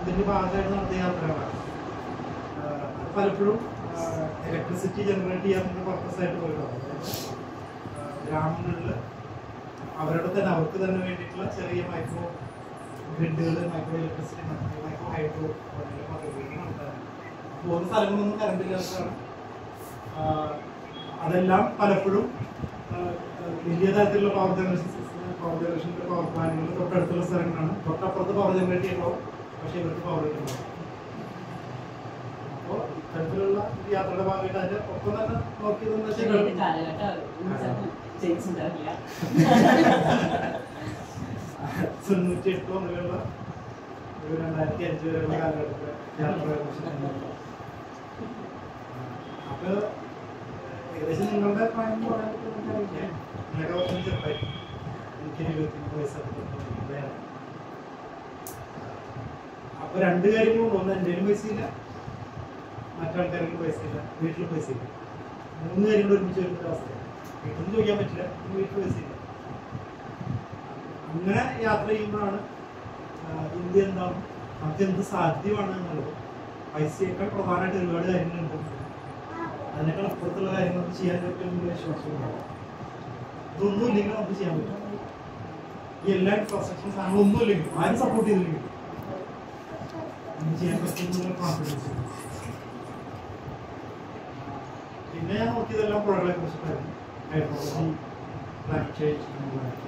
അതിന്റെ ഭാഗമായിട്ട് നടത്തിയ യാത്രകളാണ് ആഹ് അത് പലപ്പോഴും ഇലക്ട്രിസിറ്റി ജനറേറ്റ് ചെയ്യാനുള്ള പർപ്പസ് ആയിട്ട് പോയിട്ടുണ്ട് ഗ്രാമങ്ങളിൽ അവരുടെ തന്നെ അവർക്ക് തന്നെ വേണ്ടിയിട്ടുള്ള ചെറിയ മൈക്രോ ഗ്രിഡുകൾ മൈക്രോ ഇലക്ട്രിസിറ്റി മൈക്രോ ഹൈഡ്രോ പോലുള്ള പദ്ധതികൾ നടത്താറുണ്ട് അപ്പോൾ ഓരോ സ്ഥലങ്ങളൊന്നും കറണ്ട് ഇല്ലാത്തതാണ് ആഹ് അതെല്ലാം പലപ്പോഴും ആഹ് ആഹ് വലിയ തരത്തിലുള്ള പവർ ജനറേഷൻ പവർ ജനറേഷൻ്റെ പവർ പ്ലാന്റുകൾ തൊട്ടടുത്തുള്ള സ്ഥലങ്ങളാണ് തൊട്ടപ്പുറത്ത് പവർ ജനറേറ്റ് ചെയ്യുമ്പോൾ പക്ഷേ ഇവർക്ക് പവർ കിട്ടുന്നുണ്ടാവും അപ്പോൾ ഇത്തരത്തിലുള്ള ഒരു യാത്രയുടെ ഭാഗമായിട്ട് അതിന്റെ ഒപ്പം തന്നെ നോക്കിയതെന്ന് വെച്ചാൽ ഏത് കാലഘട്ടം ജനിച്ചിട്ടുണ്ടാവില്ല തൊണ്ണൂറ്റി എട്ട് മുതലുള്ള ഒരു രണ്ടായിരത്തി അഞ്ച് വരെയുള്ള കാലഘട്ടത്തിലെ യാത്ര അപ്പൊ ഏകദേശം നിങ്ങളുടെ പ്രായം എന്ന് പറയാൻ പറ്റുമെന്ന് എനിക്കറിയില്ല. നിങ്ങളൊക്കെ കുറച്ചും ചെറുതായിരിക്കും എനിക്ക് ഇരുപത്തിമൂന്ന് വയസ്സൊക്കെ തൊട്ടുള്ളതാണ്. അപ്പൊ രണ്ട് കാര്യങ്ങളുണ്ട് ഒന്ന് എൻ്റെ പൈസയില്ല മറ്റാൾക്കാർക്കും പൈസയില്ല വീട്ടിലും പൈസയില്ല മൂന്ന് കാര്യങ്ങൾ ഒരുമിച്ച് വരുന്ന ഒരു അവസ്ഥയാണ് വീട്ടിൽ നിന്ന് ചോദിക്കാൻ പറ്റില്ല വീട്ടിൽ പൈസയില്ല അങ്ങനെ യാത്ര ചെയ്യുമ്പോഴാണ് ആ, ഇന്ത്യ എന്താണ് നമുക്ക് എന്ത് സാധ്യമാണ് എന്നുള്ളത് പൈസയേക്കാൾ പ്രധാനമായിട്ട് ഒരുപാട് കാര്യങ്ങളുണ്ട് അതിനേക്കാൾ അപ്പുറത്തുള്ള കാര്യങ്ങൾ നമുക്ക് ചെയ്യാൻ പറ്റുമെന്നുള്ള വിശ്വാസം ഉണ്ടാവും ഇതൊന്നും ഇല്ലെങ്കിൽ നമുക്ക് ചെയ്യാൻ പറ്റും ഈ എല്ലാ ഇൻഫ്രാസ്ട്രക്ചർ സാധനങ്ങളും ഒന്നും ഇല്ലെങ്കിൽ ആരും സപ്പോർട്ട് ചെയ്തില്ലെങ്കിൽ നമുക്ക് ചെയ്യാൻ പറ്റുമെന്നുള്ള കോൺഫിഡൻസ് പിന്നെ ഞാൻ നോക്കിയതെല്ലാം പുഴകളെ കുറിച്ചിട്ടായിരുന്നു ഹൈഡ്രോളജി ക്ലൈമറ്റ് ചേഞ്ച് എന്നുള്ളതായിരുന്നു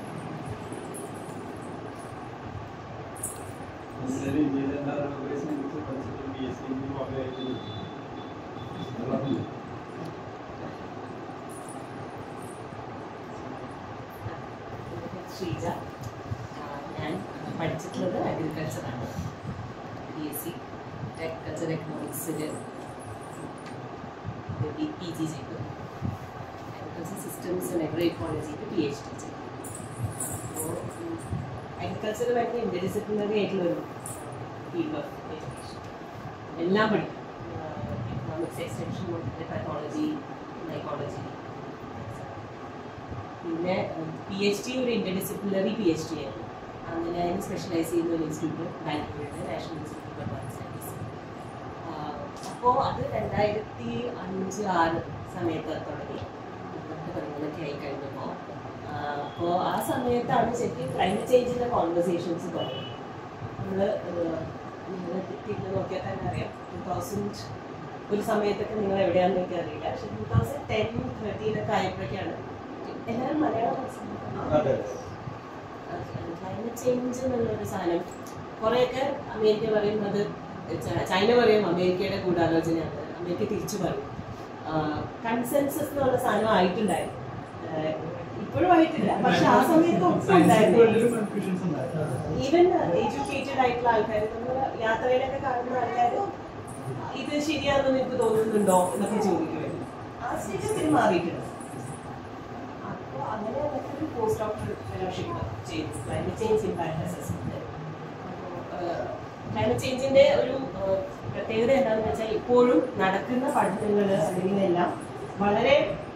മനസ്സിലായി ഇന്ത്യയിലെ എല്ലാ റെഗുലേഷനെ കുറിച്ച് പഠിച്ചിട്ട് പി എസ് സി ഭാഗമായിട്ട് ശ്രീജ ആ, ഞാൻ പഠിച്ചിട്ടുള്ളത് അഗ്രികൾച്ചറാണ് ബി എസ് സി അഗ്രികൾച്ചർ എക്കണോമിക്സിൽ പി ജി ചെയ്തു അഗ്രികൾച്ചർ സിസ്റ്റംസ് ആൻഡ് അഗ്രോ ഇക്കോളജിയിൽ പി എച്ച് ഡി ചെയ്തു അപ്പോൾ അഗ്രികൾച്ചർ ഭയങ്കര ഇൻ്റർഡിസിപ്ലിനറി ആയിട്ടുള്ള ഒരു ഫീൽഡ് ഓഫ് എഡ്യൂക്കേഷൻ എല്ലാം പഠിക്കും എക്കണോമിക്സ് എക്സ്റ്റൻഷൻ തൊട്ടിട്ട് പാത്തോളജി സൈക്കോളജി പിന്നെ പി എച്ച് ഡി ഒരു ഇന്റർഡിസിപ്ലിനറി പി എച്ച് ഡി ആയിരുന്നു അങ്ങനെ അതിന് സ്പെഷ്യലൈസ് ചെയ്യുന്ന ഒരു ഇൻസ്റ്റിറ്റ്യൂട്ട് ബാംഗ്ലൂരിൽ national institute of advance studies അപ്പോൾ അത് രണ്ടായിരത്തി അഞ്ച് ആറ് സമയത്ത് തുടങ്ങി പത്ത് പതിമൂന്നൊക്കെ ആയി കഴിഞ്ഞപ്പോൾ അപ്പോൾ ആ സമയത്താണ് ശരിക്കും ക്ലൈമറ്റ് ചേഞ്ചിൻ്റെ കോൺവെർസേഷൻസ് തുടങ്ങി നമ്മൾ നിങ്ങൾ തിരിഞ്ഞ് നോക്കിയാൽ തന്നെ അറിയാം ടു തൗസൻഡ് ഒരു സമയത്തൊക്കെ നിങ്ങൾ എവിടെയാണെന്ന് എനിക്ക് അറിയില്ല പക്ഷെ ടൂ തൗസൻഡ് ടെൻ തേർട്ടീനൊക്കെ ആയപ്പോഴേക്കാണ് എല്ലാവരും മലയാളം മനസ്സിലാക്കണം അതെ ക്ലൈമറ്റ് ചേഞ്ച് എന്നുള്ളൊരു സാധനം കുറേയൊക്കെ അമേരിക്ക പറയുന്നത് ച- ചൈന പറയും അമേരിക്കയുടെ ഗൂഢാലോചനയാണ് അമേരിക്ക തിരിച്ചു പറയും കൺസെൻസസ് എന്നുള്ള സാധനം ആയിട്ടുണ്ടായിരുന്നു ആഹ് ഇപ്പോഴും ആയിട്ടില്ല പക്ഷെ ആ സമയത്ത് ഒട്ടും ഉണ്ടായിരുന്നു കൺഫ്യൂഷൻസ് ഉണ്ടായിരുന്നു ഈവൻ എഡ്യൂക്കേറ്റഡ് ആയിട്ടുള്ള ആൾക്കാർ നമ്മൾ യാത്രയിലൊക്കെ കാണുന്ന ആൾക്കാർ ഇത് ശരിയാണെന്ന് നിങ്ങൾക്ക് തോന്നുന്നുണ്ടോ എന്നൊക്കെ ചോദിക്കുമായിരുന്നു ആ സ്റ്റേജ് മാറിയിട്ടുണ്ട് അപ്പോൾ അങ്ങനെ എനിക്ക് ഒരു പോസ്റ്റ് ഡോക്ടർ ഫെലോഷിപ്പ് ചെയ്തു climate change impact assessment climate ചേഞ്ചിന്റെ ഒരു ആ, പ്രത്യേകത എന്താണെന്ന് വെച്ചാൽ ഇപ്പോഴും നടക്കുന്ന പഠനങ്ങൾ അല്ലെങ്കിൽ എല്ലാം വളരെ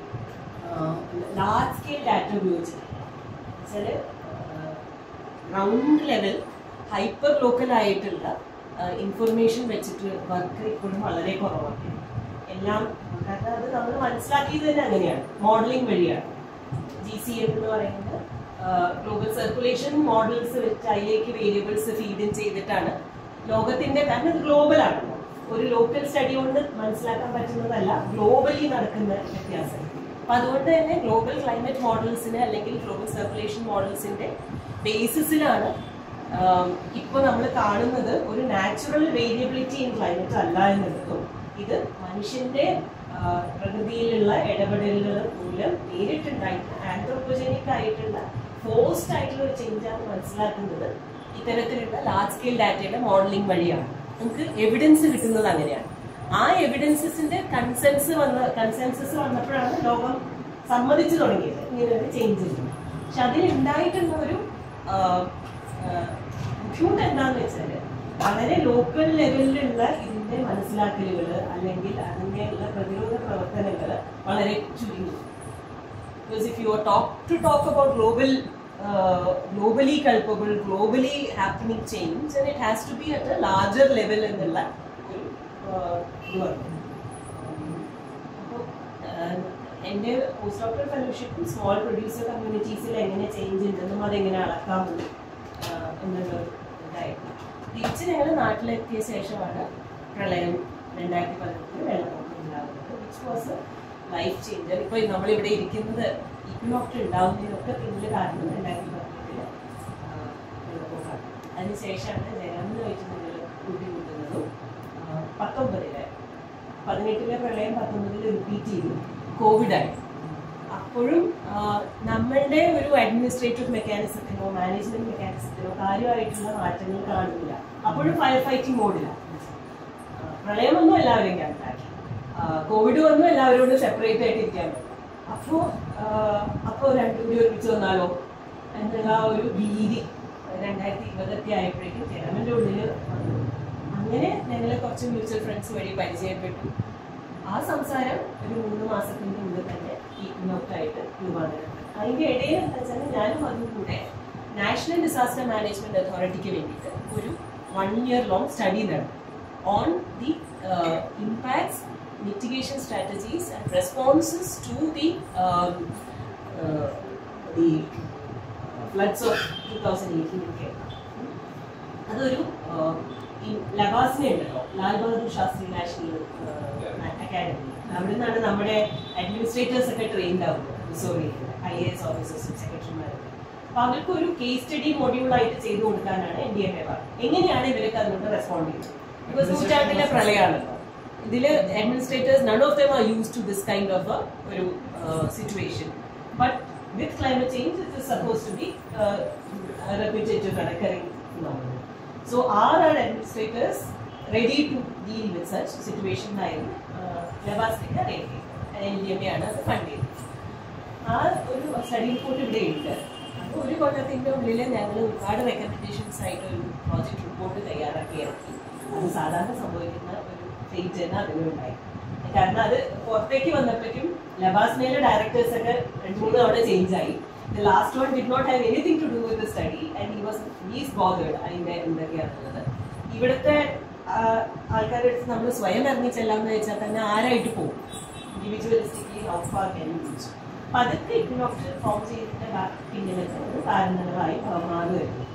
ലാർജ് സ്കെയിൽ ഡാറ്റ ഉപയോഗിച്ചിട്ട് വെച്ചാൽ ഗ്രൗണ്ട് ലെവൽ ഹൈപ്പർ ലോക്കൽ ആയിട്ടുള്ള ഇൻഫർമേഷൻ വെച്ചിട്ട് വർക്ക് ഇപ്പോഴും വളരെ കുറവാണ് എല്ലാം കാരണം അത് നമ്മൾ മനസ്സിലാക്കിയത് തന്നെ അങ്ങനെയാണ് മോഡലിംഗ് വഴിയാണ് ജി സി എം എന്ന് പറയുന്നത് ഗ്ലോബൽ സർക്കുലേഷൻ മോഡൽസ് വെച്ച് അതിലേക്ക് വേരിയബിൾസ് ഫീഡ് ഇൻ ചെയ്തിട്ടാണ് ലോകത്തിന്റെ കാരണം ഇത് ഗ്ലോബലാണ് ഒരു ലോക്കൽ സ്റ്റഡി കൊണ്ട് മനസ്സിലാക്കാൻ പറ്റുന്നതല്ല ഗ്ലോബലി നടക്കുന്ന വ്യത്യാസം അപ്പൊ അതുകൊണ്ട് തന്നെ ഗ്ലോബൽ ക്ലൈമറ്റ് മോഡൽസിന് അല്ലെങ്കിൽ ഗ്ലോബൽ സർക്കുലേഷൻ മോഡൽസിന്റെ ബേസിസിലാണ് ഇപ്പോൾ നമ്മൾ കാണുന്നത് ഒരു നാച്ചുറൽ വേരിയബിലിറ്റി ഇൻ ക്ലൈമറ്റ് അല്ല എന്നുള്ളതും ഇത് മനുഷ്യന്റെ ആ, പ്രകൃതിയിലുള്ള ഇടപെടലുകൾ മൂലം നേരിട്ടുണ്ടായിട്ടുള്ള ആന്ത്രോപോജനിക് ആയിട്ടുള്ള ഫോഴ്സ്ഡ് ആയിട്ടുള്ള ഒരു ചേഞ്ചാണ് മനസ്സിലാക്കുന്നത് ഇത്തരത്തിലുള്ള ലാർജ് സ്കെയിൽ ഡാറ്റയുടെ മോഡലിംഗ് വഴിയാണ് നമുക്ക് എവിഡൻസ് കിട്ടുന്നത് അങ്ങനെയാണ് ആ എവിഡൻസസിന്റെ കൺസെൻസ് വന്ന കൺസെൻസസ് വന്നപ്പോഴാണ് ലോകം സമ്മതിച്ചു തുടങ്ങിയത് ഇങ്ങനെ ഒരു ചേഞ്ച് ഉണ്ട് പക്ഷെ അതിലുണ്ടായിട്ടുള്ള ഒരു ആ, ആ, ബുദ്ധിമുട്ട് എന്താന്ന് വെച്ചാല് വളരെ ലോക്കൽ ലെവലിലുള്ള ഇതിന്റെ മനസ്സിലാക്കലുകൾ അല്ലെങ്കിൽ അതിന്റെയുള്ള പ്രതിരോധ പ്രവർത്തനങ്ങൾ വളരെ ചുരുങ്ങി because if you are talk to talk about global globally culpable globally happening change and it has to be at a larger level എന്നുള്ള ഒരു ആഹ്, ഇത് വന്നു അപ്പോൾ എൻ്റെ പോസ്റ്റ് ഡോക്ടർ ഫെലോഷിപ്പും സ്മോൾ പ്രൊഡ്യൂസർ കമ്മ്യൂണിറ്റീസിൽ എങ്ങനെ ചേഞ്ച് ഉണ്ടെന്നും അതെങ്ങനെ അളക്കാമെന്നും ആഹ്, എന്നുള്ള ഇതായിരുന്നു തിരിച്ച് ഞങ്ങൾ നാട്ടിലെത്തിയ ശേഷമാണ് പ്രളയം രണ്ടായിരത്തി പതിനെട്ടിൽ വെള്ളപ്പൊക്കം ഉണ്ടാകുന്നത് വിച്ച് വാസ് ലൈഫ് ചേഞ്ചർ ഇപ്പോൾ നമ്മളിവിടെ ഇരിക്കുന്നത് ഇക്വിനോക്ട് ഉണ്ടാവുന്നതിനൊക്കെ പിന്നിൽ കാരണം രണ്ടായിരത്തി പതിനെട്ടില് വെള്ളപ്പൊക്കമാണ് അതിനുശേഷമാണ് ജനങ്ങളുമായിട്ട് ഞങ്ങൾ കൂട്ടിമുട്ടുന്നതും ആഹ്, പത്തൊമ്പതില് പതിനെട്ടിലെ പ്രളയം പത്തൊമ്പതിൽ റിപ്പീറ്റ് ചെയ്തു കോവിഡായി അപ്പോഴും ആ, നമ്മളുടെ ഒരു അഡ്മിനിസ്ട്രേറ്റീവ് മെക്കാനിസത്തിനോ മാനേജ്മെന്റ് മെക്കാനിസത്തിനോ കാര്യമായിട്ടുള്ള മാറ്റങ്ങൾ കാണുന്നില്ല അപ്പോഴും ഫയർ ഫൈറ്റിംഗ് മോഡിലാണ് പ്രളയം വന്നു എല്ലാവരെയും ക്യാമ്പാക്കി കോവിഡ് വന്നു എല്ലാവരോടും സെപ്പറേറ്റ് ആയിട്ട് ഇരിക്കാൻ പറ്റും അപ്പോൾ അപ്പോൾ രണ്ടും കൂടി ഒരുമിച്ച് വന്നാലോ എന്നുള്ള ആ ഒരു ഭീതി രണ്ടായിരത്തി ഇരുപതൊക്കെ ആയപ്പോഴേക്കും ജനങ്ങളുടെ ഉള്ളിൽ വന്നു അങ്ങനെ ഞങ്ങൾ കുറച്ച് മ്യൂച്വൽ ഫ്രണ്ട്സ് വഴി പരിചയപ്പെട്ടു ആ സംസാരം ഒരു മൂന്ന് മാസത്തിന്റെ ഉള്ളിൽ തന്നെ ഈക്വിനോക്റ്റായിട്ട് രൂപാന്തരപ്പെട്ടു അതിന്റെ ഇടയിൽ എന്താ വെച്ചാൽ ഞാനും അതും കൂടെ നാഷണൽ ഡിസാസ്റ്റർ മാനേജ്മെന്റ് അതോറിറ്റിക്ക് വേണ്ടിയിട്ട് ഒരു വൺ ഇയർ ലോങ് സ്റ്റഡി നടന്നു on the impacts mitigation strategies and responses to the um, uh, the uh, floods of 2018 in Kerala. അതൊരു ലബാസിനെ ഉണ്ടല്ലോ ലാൽ ബഹദൂർ ശാസ്ത്രി നാഷണൽ അക്കാഡമി അവിടെ നിന്നാണ് നമ്മുടെ അഡ്മിനിസ്ട്രേറ്റേഴ്സ് ഒക്കെ ട്രെയിൻഡ് ആവുന്നത് റിസോർട്ടിൽ ഐ എ എസ് ഓഫീസേഴ്സും സെക്രട്ടറിമാരും അപ്പൊ അവർക്ക് ഒരു കേസ് സ്റ്റഡി മൊഡ്യൂൾ ആയിട്ട് ചെയ്തു കൊടുക്കാനാണ് എൻ ഡി എം എ പറഞ്ഞത് എങ്ങനെയാണ് ഇവരൊക്കെ അതിനോട് റെസ്പോണ്ട് ചെയ്യുന്നത് ബിക്കോസ് നൂറ്റാണ്ടിലെ പ്രളയമാണല്ലോ ഇതിൽ administrators none of them are use to this kind of ഒരു situation but with climate change it is suppose to be repetitive and occurring phenomenon. So are our administrators ready to deal with such situation ആയിരുന്നു ലബാസ്റ്റിക് rate L D M A ആണ് അത് fund ചെയ്തത് ആ ഒരു study report ഇവിടെ ഉണ്ട് അപ്പോൾ ഒരു കൊല്ലത്തിൻ്റെ ഉള്ളിൽ ഞങ്ങൾ ഒരുപാട് റെക്കമെൻഡേഷൻസ് ആയിട്ട് ഒരു പ്രോജക്റ്റ് റിപ്പോർട്ട് തയ്യാറാക്കി ഇറക്കി അത് സാധാരണ സംഭവിക്കുന്ന ഒരു ഫേറ്റ് തന്നെ അതിനുണ്ടായി കാരണം അത് പുറത്തേക്ക് വന്നപ്പോഴേക്കും ലബാസ്മയിലെ ഡയറക്ടേഴ്സ് ഒക്കെ രണ്ട് മൂന്ന് തവണ ചേഞ്ച് ആയി the last one did not have anything to do with the study and he was he's bothered അതിന്റെ എന്തൊക്കെയാണുള്ളത് ഇവിടുത്തെ ആൾക്കാരുടെ അടുത്ത് നമ്മൾ സ്വയം ഇറങ്ങി ചെല്ലാമെന്ന് വെച്ചാൽ തന്നെ ആരായിട്ട് പോകും individualistically how far can use അപ്പൊ അതൊക്കെ ഇഗ്നോക്ട് ഫോം ചെയ്തിട്ട് പിന്നിലൊക്കെ ഒരു കാരണങ്ങളായി മാറുമായിരുന്നു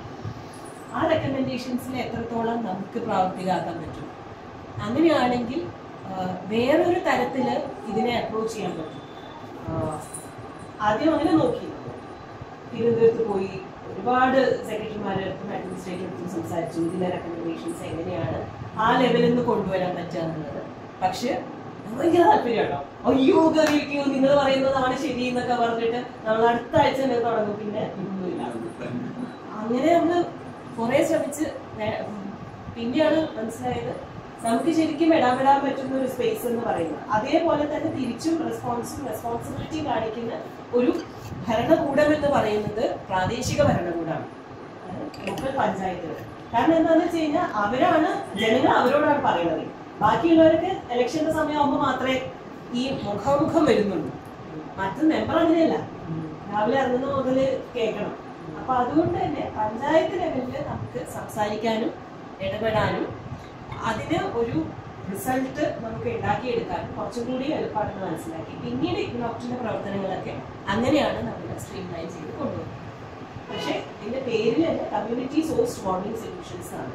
ആ റെക്കമെൻഡേഷൻസിൽ എത്രത്തോളം നമുക്ക് പ്രാവർത്തികമാക്കാൻ പറ്റും അങ്ങനെയാണെങ്കിൽ ആ, വേറൊരു തരത്തിൽ ഇതിനെ അപ്രോച്ച് ചെയ്യാൻ പറ്റും ആ, ആദ്യം അങ്ങനെ നോക്കി തിരുവനന്തപുരത്ത് പോയി ഒരുപാട് സെക്രട്ടറിമാരുടെ അടുത്തും അഡ്മിനിസ്ട്രേറ്റീവ് അടുത്തും സംസാരിച്ചു ഇതിലെ റെക്കമെൻഡേഷൻസ് എങ്ങനെയാണ് ആ ലെവലിൽ നിന്ന് കൊണ്ടുവരാൻ പറ്റുക എന്നുള്ളത് പക്ഷെ ഭയങ്കര താല്പര്യമുണ്ടോ അയ്യോ കറിയിക്കോ നിങ്ങൾ പറയുന്നതാണ് ശരി എന്നൊക്കെ പറഞ്ഞിട്ട് നമ്മൾ അടുത്ത ആഴ്ച തന്നെ തുടങ്ങും പിന്നെ ഒന്നുമില്ല അങ്ങനെ നമ്മള് കുറെ ശ്രമിച്ച് വേ- പിന്നെയാണ് മനസ്സിലായത് നമുക്ക് ശരിക്കും ഇടപെടാൻ പറ്റുന്ന ഒരു സ്പേസ് എന്ന് പറയുന്നത് അതേപോലെ തന്നെ തിരിച്ചും റെസ്പോൺസും റെസ്പോൺസിബിലിറ്റി കാണിക്കുന്ന ഒരു ഭരണകൂടം എന്ന് പറയുന്നത് പ്രാദേശിക ഭരണകൂടമാണ് ലോക്കൽ പഞ്ചായത്തുകൾ കാരണം എന്താണെന്ന് വെച്ച് കഴിഞ്ഞാൽ അവരാണ് ജനങ്ങൾ അവരോടാണ് പറയുന്നത് ബാക്കിയുള്ളവർക്ക് ഇലക്ഷന്റെ സമയമാകുമ്പോൾ മാത്രമേ ഈ മുഖാമുഖം വരുന്നുള്ളൂ മറ്റു മെമ്പർ അങ്ങനെയല്ല രാവിലെ ഇറങ്ങുന്ന മുതൽ കേൾക്കണം അപ്പൊ അതുകൊണ്ട് തന്നെ പഞ്ചായത്ത് ലെവലിൽ നമുക്ക് സംസാരിക്കാനും ഇടപെടാനും അതിന് ഒരു റിസൾട്ട് നമുക്ക് ഉണ്ടാക്കിയെടുക്കാൻ കുറച്ചും കൂടി എളുപ്പമാണെന്ന് മനസ്സിലാക്കി പിന്നീട് ഇഗ്നോക്റ്റിന്റെ പ്രവർത്തനങ്ങളൊക്കെ അങ്ങനെയാണ് നമ്മൾ സ്ട്രീം ലൈൻ ചെയ്ത് കൊണ്ടുവരുന്നത് പക്ഷേ ഇതിന്റെ പേരിൽ തന്നെ കമ്മ്യൂണിറ്റി സോഴ്സ് വാർണിംഗ് സൊല്യൂഷൻസ് ആണ്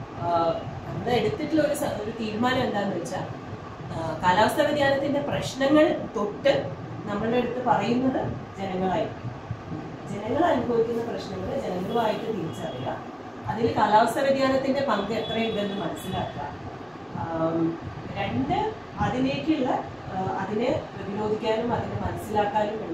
നമ്മൾ എടുത്തിട്ടുള്ള ഒരു സ- ഒരു തീരുമാനം എന്താണെന്ന് വെച്ചാൽ കാലാവസ്ഥാ വ്യതിയാനത്തിന്റെ പ്രശ്നങ്ങൾ തൊട്ട് നമ്മളുടെ അടുത്ത് പറയുന്നത് ജനങ്ങളായിരിക്കും ജനങ്ങൾ അനുഭവിക്കുന്ന പ്രശ്നങ്ങൾ ജനങ്ങളുമായിട്ട് തിരിച്ചറിയുക അതിൽ കാലാവസ്ഥാ വ്യതിയാനത്തിന്റെ പങ്ക് എത്രയുണ്ടെന്ന് മനസ്സിലാക്കുക ആം, രണ്ട് അതിലേക്കുള്ള ആ, അതിനെ പ്രതിരോധിക്കാനും അതിനെ മനസ്സിലാക്കാനുമുള്ള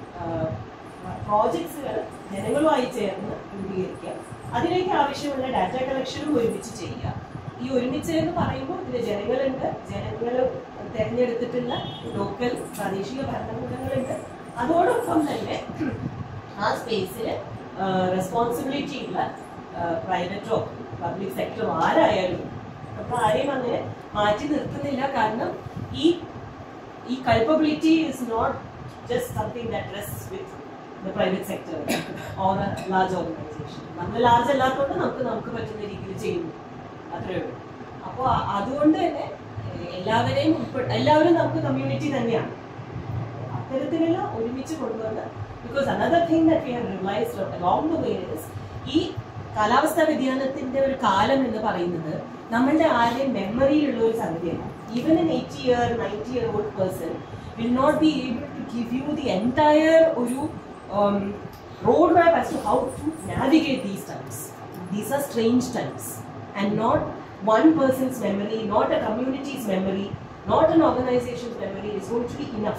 പ്രോജക്ട്സുകൾ ജനങ്ങളുമായി ചേർന്ന് രൂപീകരിക്കുക അതിലേക്ക് ആവശ്യമുള്ള ഡാറ്റ കളക്ഷനും ഒരുമിച്ച് ചെയ്യുക ഈ ഒരുമിച്ച് എന്ന് പറയുമ്പോൾ ഇതിൽ ജനങ്ങളുണ്ട് ജനങ്ങൾ തിരഞ്ഞെടുത്തിട്ടുള്ള ലോക്കൽ പ്രാദേശിക ഭരണകൂടങ്ങളുണ്ട് അതോടൊപ്പം തന്നെ ആ സ്പേസിൽ റെസ്പോൺസിബിലിറ്റി ഉള്ള പ്രൈവറ്റോ പബ്ലിക് സെക്ടറോ ആരായാലും നമ്മൾ ആരെയും അങ്ങനെ മാറ്റി നിർത്തുന്നില്ല കാരണം ഈ ഈ culpability is not just something that rest with private sector or large organisation നമ്മൾ ലാർജ് അല്ലാത്തതുകൊണ്ട് നമുക്ക് നമുക്ക് പറ്റുന്ന രീതിയിൽ ചെയ്യുന്നു അത്രേ ഉള്ളൂ അപ്പോൾ അതുകൊണ്ട് തന്നെ ഏഹ്, എല്ലാവരെയും ഉൾപ്പെ- എല്ലാവരും നമുക്ക് കമ്മ്യൂണിറ്റി തന്നെയാണ് അത്തരത്തിലുള്ള ഒരുമിച്ച് കൊണ്ടുവന്ന് because another thing that we have realised along the way is ഈ കാലാവസ്ഥാ വ്യതിയാനത്തിന്റെ ഒരു കാലം എന്ന് പറയുന്നത് നമ്മളുടെ ആരുടെയും മെമ്മറിയിലുള്ള ഒരു സംഗതിയല്ല even N eighty year ninety year old person will not be able to give you the entire ഒരു road map as to how to navigate these times these are strange times and not one person's memory, not a community's memory, not an organization's memory is going to be enough.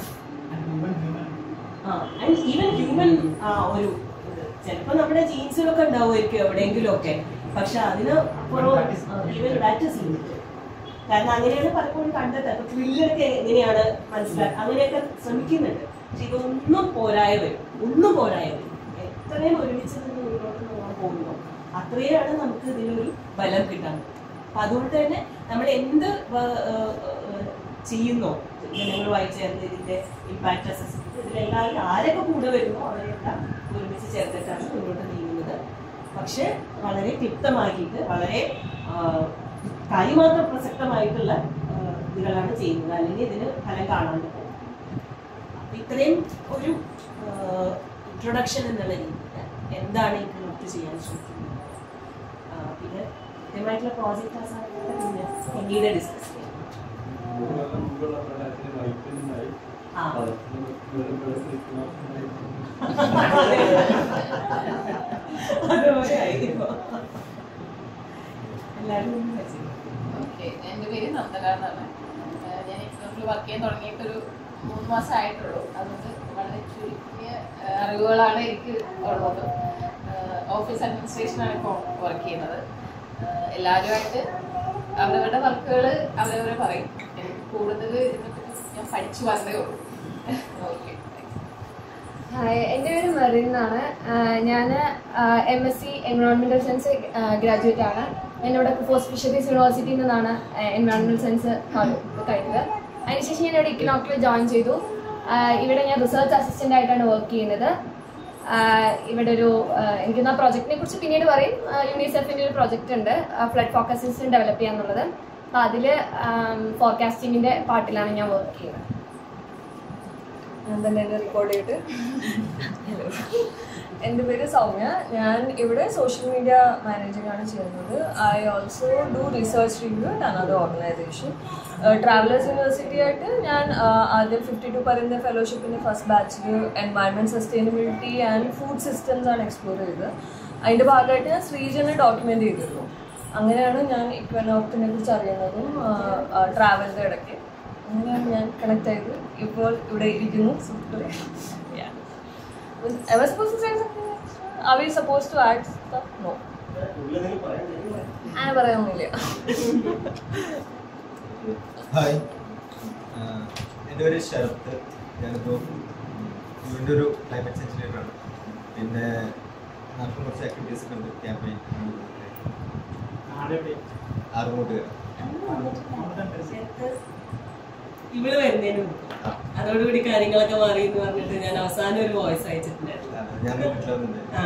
And even human ഒരു ചിലപ്പോൾ നമ്മുടെ ജീൻസിലൊക്കെ ഉണ്ടാവുമായിരിക്കും എവിടെയെങ്കിലും ഒക്കെ പക്ഷെ അതിന് even that is limited കാരണം അങ്ങനെയാണ് പലപ്പോഴും കണ്ടത് അപ്പൊ ത്രില്ലൊക്കെ എങ്ങനെയാണ് മനസ്സിലാക്കുക അങ്ങനെയൊക്കെ ശ്രമിക്കുന്നുണ്ട് പക്ഷെ ഇതൊന്നും പോരായ വരും ഒന്നും പോരായ വരും എത്രയും ഒരുമിച്ച് നിന്ന് മുന്നോട്ട് പോകാൻ പോകുന്നു അത്രയാണ് നമുക്ക് ഇതിനൊരു ബലം കിട്ടാൻ അപ്പൊ അതുകൊണ്ട് തന്നെ നമ്മൾ എന്ത് വ- ഏഹ് ഏഹ് ചെയ്യുന്നോ ജനങ്ങളുമായി ചേർന്ന് ഇതിന്റെ ഇമ്പാക്ട് അസസ്മെന്റ് ഇതിലെല്ലാവരും ആരൊക്കെ കൂടെ വരുന്നോ അവരെല്ലാം ഒരുമിച്ച് ചേർത്തിട്ടാണ് മുന്നോട്ട് നീങ്ങുന്നത് പക്ഷെ വളരെ ക്ലിപ്തമാക്കിയിട്ട് വളരെ ആഹ്, കാര്യമാത്ര പ്രസക്തമായിട്ടുള്ള ആഹ്, ഇതുകളാണ് ചെയ്യുന്നത് അല്ലെങ്കിൽ ഇതിന് ഫലം കാണാണ്ട് പോകും അപ്പൊ ഇത്രയും ഒരു ഇൻട്രൊഡക്ഷൻ എന്നുള്ള രീതിയിൽ എന്താണ് ഈ ക്ലിനിക്ക് ചെയ്യാൻ ശ്രമിക്കുന്നത് ആഹ്, പിന്നെ കൃത്യമായിട്ടുള്ള പ്രോജക്റ്റ് ആസാനങ്ങളൊക്കെ പിന്നെ പിന്നീട് ഡിസ്കസ് ചെയ്യാം മൂന്ന് കൊല്ലം മുമ്പുള്ള പ്രളയത്തിന് വൈപ്പിനുണ്ടായി ആ. പലപ്പോഴും വെറും വെറും ക്രിസ്മസിനായി അതുപോലെ ആയിരിക്കും എല്ലാവരും ഒന്ന് വെച്ചിരിക്കും ഓക്കെ എൻ്റെ പേര് നന്ദന എന്നാണ് ഏഹ് ഞാൻ എക്സാമ്പിൾ വർക്ക് ചെയ്യാൻ തുടങ്ങിയിട്ടൊരു മൂന്ന് മാസം ആയിട്ടുള്ളൂ അതുകൊണ്ട് വളരെ ചുരുക്കിയ ഏഹ് അറിവുകളാണ് എനിക്ക് ഉള്ളത് ഏഹ് ഓഫീസ് അഡ്മിനിസ്ട്രേഷനാണ് ഇപ്പോൾ വർക്ക് ചെയ്യുന്നത് ഏഹ് എല്ലാവരുമായിട്ട് അവരവരുടെ വർക്കുകൾ അവരവരെ പറയും എനിക്ക് കൂടുതൽ ഇതിനെപ്പറ്റി ഞാൻ പഠിച്ചു വന്നേ ഉള്ളൂ ഓക്കെ ഹായ് എൻ്റെ പേര് മെറിൻ എന്നാണ് ഞാൻ M S C environmental science graduate ആണ് ഞാനിവിടെ ഫോസ് ഫിഷറീസ് യൂണിവേഴ്സിറ്റിയിൽ നിന്നാണ് എൻവയോൺമെൻറ്റൽ സയൻസ് കഴിഞ്ഞത് അതിനുശേഷം ഞാൻ ഇവിടെ ഇക്കനോക്കിൽ ജോയിൻ ചെയ്തു ആഹ് ഇവിടെ ഞാൻ റിസർച്ച് അസിസ്റ്റൻ്റ് ആയിട്ടാണ് വർക്ക് ചെയ്യുന്നത് ആഹ് ഇവിടെ ഒരു ആഹ് എനിക്ക് ആ പ്രോജക്റ്റിനെ കുറിച്ച് പിന്നീട് പറയും യൂണിസെഫിൻ്റെ ഒരു പ്രോജക്റ്റ് ഉണ്ട് ഫ്ലഡ് ഫോക്കസ് സിസ്റ്റം ഡെവലപ്പ് ചെയ്യാന്നുള്ളത് അപ്പോൾ അതിൽ ഫോർകാസ്റ്റിങ്ങിൻ്റെ പാർട്ടിലാണ് ഞാൻ വർക്ക് ചെയ്യുന്നത് ഞാൻ തന്നെ എന്നെ റെക്കോർഡ് ചെയ്തിട്ട് ഹലോ എൻ്റെ പേര് സൗമ്യ ഞാൻ ഇവിടെ സോഷ്യൽ മീഡിയ മാനേജിംഗ് ആണ് ചെയ്യുന്നത് I also do research review at another organisation travellers university ആയിട്ട് ഞാൻ uh, ആദ്യം ഫിഫ്റ്റി ടു പറയുന്ന ഫെലോഷിപ്പിൻ്റെ ഫസ്റ്റ് ബാച്ചിൽ environment sustainability and food systems ആണ് എക്സ്പ്ലോർ ചെയ്തത് അതിൻ്റെ ഭാഗമായിട്ട് ഞാൻ ശ്രീജനെ ഡോക്യുമെൻ്റ് ചെയ്തിരുന്നു അങ്ങനെയാണ് ഞാൻ ഇക്വനോക്റ്റിനെ കുറിച്ച് അറിയുന്നതും ട്രാവലിൻ്റെ ഇടയ്ക്ക് അങ്ങനെയാണ് ഞാൻ കണക്ട് ചെയ്ത് ഇപ്പോൾ ഇവിടെ ഇരിക്കുന്നു സുഹൃത്തുക്കളെ Yeah. Was- am I supposed to say something? Are we supposed to add stuff? No. അങ്ങനെ പറയാനൊന്നുമില്ല ഹായ് എൻ്റെ പേര് ശരത്ത് ഞാനിപ്പോൾ വീണ്ടും ഒരു ക്ലൈമറ്റ് എഞ്ചിനീയറാണ് പിന്നെ നാട്ടിൽ കുറച്ച് ആക്ടിവിറ്റീസ് ഒക്കെ ഉണ്ട് ക്യാമ്പയിൻ നാടെവിടെ ആറുമൂട്ട് ഇവള് വരുന്നതിന് മുമ്പ് ആ. അതോടുകൂടി കാര്യങ്ങളൊക്കെ മാറി എന്ന് പറഞ്ഞിട്ട് ഞാൻ അവസാനം ഒരു വോയിസ് അയച്ചിട്ടുണ്ടായിരുന്നു ഞാൻ വീട്ടിലാവുന്നുണ്ട് ആ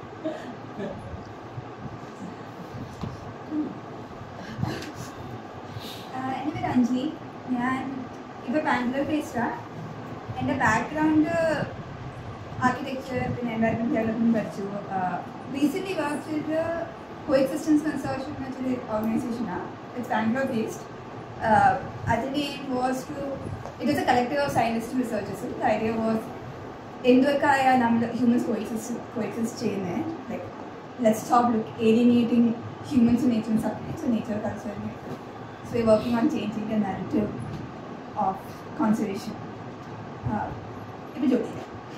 ആഹ് എൻ്റെ പേര് അഞ്ജലി ഞാൻ ഇപ്പോൾ ബാംഗ്ലൂർ ബേസ്ഡാണ് എൻ്റെ ബാക്ക്ഗ്രൗണ്ട് ആർക്കിടെക്ചർ പിന്നെ എൻവയറമെൻറ്റ് ഡെവലപ്മെൻറ്റ് പഠിച്ചു റീസെൻ്റ്ലി വർക്ക് ചെയ്ത് കോ എക്സിസ്റ്റൻസ് കൺസോർഷ്യം എന്ന് വെച്ചൊരു ഓർഗനൈസേഷനാണ് ഇറ്റ്സ് ബാംഗ്ലൂർ ബേസ്ഡ് അതിൻ്റെ aim was to it is a collective of scientist റിസർച്ചേഴ്സും ദ ഐഡിയ വാസ് എന്തൊക്കെ ആയാൽ നമ്മൾ humans coexist coexist ചെയ്യുന്നത് like let stop look alienating humans nature supplies nature കൾച്ചറിനെ So we're working on changing the narrative of conservation. Uh, ഇപ്പോൾ ജോലി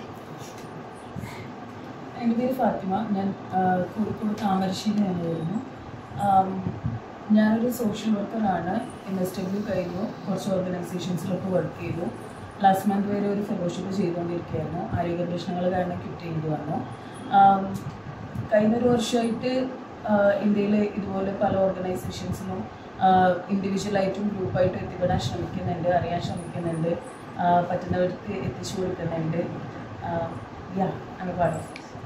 എൻ്റെ പേര് ഫാത്തിമ ഞാൻ ആ, കോഴിക്കോട് താമരശ്ശേരിയാണ് വരുന്നു ആം, ഞാനൊരു സോഷ്യൽ വർക്കറാണ് എം എസ് ഡബ്ല്യു കഴിഞ്ഞു കുറച്ച് ഓർഗനൈസേഷൻസിലൊക്കെ വർക്ക് ചെയ്തു ലാസ്റ്റ് മന്ത് വരെ ഒരു ഫെലോഷിപ്പ് ചെയ്തുകൊണ്ടിരിക്കുകയായിരുന്നു ആരോഗ്യ പ്രശ്നങ്ങൾ കാരണം ക്വിറ്റ് ചെയ്യേണ്ടി വന്നു ആം, കഴിഞ്ഞൊരു വർഷമായിട്ട് ഇന്ത്യയിൽ ഇതുപോലെ പല ഓർഗനൈസേഷൻസിലും ഇൻഡിവിജ്വലായിട്ടും ഗ്രൂപ്പായിട്ടും എത്തിപ്പെടാൻ ശ്രമിക്കുന്നുണ്ട് അറിയാൻ ശ്രമിക്കുന്നുണ്ട് ആ, പറ്റുന്നവർക്ക് എത്തിച്ചു കൊടുക്കുന്നുണ്ട് ആ, yeah I a part of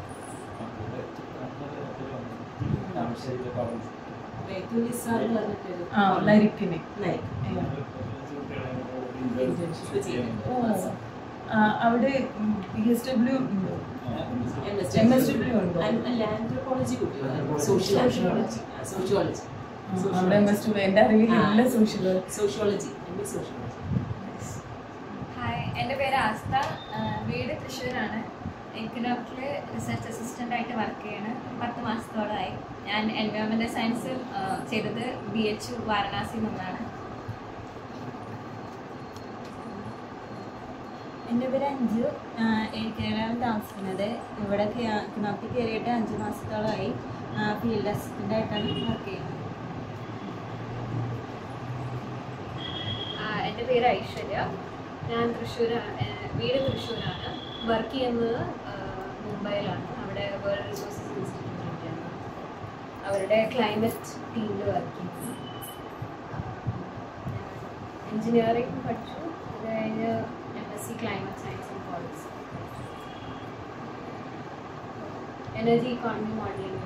ബേത്തുലിസാർ എന്ന് പറഞ്ഞിട്ടൊരു ആ ലരിക്കിനെ ലൈക്ക് ഓ ആ, അവിടെ പി എസ് ഡബ്ല്യു ഉണ്ടോ എം എസ് ഡബ്ല്യു ഉണ്ടോ ആന്ത്രോപോളജി കുട്ടികൾ സോഷ്യൽ സോഷ്യോളജി ആ, അവിടെ എം എസ് ഡബ്ല്യു എൻ്റെ അറിവിൽ ഇല്ല social sociology M A sociology hi എൻ്റെ പേര് ആസ്ത ആ, വീട് തൃശ്ശൂരാണ് എക്കനോമിക്കിൽ റിസർച്ച് അസിസ്റ്റൻ്റ് ആയിട്ട് വർക്ക് ചെയ്യാണ് പത്ത് മാസത്തോളമായി ഞാൻ എൻവയോൺമെൻറ്റൽ സയൻസ് ചെയ്തത് ബി എച്ച് വാരണാസിയിൽ നിന്നാണ് എൻ്റെ പേര് അഞ്ജു കേരളമാണ് താമസിക്കുന്നത് ഇവിടെ കിണോക്കി കയറിയിട്ട് അഞ്ച് മാസത്തോളമായി ഫീൽഡ് അസിസ്റ്റൻ്റ് ആയിട്ടാണ് വർക്ക് ചെയ്യുന്നത് ആ, എൻ്റെ പേര് ഐശ്വര്യ ഞാൻ തൃശ്ശൂരാണ് വീട് തൃശ്ശൂരാണ് വർക്ക് ചെയ്യുന്നത് ആ, മുംബൈയിലാണ് അവിടെ വേൾഡ് റിസോഴ്സസ് ഇൻസ്റ്റിറ്റ്യൂട്ടിലാണ് അവരുടെ ക്ലൈമറ്റ് ടീമിൽ വർക്ക് ചെയ്യുന്നു എൻജിനീയറിംഗ് പഠിച്ചു അത് കഴിഞ്ഞ് M S C climate science and policy energy economy modelling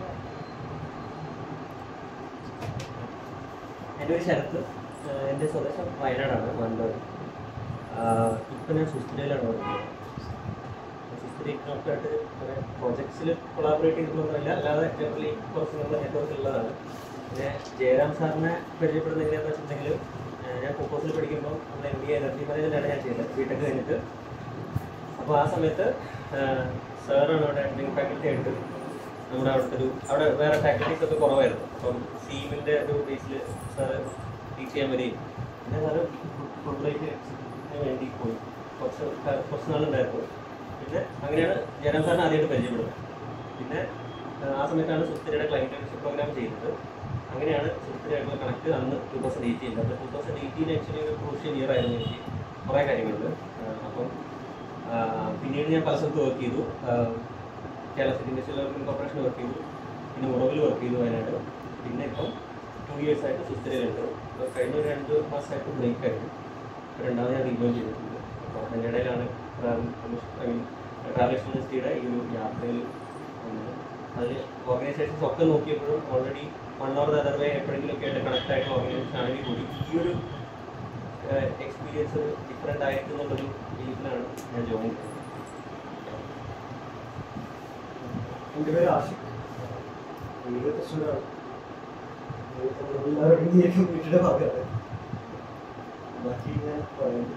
എൻ്റെ ഒരു ശരത്ത് ആഹ് എൻ്റെ സ്വദേശം വയനാടാണ് മാനന്തവാടി ഇപ്പം ഞാൻ സുസ്ഥിരയിലാണ് വർക്ക് ചെയ്യുന്നത് സുസ്ഥിര ഇക്കണോക്കായിട്ട് കുറേ പ്രോജക്ട്സിൽ കൊളാബറേറ്റ് ചെയ്തിട്ടൊന്നുമല്ല അല്ലാതെ ജനറലി കുറച്ച് നമ്മുടെ നെറ്റ്വർക്ക് ഉള്ളതാണ് പിന്നെ ജയറാം സാറിനെ പരിചയപ്പെടുന്നത് എങ്ങനെയാണെന്ന് വെച്ചിട്ടുണ്ടെങ്കിൽ ആഹ് ഞാൻ കോക്കോസിൽ പഠിക്കുമ്പോൾ നമ്മൾ എം ബി എനർജി മാനേജ്മെൻറ്റാണ് ഞാൻ ചെയ്യുന്നത് ബിടെക് കഴിഞ്ഞിട്ട് അപ്പോൾ ആ സമയത്ത് സാറാണ് അവിടെ എൻജിനീയറിംഗ് ഫാക്കൽറ്റി ആയിട്ട് നമ്മുടെ അവിടുത്തെ ഒരു അവിടെ വേറെ ഫാക്കൽറ്റീസ് ഒക്കെ കുറവായിരുന്നു അപ്പം സീമിൻ്റെ ഒരു ബേസിൽ സാറ് ടീച്ച് ചെയ്യാൻ വരികയും പിന്നെ സാറ് ഫുഡ് റേറ്റ് വേണ്ടി പോയി കുറച്ച് ക- കുറച്ച് നാളുണ്ടായിരുന്നു പിന്നെ അങ്ങനെയാണ് ജയറാം സാറിനെ ആദ്യമായിട്ട് പരിചയപ്പെടുന്നത് പിന്നെ ആ, ആ സമയത്താണ് സുസ്ഥിരയുടെ ക്ലൈമറ്റ് പ്രോഗ്രാം ചെയ്യുന്നത് അങ്ങനെയാണ് സുസ്ഥിരമായിട്ടുള്ള കണക്ട് അന്ന് ടൂ തൗസൻഡ് എയ്റ്റീൻ അപ്പോൾ ടൂ തൗസൻഡ് എയ്റ്റീൻ ആക്ച്വലി ഒരു ക്രൂഷ്യൽ ഇയർ ആയിരുന്നു എനിക്ക് കുറേ കാര്യങ്ങളുണ്ട് ആ, അപ്പം ആ, പിന്നീട് ഞാൻ പല സ്ഥലത്ത് വർക്ക് ചെയ്തു ആ, Kerala city industrial development corporation work ചെയ്തു പിന്നെ ഉറവിൽ വർക്ക് ചെയ്തു വയനാട് പിന്നെ ഇപ്പം ടു ഇയേഴ്സ് ആയിട്ട് സുസ്ഥിരയിലുണ്ട് അപ്പോൾ കഴിഞ്ഞ ഒരു രണ്ട് മാസമായിട്ട് ബ്രേക്ക് ആയിരുന്നു ഇപ്പോൾ രണ്ടാമത് ഞാൻ റീജോയിൻ ചെയ്തിട്ടുണ്ട് അപ്പോൾ അതിൻ്റെ ഇടയിലാണ് ട്രാവൽ ഐ മീൻ ട്രാവൽ യൂണിവേഴ്സിറ്റിയുടെ ഈ ഒരു യാത്രയിൽ വന്നത് അതിൽ ഓർഗനൈസേഷൻസ് ഒക്കെ നോക്കിയപ്പോഴും already one or the other way എപ്പോഴെങ്കിലും ഒക്കെ ആയിട്ട് കണക്ട് ആയിട്ടുള്ള ഓർഗനൈസേഷൻ ആണെങ്കിൽ കൂടി ഈ ഒരു എക്സ്പീരിയൻസ് ഡിഫറെൻ്റ് ആയിരിക്കും എന്നുള്ളൊരു ബിലീഫിലാണ് ഞാൻ ജോയിൻ ചെയ്തത് എൻ്റെ പേര് ആഷിഖ് വീട് തൃശ്ശൂരാണ് എല്ലാവരും വീട്ടിലെ ഭാഗമാണ് ബാക്കി ഞാൻ പറയുന്നത്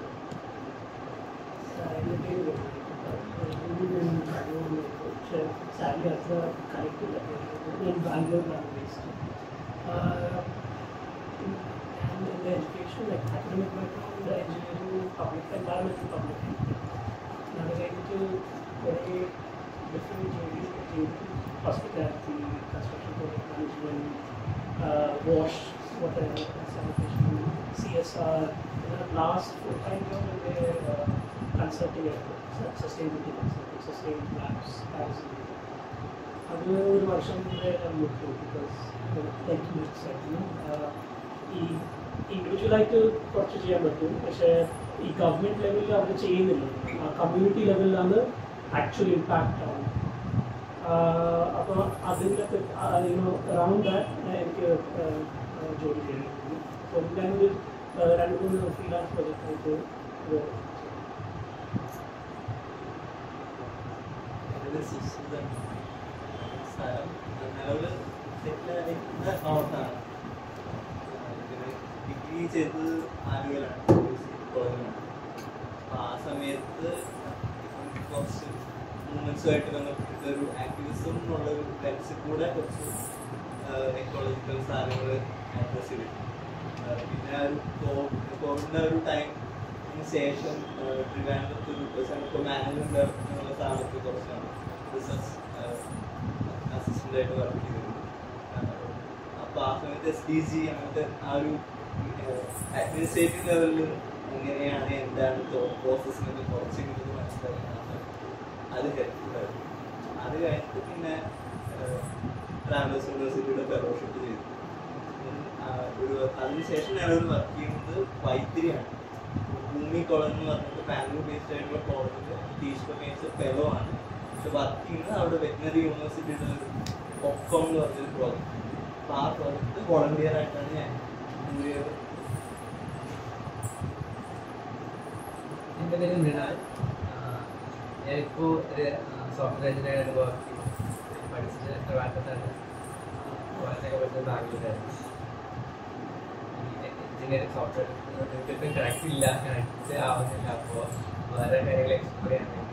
sadly as a curriculum in Bangalore I'm based. Uh, and in the education, like academic background, engineering, public environmental public health. Now I went to very different areas, including hospitality, construction project management, uh, wash, water, sanitation, CSR. And then last full time job in the uh, consulting effort, sustainability consulting, sustainable labs, Paris. അത് ഒരു വർഷം വരെ ഞാൻ വിട്ടു because like you said ഈ ഇൻഡിവിജ്വലായിട്ട് കുറച്ച് ചെയ്യാൻ പറ്റും പക്ഷേ ഈ ഗവൺമെൻറ് ലെവലിൽ അവർ ചെയ്യുന്നില്ല ആ കമ്മ്യൂണിറ്റി ലെവലിലാണ് ആക്ച്വലി ഇമ്പാക്റ്റ് ആവുന്നത് അപ്പോൾ അതിൻ്റെ യുനോ അറൗണ്ട് ദാറ്റ് എനിക്ക് ആഹ്, ആഹ് ജോലി ചെയ്യുന്നു അപ്പോൾ ഞാനൊരു ആഹ്, രണ്ട് മൂന്ന് ഫ്രീലാൻസ് പ്രൊജക്റ്റ് ആയിട്ട് ഇത് എൻ്റെ സുശ്രിതൻ സ്ഥലം നിലവിൽ സെറ്റിലായിരിക്കുന്ന നോർത്താണ് ഡിഗ്രി ചെയ്തത് ആലുവയിലാണ് കോളേജിലാണ് അപ്പോൾ ആ സമയത്ത് ഇപ്പം കുറച്ച് മൂവ്മെൻറ്റ്സുമായിട്ട് ബന്ധപ്പെട്ടിട്ട് ഒരു ആക്ടിവിസം എന്നുള്ളൊരു ലെൻസിൽ കൂടെ കുറച്ച് എക്കോളജിക്കൽ സാധനങ്ങൾ അഡ്രസ് ചെയ്തിട്ടുണ്ട് ആ, പിന്നെ ആ ഒരു കോവിഡിൻ്റെ ഒരു ടൈമിന് ശേഷം ട്രിവാൻഡ്രത്ത് ഒരു സെൻട്രൽ മാനേജ്മെൻറ്റ് എന്നുള്ള സ്ഥാനത്ത് കുറച്ചാണ് റിസർച്ച് അസിസ്റ്റൻ്റ് ആയിട്ട് വർക്ക് ചെയ്തിരുന്നത് അപ്പോൾ ആ സമയത്ത് എസ് ഡി ജി അങ്ങനത്തെ ആ ഒരു അഡ്മിനിസ്ട്രേറ്റീവ് ലെവലിൽ എങ്ങനെയാണ് എന്താണ് പ്രോസസ്സിനൊക്കെ കുറച്ചെങ്കിലും മനസ്സിലാക്കാൻ അത് ഹെൽപ്ഫുള്ളായിരുന്നു അത് കഴിഞ്ഞിട്ട് പിന്നെ ട്രാവലേഴ്സ് യൂണിവേഴ്സിറ്റിയുടെ ഫെലോഷിപ്പ് ചെയ്തു ഉം, ആ, ഒരു അതിനുശേഷം ഞാനൊരു വർക്ക് ചെയ്യുന്നത് വൈത്തിരിയാണ് ഭൂമി കോളേജ് എന്ന് പറഞ്ഞിട്ട് ബാംഗ്ലൂർ ബേസ്ഡ് ആയിട്ടുള്ള കോളേജിൽ ടീച്ചർ മേച്ച് ഫെലോ ആണ് പക്ഷെ വർക്ക് ചെയ്യുന്നത് അവിടെ വെറ്റിനറി യൂണിവേഴ്സിറ്റിയുടെ ഒരു ഒപ്പം എന്ന് പറഞ്ഞൊരു പ്രോജക്റ്റ് അപ്പോൾ ആ പ്രോജക്റ്റ് വോളണ്ടിയർ ആയിട്ടാണ് ഞാൻ എന്ത് ചെയ്തത് എൻ്റെ പേര് മൃണാൽ ഞാനിപ്പോൾ ഒരു സോഫ്റ്റ്വെയർ എഞ്ചിനീയർ ആയിട്ട് വർക്ക് ചെയ്യും പഠിച്ചത് ട്രിവാൻഡ്രത്താണ് കോളേജൊക്കെ പഠിച്ചത് ബാംഗ്ലൂരായിരുന്നു എഞ്ചിനീയറിംഗ് സോഫ്റ്റ്വെയർ ഇപ്പം കണക്ട് ഇല്ല കണക്ട് ആവുന്നില്ല അപ്പോൾ വേറെ കാര്യങ്ങൾ എക്സ്പ്ലോർ ചെയ്യാൻ വേണ്ടി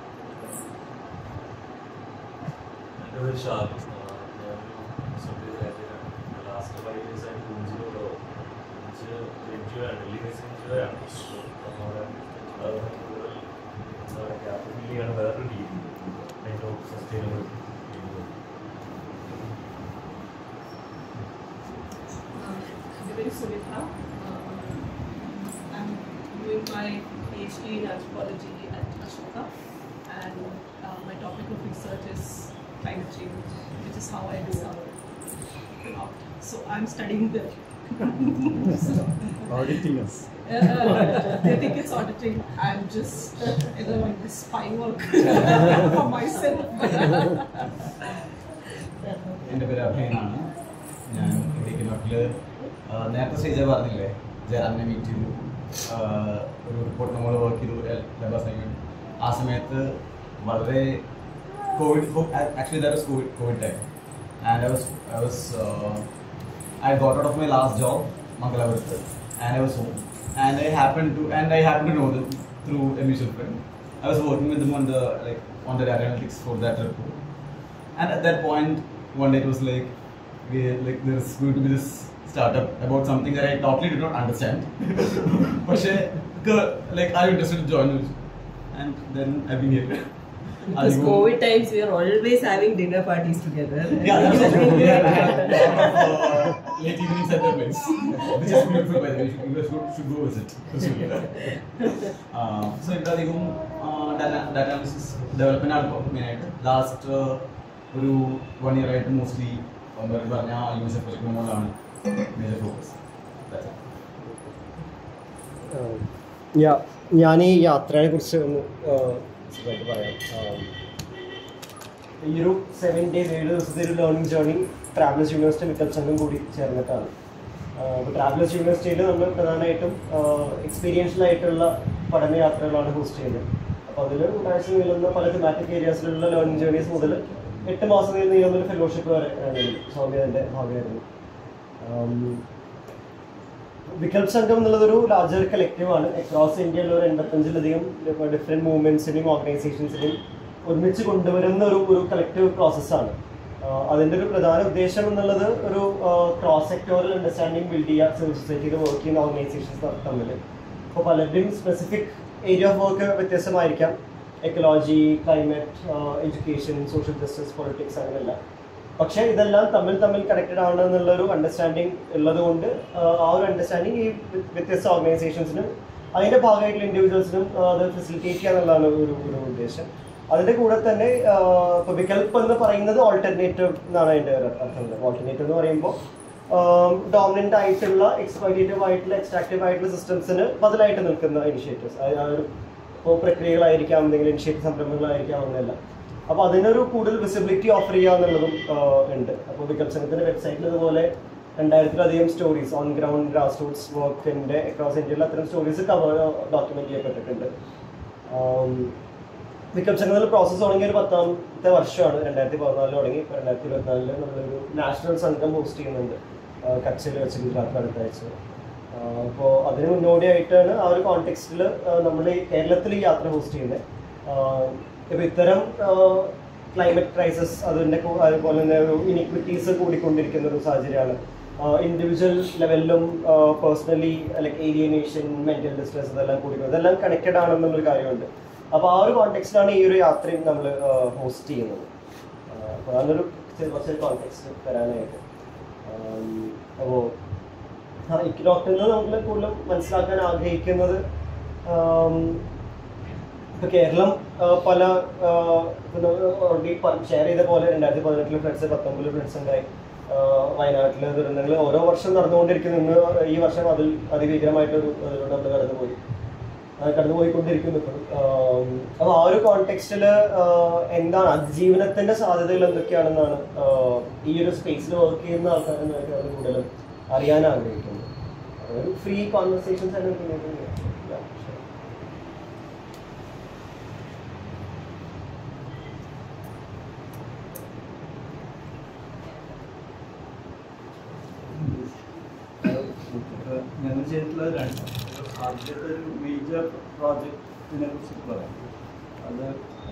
എൻ്റെ പേര് ഷാലു ഞാനൊരു സബ്ജക്ട് ഗ്രാജുവേറ്റാണ് ലാസ്റ്റ് ഫൈവ് ഇയേഴ്സ് ആയിട്ട് കുഞ്ചിലൂടെ കുഞ്ച് എൻജിഒ ആണ് ഡൽഹി ബേസ് എൻജിഒ ആണ് നമ്മുടെ അത് കൂടുതൽ എന്താ പറയുക ക്യാപിറ്റൽ ചെയ്യാണ് വേറൊരു രീതി അതിൻ്റെ sustainable I'm very Sunitha. I'm doing my PhD in anthropology at Ashoka, and uh, my topic of research is climate change, which is how I do our craft. So I'm studying the. Auditing us. Uh, uh, they think it's auditing. I'm just uh, you know, like this spy work for myself. എൻ്റെ പേര് അഭിനാണ് ഞാൻ ഇവിടെ നാട്ടിൽ നേരത്തെ സ്റ്റേജ പറഞ്ഞില്ലേ ജയറാമിനെ meet ചെയ്തു ആഹ് ഒരു report നമ്മൾ വർക്ക് ചെയ്തു ലെബർ അസൈൻമെൻറ്റ് ആ സമയത്ത് വളരെ Covid actually that was Covid Covid time and I was I was I got out of my last job മംഗലാപുരത്ത് and I was home and I happen to and I happen to know them through a mutual friend I was working with them on the like on the analytics for that report and at that point one day it was like we like there's going to be this startup about something that I totally did not understand പക്ഷേ like are you interested to join us and then I've been here Because അധികവും- COVID times, we are always having dinner parties together. Yeah, that's what we had. We had a lot of uh, late evenings at the place, which is beautiful by the way. You guys should, should go visit. uh, so ഇവിടെ അധികം data analysis development ആണ് ഇപ്പോൾ മെയിനായിട്ട് last ഒരു one year ആയിട്ട് mostly പറഞ്ഞ use project മുകളിലാണ് major focus ഞാ ഞാൻ ഈ യാത്രയെ കുറിച്ച് ഒന്ന് ആ, ചെറുതായിട്ട് പറയാം ആ, ഈ ഒരു സെവൻ ഡേയ്സ് ഏഴ് ദിവസത്തെ ഒരു ലേണിംഗ് ജേർണി ട്രാവലേഴ്സ് യൂണിവേഴ്സിറ്റി മിക്കൽ സംഘം കൂടി ചേർന്നിട്ടാണ് അപ്പോൾ ട്രാവലേഴ്സ് യൂണിവേഴ്സിറ്റിയിൽ നമ്മൾ പ്രധാനമായിട്ടും എക്സ്പീരിയൻഷ്യൽ ആയിട്ടുള്ള പഠനയാത്രകളാണ് ഹോസ്റ്റ് ചെയ്യുന്നത് അപ്പോൾ അതിൽ ഒരാഴ്ച നീളുന്ന പല തെമാറ്റിക് ഏരിയാസിലുള്ള ലേണിംഗ് ജേർണീസ് മുതൽ എട്ട് മാസം നീളുന്ന ഒരു ഫെലോഷിപ്പ് വരെ സൗമ്യതിൻ്റെ ഭാഗമായിരുന്നു ആം, വികൽപ് സംഘം എന്നുള്ളതൊരു ലാർജർ കളക്റ്റീവാണ് അക്രോസ് ഇന്ത്യയിലുള്ള ഒരു എൺപത്തഞ്ചിലധികം ഡിഫറെൻറ്റ് മൂവ്മെൻറ്റ്സിനെയും ഓർഗനൈസേഷൻസിനെയും ഒരുമിച്ച് കൊണ്ടുവരുന്ന ഒരു ഒരു കളക്റ്റീവ് പ്രോസസ്സാണ് അതിൻ്റെ ഒരു പ്രധാന ഉദ്ദേശം എന്നുള്ളത് ഒരു ക്രോസ് സെക്ടോറൽ അണ്ടർസ്റ്റാൻഡിങ് ബിൽഡ് ചെയ്യുക സിവിൽ സൊസൈറ്റിയിൽ വർക്ക് ചെയ്യുന്ന ഓർഗനൈസേഷൻസ് തമ്മിൽ അപ്പോൾ പലരുടെയും സ്പെസിഫിക് ഏരിയ ഓഫ് വർക്ക് വ്യത്യസ്തമായിരിക്കാം ecology climate education social justice politics അങ്ങനെയല്ല പക്ഷേ ഇതെല്ലാം തമ്മിൽ തമ്മിൽ കണക്റ്റഡ് ആണ് എന്നുള്ളൊരു അണ്ടർസ്റ്റാൻഡിങ് ഉള്ളത് കൊണ്ട് ആ ഒരു അണ്ടർസ്റ്റാൻഡിങ് ഈ വ്യ- വ്യത്യസ്ത ഓർഗനൈസേഷൻസിനും അതിൻ്റെ ഭാഗമായിട്ടുള്ള ഇൻഡിവിജ്വൽസിനും അത് ഫെസിലിറ്റേറ്റ് ചെയ്യുക എന്നുള്ളതാണ് ഒരു ഒരു ഉദ്ദേശം അതിൻ്റെ കൂടെ തന്നെ ഇപ്പോൾ വികൽപ്പ് എന്ന് പറയുന്നത് ഓൾട്ടർനേറ്റീവ് എന്നാണ് അതിൻ്റെ ഒരു അർത്ഥം ഓൾട്ടർനേറ്റീവ് എന്ന് പറയുമ്പോൾ ഡോമിനൻ്റ് ആയിട്ടുള്ള എക്സ്പ്ലോയിറ്റേറ്റീവ് ആയിട്ടുള്ള എക്സ്ട്രാക്റ്റീവ് ആയിട്ടുള്ള സിസ്റ്റംസിന് ബദലായിട്ട് നിൽക്കുന്ന ഇനിഷ്യേറ്റീവ്സ് ഇപ്പോൾ പ്രക്രിയകളായിരിക്കാം എന്തെങ്കിലും ഇനിഷ്യേറ്റീവ് സംരംഭങ്ങളായിരിക്കാം ഒന്നല്ല അപ്പോൾ അതിനൊരു കൂടുതൽ വിസിബിലിറ്റി ഓഫർ ചെയ്യുക എന്നുള്ളതും ആ, ഉണ്ട് അപ്പോൾ വികൽപ് സംഘത്തിൻ്റെ വെബ്സൈറ്റിൽ ഇതുപോലെ രണ്ടായിരത്തിലധികം stories on ground grass roots വർക്കിൻ്റെ അക്രോസ് ഇന്ത്യയിൽ അത്തരം സ്റ്റോറീസ് കവർ ഡോക്യുമെന്റ് ചെയ്യപ്പെട്ടിട്ടുണ്ട് വിക്രം സംഘത്തിൽ പ്രോസസ്സ് തുടങ്ങിയ ഒരു പത്താമത്തെ വർഷമാണ് രണ്ടായിരത്തി പതിനാലിൽ തുടങ്ങി ഇപ്പോൾ രണ്ടായിരത്തി ഇരുപത്തിനാലില് നമ്മളൊരു നാഷണൽ സംഘം ഹോസ്റ്റ് ചെയ്യുന്നുണ്ട് ആ, കച്ചിൽ വെച്ച് ഗുജറാത്തിൽ അടുത്താഴ്ച അപ്പോൾ അതിന് മുന്നോടിയായിട്ടാണ് ആ ഒരു കോണ്ടെക്സ്റ്റിൽ നമ്മൾ ഈ കേരളത്തിൽ ഈ യാത്ര ഹോസ്റ്റ് ചെയ്യുന്നത് ഇപ്പോൾ ഇത്തരം ക്ലൈമറ്റ് ക്രൈസിസ് അതിൻ്റെ കൂ- അതുപോലെ തന്നെ ഒരു ഇനിക്വിറ്റീസ് കൂടിക്കൊണ്ടിരിക്കുന്ന ഒരു സാഹചര്യമാണ് ഇൻഡിവിജ്വൽ ലെവലിലും personally like alienation mental distress ഇതെല്ലാം കൂടിക്കൊണ്ട് ഇതെല്ലാം കണക്റ്റഡ് ആണെന്നുള്ളൊരു കാര്യമുണ്ട് അപ്പോൾ ആ ഒരു കോണ്ടെക്സ്റ്റിലാണ് ഈ ഒരു യാത്രയും നമ്മൾ ഹോസ്റ്റ് ചെയ്യുന്നത് അപ്പോൾ അതിനൊരു ചെറിയ കുറച്ചൊരു കോണ്ടെക്സ്റ്റ് തരാനായിട്ട് അപ്പോൾ ആ ഇക്നോക്ടിൽ നിന്ന് നമ്മൾ കൂടുതലും മനസ്സിലാക്കാൻ ആഗ്രഹിക്കുന്നത് ഇപ്പൊ കേരളം ആ, പല ഓൾറെഡി ഷെയർ ചെയ്ത പോലെ രണ്ടായിരത്തി പതിനെട്ടിലെ ഫ്ലഡ്സ് പത്തൊമ്പതിൽ ഫ്ലഡ്സ് ഉണ്ടായി ആ, വയനാട്ടിലെ ദുരന്തങ്ങൾ ഓരോ വർഷം നടന്നുകൊണ്ടിരിക്കുന്നു ഇന്ന് ഈ വർഷം അതിൽ അതിഭീകരമായിട്ടൊരു അതിലൂടെ നമ്മൾ കടന്നുപോയി ആ, കടന്നുപോയിക്കൊണ്ടിരിക്കുന്നു ഇപ്പോൾ അപ്പോൾ ആ ഒരു കോണ്ടെക്സ്റ്റിൽ എന്താണ് അതിജീവനത്തിന്റെ സാധ്യതകൾ എന്തൊക്കെയാണെന്നാണ് ആ, ഈ ഒരു സ്പേസിൽ വർക്ക് ചെയ്യുന്ന ആൾക്കാരെന്ന് എനിക്ക് അത് കൂടുതലും അറിയാൻ ആഗ്രഹിക്കുന്നത് ഒരു ഫ്രീ കോൺവെർസേഷൻസ് ആണ് പിന്നീട് Yeah, sure. ഞങ്ങൾ ചെയ്തിട്ടുള്ള രണ്ട് ആദ്യത്തെ ഒരു മേജർ പ്രോജക്റ്റിനെ കുറിച്ച് പറയാം അത്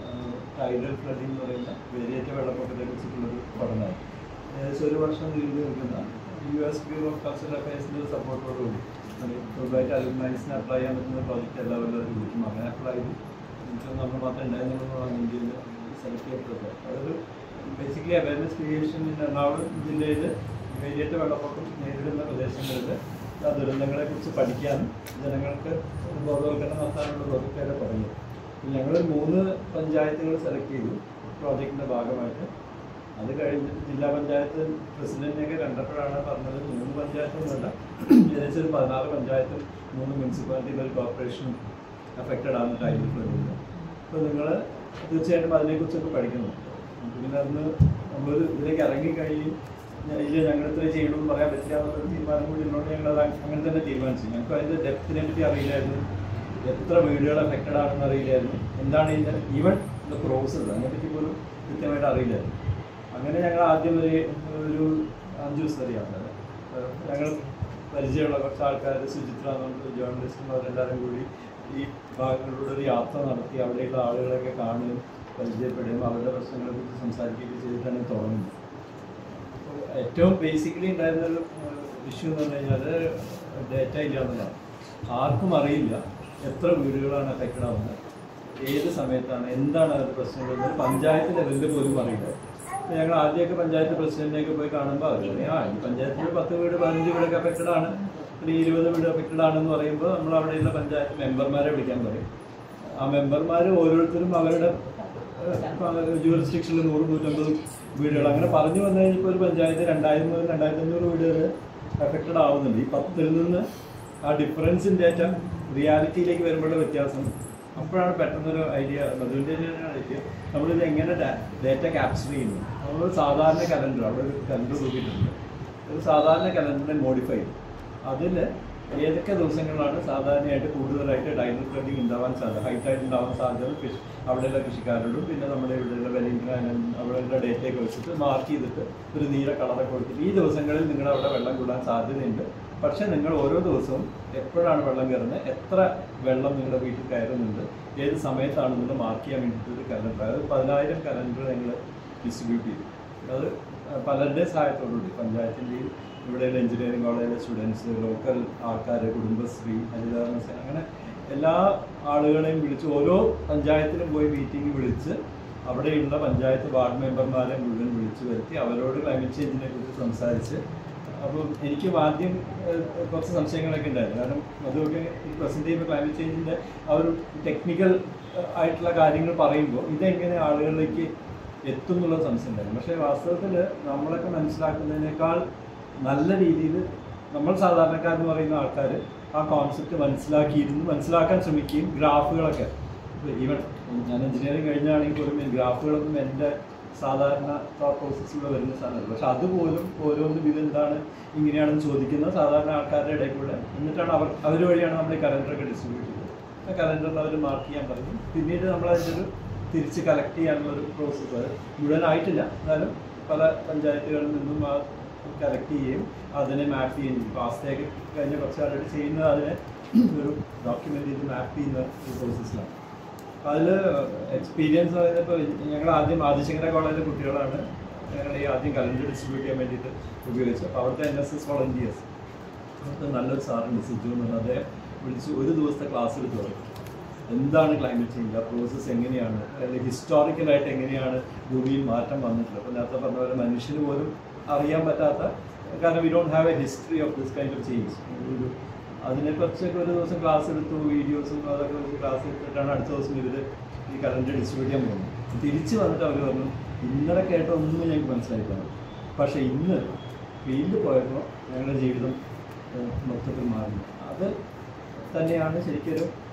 ടൈഡൽ ഫ്ലഡിംഗ് എന്ന് പറയുന്ന വേരിയേറ്റ വെള്ളപ്പൊക്കത്തെ കുറിച്ചിട്ടുള്ളൊരു പഠനമാണ് ഏകദേശം ഒരു വർഷം നീണ്ടു നിൽക്കുന്ന U S bureau of cultural അഫയേഴ്സിൻ്റെ സപ്പോർട്ടോടുകൂടി ഫുള്ളായിട്ട് അലുമിനൈസിന് അപ്ലൈ ചെയ്യാൻ പറ്റുന്ന പ്രോജക്റ്റ് എല്ലാവരും വിളിക്കും അങ്ങനെ അപ്ലൈ ചെയ്തു എനിക്ക് നമ്മൾ മാത്രമേ ഉണ്ടായിരുന്നുള്ളതാണ് ഇന്ത്യയിൽ സെലക്ട് ചെയ്യപ്പെട്ടത് അതൊരു basically awareness creation in Ernakulam ജില്ലയിൽ വേരിയേറ്റ വെള്ളപ്പൊക്കം നേരിടുന്ന പ്രദേശങ്ങളിൽ ആ ദുരന്തങ്ങളെ കുറിച്ച് പഠിക്കാനും ജനങ്ങൾക്ക് ബോധവൽക്കരണം നടത്താനുള്ള പ്രോജക്റ്റായിട്ട് പറഞ്ഞു ഞങ്ങൾ മൂന്ന് പഞ്ചായത്തുകൾ സെലക്ട് ചെയ്തു പ്രോജക്റ്റിൻ്റെ ഭാഗമായിട്ട് അത് കഴിഞ്ഞിട്ട് ജില്ലാ പഞ്ചായത്ത് പ്രസിഡന്റിനെയൊക്കെ കണ്ടപ്പോഴാണ് പറഞ്ഞത് മൂന്ന് പഞ്ചായത്തൊന്നുമല്ല ഏകദേശം ഒരു പതിനാറ് പഞ്ചായത്തും മൂന്ന് മുനിസിപ്പാലിറ്റിയും ഒരു കോർപ്പറേഷനും അഫക്റ്റഡ് ആണ് ടൈമിൽ ഫ്ലഡിൽ അപ്പോൾ നിങ്ങൾ തീർച്ചയായിട്ടും അതിനെക്കുറിച്ചൊക്കെ പഠിക്കണം പിന്നെ അന്ന് നമ്മളൊരു ഇതിലേക്ക് ഇറങ്ങിക്കഴിയും ഇല്ല ഞങ്ങൾ ഇത്ര ചെയ്യണമെന്ന് പറയാൻ പറ്റില്ല എന്നൊരു തീരുമാനം കൂടി ഉള്ളതുകൊണ്ട് ഞങ്ങൾ അത് അങ്ങനെ തന്നെ തീരുമാനിച്ചു ഞങ്ങൾക്ക് അതിൻ്റെ ഡെപ്തിനെ പറ്റി അറിയില്ലായിരുന്നു എത്ര വീടുകൾ അഫക്റ്റഡ് ആണെന്ന് അറിയില്ലായിരുന്നു എന്താണ് ഇതിൻ്റെ ഈവൻ ഇത് പ്രോസസ് അതിനെപ്പറ്റി പോലും കൃത്യമായിട്ട് അറിയില്ലായിരുന്നു അങ്ങനെ ഞങ്ങൾ ആദ്യം ഒരു ഒരു അഞ്ച് ദിവസത്തെ യാത്ര ഞങ്ങൾ പരിചയമുള്ള കുറച്ച് ആൾക്കാർ സുചിത്ര എന്നുകൊണ്ട് ജേർണലിസ്റ്റും അവരെല്ലാവരും കൂടി ഈ ഭാഗങ്ങളിലൂടെ ഒരു യാത്ര നടത്തി അവിടെയുള്ള ആളുകളെയൊക്കെ കാണുകയും പരിചയപ്പെടുകയും അവരുടെ പ്രശ്നങ്ങളെ കുറിച്ച് സംസാരിക്കുകയും ചെയ്തിട്ടാണ് ഇത് തുടങ്ങുന്നത് അപ്പോൾ ഏറ്റവും ബേസിക്കലി ഉണ്ടായിരുന്ന ഒരു ഇഷ്യൂ എന്ന് പറഞ്ഞു കഴിഞ്ഞാൽ ഡേറ്റ ഇല്ല എന്നുള്ളതാണ് ആർക്കും അറിയില്ല എത്ര വീടുകളാണ് എഫക്റ്റഡ് ആവുന്നത് ഏത് സമയത്താണ് എന്താണ് അതിൻ്റെ പ്രശ്നങ്ങൾ എന്ന് പഞ്ചായത്ത് ലെവലിൽ പോലും അറിയില്ല അപ്പോൾ ഞങ്ങൾ ആദ്യമൊക്കെ പഞ്ചായത്ത് പ്രസിഡന്റിനെയൊക്കെ പോയി കാണുമ്പോൾ അവർ പറയും ആ ഈ പഞ്ചായത്തിൽ പത്ത് വീട് പതിനഞ്ച് വീടൊക്കെ അഫക്റ്റഡ് ആണ് ഒരു ഇരുപത് വീട് അഫക്റ്റഡ് ആണെന്ന് പറയുമ്പോൾ നമ്മൾ അവിടെയുള്ള പഞ്ചായത്ത് മെമ്പർമാരെ വിളിക്കാൻ പറയും ആ മെമ്പർമാർ ഓരോരുത്തരും അവരുടെ ജൂറിസ്ഡിക്ഷനിൽ നൂറ് നൂറ്റമ്പത് വീടുകൾ അങ്ങനെ പറഞ്ഞു വന്നു കഴിഞ്ഞപ്പോൾ ഒരു പഞ്ചായത്ത് രണ്ടായിരം മുതൽ രണ്ടായിരത്തി അഞ്ഞൂറ് വീടുകൾ അഫക്റ്റഡ് ആവുന്നുണ്ട് ഈ പത്തിൽ നിന്ന് ആ ഡിഫറൻസിൻ്റെ ഏറ്റവും റിയാലിറ്റിയിലേക്ക് വരുമ്പോഴുള്ള വ്യത്യാസം അപ്പോഴാണ് പെട്ടെന്നൊരു ഐഡിയ മധുവിൻ്റെ ഐഡിയ നമ്മളിത് എങ്ങനെ ഡേറ്റ ക്യാപ്ചർ ചെയ്യുന്നു നമ്മൾ സാധാരണ കലണ്ടർ അവിടെ ഒരു കലണ്ടർ തൂക്കിയിട്ടുണ്ട് ഒരു സാധാരണ കലണ്ടറിനെ മോഡിഫൈ ചെയ്തു അതിൽ ഏതൊക്കെ ദിവസങ്ങളാണ് സാധാരണയായിട്ട് കൂടുതലായിട്ട് ഡൈനർ ഫ്ലഡിങ് ഉണ്ടാവാൻ സാധ്യത ഹൈറ്റായിട്ട് ഉണ്ടാവാൻ സാധ്യത കൃഷി അവിടെയുള്ള കൃഷിക്കാരോടും പിന്നെ നമ്മുടെ ഇവിടെയുള്ള വെല്ലിംഗ്ടൺ അവിടെയുള്ള ഡേറ്റയൊക്കെ വെച്ചിട്ട് മാർക്ക് ചെയ്തിട്ട് ഒരു നീല കളറൊക്കെ കൊടുത്തിട്ട് ഈ ദിവസങ്ങളിൽ നിങ്ങളുടെ അവിടെ വെള്ളം കൂടാൻ സാധ്യതയുണ്ട് പക്ഷേ നിങ്ങൾ ഓരോ ദിവസവും എപ്പോഴാണ് വെള്ളം കയറുന്നത് എത്ര വെള്ളം നിങ്ങളുടെ വീട്ടിൽ കയറുന്നുണ്ട് ഏത് സമയത്താണെന്നുള്ളത് മാർക്ക് ചെയ്യാൻ വേണ്ടിയിട്ട് ഒരു കലണ്ടർ അതായത് പതിനായിരം കലണ്ടർ ഞങ്ങൾ ഡിസ്ട്രിബ്യൂട്ട് ചെയ്തു അത് പലരുടെ സഹായത്തോടുകൂടി പഞ്ചായത്തിൻ്റെയും ഇവിടെയുള്ള എഞ്ചിനീയറിംഗ് കോളേജിലെ സ്റ്റുഡൻസ് ലോക്കൽ ആൾക്കാർ കുടുംബശ്രീ ഹരിതകർമ്മ സേന അങ്ങനെ എല്ലാ ആളുകളെയും വിളിച്ച് ഓരോ പഞ്ചായത്തിലും പോയി മീറ്റിംഗ് വിളിച്ച് അവിടെയുള്ള പഞ്ചായത്ത് വാർഡ് മെമ്പർമാരെ മുഴുവൻ വിളിച്ചു വരുത്തി അവരോട് ക്ലൈമറ്റ് ചേഞ്ചിനെ കുറിച്ച് സംസാരിച്ച് അപ്പം എനിക്കും ആദ്യം ഏഹ്, കുറച്ച് സംശയങ്ങളൊക്കെ ഉണ്ടായിരുന്നു കാരണം അതൊക്കെ ഈ പ്രസന്റ് ചെയ്യുമ്പോൾ ക്ലൈമറ്റ് ചേഞ്ചിൻ്റെ ആ ഒരു ടെക്നിക്കൽ ആയിട്ടുള്ള കാര്യങ്ങൾ പറയുമ്പോൾ ഇതെങ്ങനെ ആളുകളിലേക്ക് എത്തും എന്നുള്ള സംശയം ഉണ്ടായിരുന്നു പക്ഷേ വാസ്തവത്തിൽ നമ്മളൊക്കെ മനസ്സിലാക്കുന്നതിനേക്കാൾ നല്ല രീതിയിൽ നമ്മൾ സാധാരണക്കാരെന്ന് പറയുന്ന ആൾക്കാർ ആ കോൺസെപ്റ്റ് മനസ്സിലാക്കിയിരുന്നു മനസ്സിലാക്കാൻ ശ്രമിക്കുകയും ഗ്രാഫുകളൊക്കെ ഈവൻ ഞാൻ എഞ്ചിനീയറിംഗ് കഴിഞ്ഞാണെങ്കിൽ പോലും ഈ ഗ്രാഫുകളൊന്നും എൻ്റെ സാധാരണ തോട്ട് പ്രോസസ്സിലൂടെ വരുന്ന സാധനമല്ല പക്ഷെ അതുപോലും ഓരോന്നും ഇതെന്താണ് ഇങ്ങനെയാണെന്ന് ചോദിക്കുന്ന സാധാരണ ആൾക്കാരുടെ ഇടയിൽ കൂടെ എന്നിട്ടാണ് അവർ അവർ വഴിയാണ് നമ്മൾ ഈ കലണ്ടറൊക്കെ ഡിസ്ട്രിബ്യൂട്ട് ചെയ്തത് ആ കലണ്ടറിൽ അവർ മാർക്ക് ചെയ്യാൻ പറയും പിന്നീട് നമ്മൾ അതിൻ്റെ ഒരു തിരിച്ച് കളക്ട് ചെയ്യാനുള്ള ഒരു പ്രോസസ്സ് അത് മുഴുവനായിട്ടില്ല എന്നാലും പല പഞ്ചായത്തുകളിൽ നിന്നും ആ കളക്ട് ചെയ്യുകയും അതിനെ മാപ്പ് ചെയ്യുകയും ചെയ്യും ഇപ്പോൾ ആസ്തയൊക്കെ കഴിഞ്ഞ കുറച്ച് ആളുകൾ ചെയ്യുന്നത് അതിനെ ഒരു ഡോക്യുമെൻ്റ് ചെയ്ത് മാപ്പ് ചെയ്യുന്ന ഒരു പ്രോസസ്സിലാണ് അതിൽ എക്സ്പീരിയൻസ് പറയുന്നപ്പോൾ ഞങ്ങൾ ആദ്യം ആദിശങ്കര കോളേജിലെ കുട്ടികളാണ് ഞങ്ങൾ ഈ ആദ്യം കലണ്ടർ ഡിസ്ട്രിബ്യൂട്ട് ചെയ്യാൻ വേണ്ടിയിട്ട് ഉപയോഗിച്ചത് അപ്പോൾ അവിടുത്തെ എൻ എസ് എസ് വോളണ്ടിയേഴ്സ് അവിടുത്തെ നല്ലൊരു സാറുണ്ട് സിജു എന്നുള്ളത് അദ്ദേഹം വിളിച്ച് ഒരു ദിവസത്തെ ക്ലാസ് എടുത്ത് തുടങ്ങി എന്താണ് ക്ലൈമറ്റ് ചേഞ്ച് ആ പ്രോസസ്സ് എങ്ങനെയാണ് അല്ലെങ്കിൽ ഹിസ്റ്റോറിക്കലായിട്ട് എങ്ങനെയാണ് ഭൂമിയിൽ മാറ്റം വന്നിട്ടുള്ളത് അപ്പോൾ നേരത്തെ പറഞ്ഞ പോലെ മനുഷ്യന് പോലും അറിയാൻ പറ്റാത്ത കാരണം we don't have a history of this kind of change ഒരു അതിനെക്കുറിച്ചൊക്കെ ഒരു ദിവസം ക്ലാസ് എടുത്തു വീഡിയോസും അതൊക്കെ വെച്ച് ക്ലാസ് എടുത്തിട്ടാണ് അടുത്ത ദിവസം ഇവർ ഈ കലണ്ടർ ഡിസ്ട്രിബ്യൂട്ട് ചെയ്യാൻ പോകുന്നത് തിരിച്ച് വന്നിട്ട് അവർ പറഞ്ഞു ഇന്നലെ കേട്ട ഒന്നും ഞങ്ങൾക്ക് മനസ്സിലായിട്ടാണ് പക്ഷേ ഇന്ന് ഫീൽഡിൽ പോയപ്പോൾ ഞങ്ങളുടെ ജീവിതം ഏഹ്, മൊത്തത്തിൽ മാറി അത് തന്നെയാണ് ശരിക്കൊരു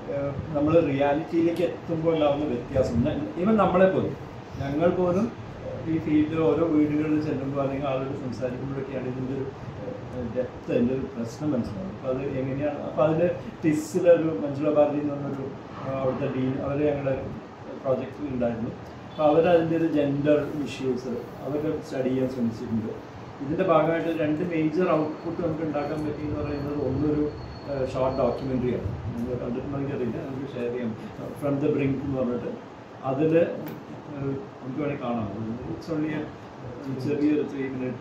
നമ്മൾ റിയാലിറ്റിയിലേക്ക് എത്തുമ്പോൾ ഉണ്ടാകുന്ന വ്യത്യാസം ഈവൻ നമ്മളെ പോലും ഞങ്ങൾ പോലും ഈ ഫീൽഡിൽ ഓരോ വീടുകളിൽ ചെല്ലുമ്പോൾ അല്ലെങ്കിൽ ആളുകൾ സംസാരിക്കുമ്പോഴൊക്കെയാണ് ഇതിൻ്റെ ഒരു ഡെപ്ത് അതിൻ്റെ ഒരു പ്രശ്നം മനസ്സിലാവും അപ്പോൾ അത് എങ്ങനെയാണ് അപ്പോൾ അതിൽ ടിസ്സിലൊരു മഞ്ജുള ഭാരതി എന്ന് പറഞ്ഞൊരു ആ, അവിടുത്തെ ഡീൻ അവർ ഞങ്ങളുടെ പ്രോജക്റ്റിൽ ഉണ്ടായിരുന്നു അപ്പോൾ അവർ അതിൻ്റെ ഒരു ജെൻഡർ ഇഷ്യൂസ് അതൊക്കെ സ്റ്റഡി ചെയ്യാൻ ശ്രമിച്ചിട്ടുണ്ട് ഇതിൻ്റെ ഭാഗമായിട്ട് രണ്ട് മേജർ ഔട്ട്പുട്ട് നമുക്ക് ഉണ്ടാക്കാൻ പറ്റി എന്ന് പറയുന്നത് ഒന്നൊരു ഷോർട്ട് ഡോക്യുമെൻ്ററിയാണ് നിങ്ങൾ കണ്ടിട്ടുണ്ടെങ്കിൽ അറിയില്ല നമുക്ക് ഷെയർ ചെയ്യാം ഫ്രം ദ ബ്രിങ്ക് എന്ന് പറഞ്ഞിട്ട് അതിൽ നമുക്ക് വേണമെങ്കിൽ കാണാം ഇറ്റ്സ് ഓൺലി ചെറിയൊരു ത്രീ മിനിറ്റ്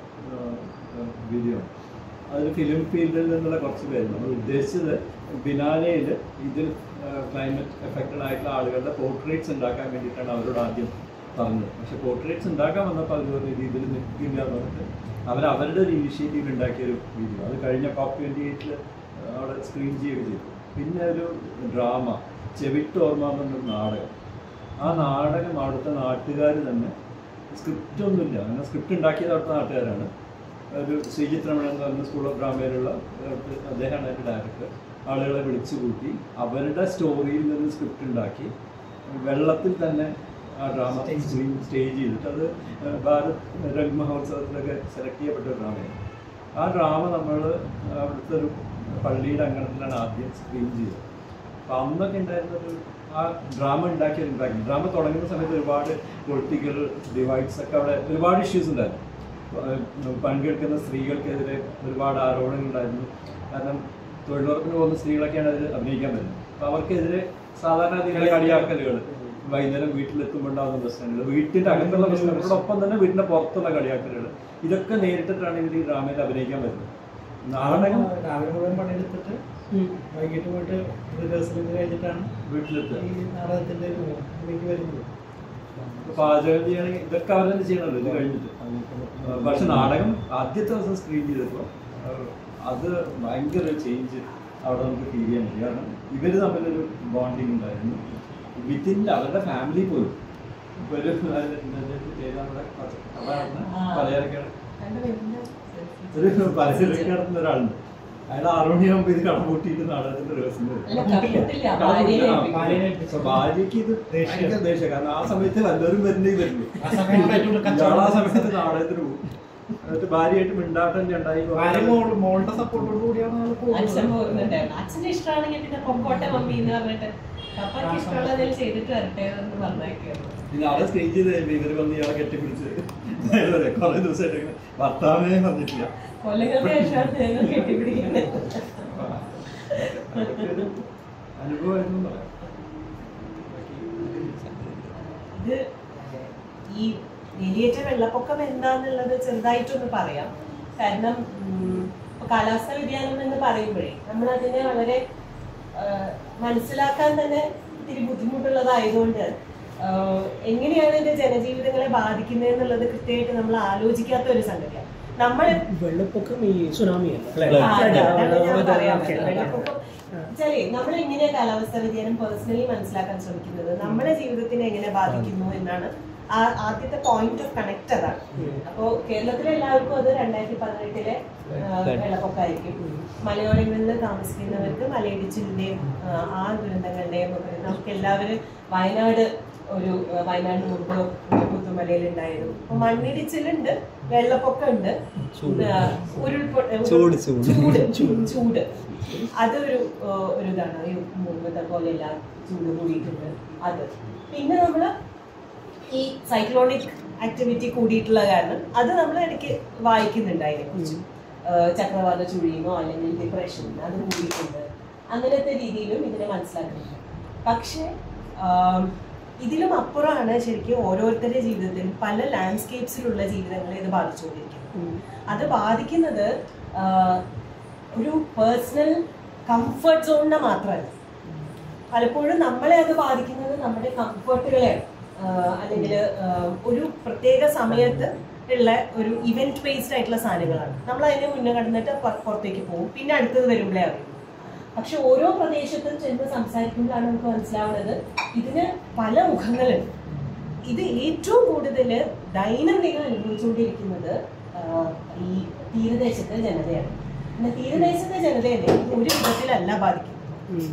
വീഡിയോ അതിൽ ഫിലിം ഫീൽഡിൽ നിന്നുള്ള കുറച്ച് പേര് നമ്മൾ ഉദ്ദേശിച്ചത് ബിനാലയിൽ ഇതിൽ ക്ലൈമറ്റ് എഫക്റ്റഡ് ആയിട്ടുള്ള ആളുകളുടെ പോർട്രേറ്റ്സ് ഉണ്ടാക്കാൻ വേണ്ടിയിട്ടാണ് അവരോട് ആദ്യം പറഞ്ഞത് പക്ഷെ പോർട്രേറ്റ്സ് ഉണ്ടാക്കാൻ വന്നപ്പോൾ അവർ പറഞ്ഞ രീതിയിൽ നിൽക്കില്ല എന്ന് പറഞ്ഞിട്ട് അവർ അവരുടെ ഒരു ഇനിഷ്യേറ്റീവ് ഉണ്ടാക്കിയൊരു വീഡിയോ അത് കഴിഞ്ഞ കോപ്പ് ട്വൻറ്റി എയ്റ്റിൽ അവിടെ സ്ക്രീൻ ചെയ്യുകയും ചെയ്തു പിന്നെ ഒരു ഡ്രാമ ചെവിട്ടോർമ്മ എന്ന് പറഞ്ഞൊരു നാടകം ആ നാടകം അവിടുത്തെ നാട്ടുകാർ തന്നെ സ്ക്രിപ്റ്റ് ഒന്നുമില്ല അങ്ങനെ സ്ക്രിപ്റ്റ് ഉണ്ടാക്കിയത് അവിടുത്തെ നാട്ടുകാരാണ് ഒരു ശ്രീജിത് രമണൻ എന്ന് പറഞ്ഞ സ്കൂൾ ഓഫ് ഡ്രാമയിലുള്ള ഒരു- അദ്ദേഹമാണ് അതിൻ്റെ ഡയറക്ടർ ആളുകളെ വിളിച്ചു കൂട്ടി അവരുടെ സ്റ്റോറിയിൽ നിന്ന് സ്ക്രിപ്റ്റ് ഉണ്ടാക്കി വെള്ളത്തിൽ തന്നെ ആ ഡ്രാമ സ്ക്രീൻ സ്റ്റേജ് ചെയ്തിട്ട് അത് ഭാരത് രംഗ് മഹോത്സവത്തിലൊക്കെ സെലക്ട് ചെയ്യപ്പെട്ട ഒരു ഡ്രാമയാണ് ആ ഡ്രാമ നമ്മൾ അവിടുത്തെ ഒരു പള്ളിയുടെ അങ്കണത്തിലാണ് ആദ്യം സ്ക്രീൻ ചെയ്തത് അപ്പം അന്നൊക്കെ ഉണ്ടായിരുന്നൊരു ആ ഡ്രാമ ഉണ്ടാക്കിയ ഉണ്ടാക്കി ഡ്രാമ തുടങ്ങുന്ന സമയത്ത് ഒരുപാട് പൊളിറ്റിക്കൽ ഡിവൈഡ്സ് ഒക്കെ അവിടെ ഒരുപാട് ഇഷ്യൂസ് ഉണ്ടായിരുന്നു ഏഹ് പങ്കെടുക്കുന്ന സ്ത്രീകൾക്കെതിരെ ഒരുപാട് ആരോപണങ്ങൾ ഉണ്ടായിരുന്നു കാരണം തൊഴിലുറപ്പിന് പോകുന്ന സ്ത്രീകളൊക്കെയാണ് അതിൽ അഭിനയിക്കാൻ പറ്റുന്നത് അപ്പോൾ അവർക്കെതിരെ സാധാരണ രീതിയിലുള്ള കളിയാക്കലുകൾ വൈകുന്നേരം വീട്ടിലെത്തുമ്പോൾ ഉണ്ടാകുന്ന പ്രശ്നങ്ങൾ വീട്ടിൻ്റെ അകത്തുള്ള പ്രശ്നങ്ങളോടൊപ്പം തന്നെ വീടിൻ്റെ പുറത്തുള്ള കളിയാക്കലുകൾ ഇതൊക്കെ നേരിട്ടിട്ടാണ് ഇവർ ഈ ഡ്രാമയിൽ അഭിനയിക്കാൻ പറ്റുന്നത് നാടകം രാവിലെ മുഴുവൻ പണിയെടുത്തിട്ട് വൈകിട്ട് പോയിട്ട് റിഹേഴ്സൽ കഴിഞ്ഞിട്ടാണ് വീട്ടിലെത്തുക ഈ നാടകത്തിന്റെ ഇതിലേക്ക് വരുന്നത് പാചകം ചെയ്യണമെങ്കിൽ ഇതൊക്കെ അവർ തന്നെ ചെയ്യണമല്ലോ ഇത് കഴിഞ്ഞിട്ട് ആ, പക്ഷെ നാടകം ആദ്യത്തെ ദിവസം സ്ക്രീൻ ചെയ്തപ്പോൾ ആ, അത് ഭയങ്കര ചേഞ്ച് അവിടെ നമുക്ക് ഫീൽ ചെയ്യാൻ പറ്റി കാരണം ഇവർ തമ്മിലൊരു ബോണ്ടിങ് ഉണ്ടായിരുന്നു വിത്തിൻ അവരുടെ ഫാമിലി പോലും ഇപ്പൊ ഒരു പേര് നമ്മുടെ പലചരക്കാണ് ഒരു പലചരക്ക് നടത്തുന്ന ഒരാളുണ്ട് അയാൾ ആറു മണിയാകുമ്പോൾ ഇത് കട പൂട്ടിയിട്ട് നാടകത്തിന്റെ ദിവസം അല്ല, കടപൂട്ടില്ല, ഭാര്യയെ ഏൽപ്പിക്കും. ഭാര്യക്ക് ഇത് ഭയങ്കര ദേഷ്യം കാരണം ആ സമയത്ത് വല്ലവരും വരുന്നേ വരുള്ളൂ ആ സമയത്ത് ഏറ്റവും കച്ചവടം. ഇയാൾ ആ സമയത്ത് നാടകത്തിന് പോകും എന്നിട്ട് ഭാര്യയായിട്ട് മിണ്ടാട്ടം ഉണ്ടായി ഭാര്യ മോൾ മോളുടെ സപ്പോർട്ടോട് കൂടിയാണ് ആൾ അച്ഛൻ പോകുന്നത് പോകുന്നുണ്ടായിരുന്നു അച്ഛന് ഇഷ്ടമാണെങ്കിൽ പിന്നെ പൊക്കോട്ടെ മമ്മി എന്ന് പറഞ്ഞിട്ട് പപ്പക്ക് ഇഷ്ടമുള്ളതിൽ ചെയ്തിട്ട് വരട്ടെ എന്ന് പറഞ്ഞേക്കായിരുന്നു പിന്നെ അവിടെ സ്ക്രീൻ ചെയ്ത് കഴിയുമ്പോൾ ഇവര് വന്ന് ഇയാളെ കെട്ടിപ്പിടിച്ച് കുറെ ദിവസമായിട്ട് ഇങ്ങനെ ഭർത്താവിനെ വന്നിട്ടില്ല കൊല്ലങ്ങളുടെ ശേഷമാണ് ഞങ്ങൾ കെട്ടിപ്പിടിക്കുന്നത് അതൊക്കെ ഒരു അനുഭവമായിരുന്നു എന്ന് പറയാം ഇത് ഈ വേലിയേറ്റ വെള്ളപ്പൊക്കം എന്താന്നുള്ളത് ചെറുതായിട്ടൊന്ന് പറയാം കാരണം ഉം, ഇപ്പൊ കാലാവസ്ഥാ വ്യതിയാനം എന്ന് പറയുമ്പോഴേ നമ്മൾ അതിനെ വളരെ ആ, മനസ്സിലാക്കാൻ തന്നെ ഇത്തിരി ബുദ്ധിമുട്ടുള്ളതായതുകൊണ്ട് ആ, എങ്ങനെയാണ് ഇത് ജനജീവിതങ്ങളെ ബാധിക്കുന്നത് എന്നുള്ളത് കൃത്യമായിട്ട് നമ്മൾ ആലോചിക്കാത്ത ഒരു സംഗതിയാണ് നമ്മൾ വെള്ളപ്പൊക്കം ഈ സുനാമി അല്ലേ ആ, അതെ, അതാണ് ഞാൻ പറയാൻ ഓക്കേ, വന്നത്. വെള്ളപ്പൊക്കം വെച്ചാലേ നമ്മൾ എങ്ങനെയാ കാലാവസ്ഥാ വ്യതിയാനം പേഴ്സണലി മനസ്സിലാക്കാൻ ശ്രമിക്കുന്നത് നമ്മുടെ ജീവിതത്തിനെ എങ്ങനെ ബാധിക്കുന്നു എന്നാണ് ആ ആദ്യത്തെ പോയിന്റ് ഓഫ് കണക്ട് അതാണ് അപ്പോ കേരളത്തിലെ എല്ലാവർക്കും അത് രണ്ടായിരത്തി പതിനെട്ടിലെ വെള്ളപ്പൊക്കമായിരിക്കും മലയോരങ്ങളിൽ താമസിക്കുന്നവർക്ക് മലയിടിച്ചിലിന്റെയും ആ, ആ ദുരന്തങ്ങളുടെയും ഒക്കെ നമുക്ക് എല്ലാവരും വയനാട് ഒരു ആ, വയനാട് മുമ്പ് പുത്തുമലയിൽ ഉണ്ടായിരുന്നു അപ്പൊ മണ്ണിടിച്ചിലുണ്ട് വെള്ളപ്പൊക്കമുണ്ട് ആ, ഉരുൾപൊ- ചൂട്, ചൂട്. ചൂട് ചൂട് അതൊരു ആ, ഒരു ഇതാണ് ഈ മുമ്പത്തെ പോലെയല്ല ചൂട് കൂടിയിട്ടുണ്ട് അത് പിന്നെ നമ്മള് ഈ സൈക്ലോണിക് ആക്ടിവിറ്റി കൂടിയിട്ടുള്ള കാരണം അത് നമ്മൾ ഇടയ്ക്ക് വായിക്കുന്നുണ്ട് അതിനെക്കുറിച്ച് ആ, ചക്രവാത ചുഴിയുമോ അല്ലെങ്കിൽ ഡിപ്രഷൻ അത് കൂടിയിട്ടുണ്ട് അങ്ങനത്തെ രീതിയിലും ഇതിനെ മനസ്സിലാക്കുന്നുണ്ട് പക്ഷേ ആം, ഇതിലും അപ്പുറമാണ് ശരിക്കും ഓരോരുത്തരുടെ ജീവിതത്തിലും പല ലാൻഡ്സ്കേപ്സിലുള്ള ജീവിതങ്ങളെ ഇത് ബാധിച്ചുകൊണ്ടിരിക്കുന്നത് അത് ബാധിക്കുന്നത് ആ, ഒരു പേഴ്സണൽ കംഫർട്ട് സോണിനെ മാത്രമല്ല പലപ്പോഴും നമ്മളെ അത് ബാധിക്കുന്നത് നമ്മുടെ കംഫർട്ടുകളെയാണ് അല്ലെങ്കിൽ ഒരു പ്രത്യേക സമയത്ത് ഉള്ള ഒരു ഇവന്റ് ബേസ്ഡ് ആയിട്ടുള്ള സാധനങ്ങളാണ് നമ്മൾ അതിനെ മുന്നേ കടന്നിട്ട് പുറ- പുറത്തേക്ക് പോകും പിന്നെ അടുത്തത് വരുമ്പോഴേ അറിയും പക്ഷെ ഓരോ പ്രദേശത്തും ചെന്ന് സംസാരിക്കുമ്പോഴാണ് നമുക്ക് മനസ്സിലാവുന്നത് ഇതിന് പല മുഖങ്ങളുണ്ട് ഇത് ഏറ്റവും കൂടുതൽ ദൈനംദിനം അനുഭവിച്ചുകൊണ്ടിരിക്കുന്നത് ആ, ഈ തീരദേശത്തെ ജനതയാണ് പിന്നെ തീരദേശത്തെ ജനതയെ ഇത് ഒരു വിധത്തിലല്ല ബാധിക്കുന്നത്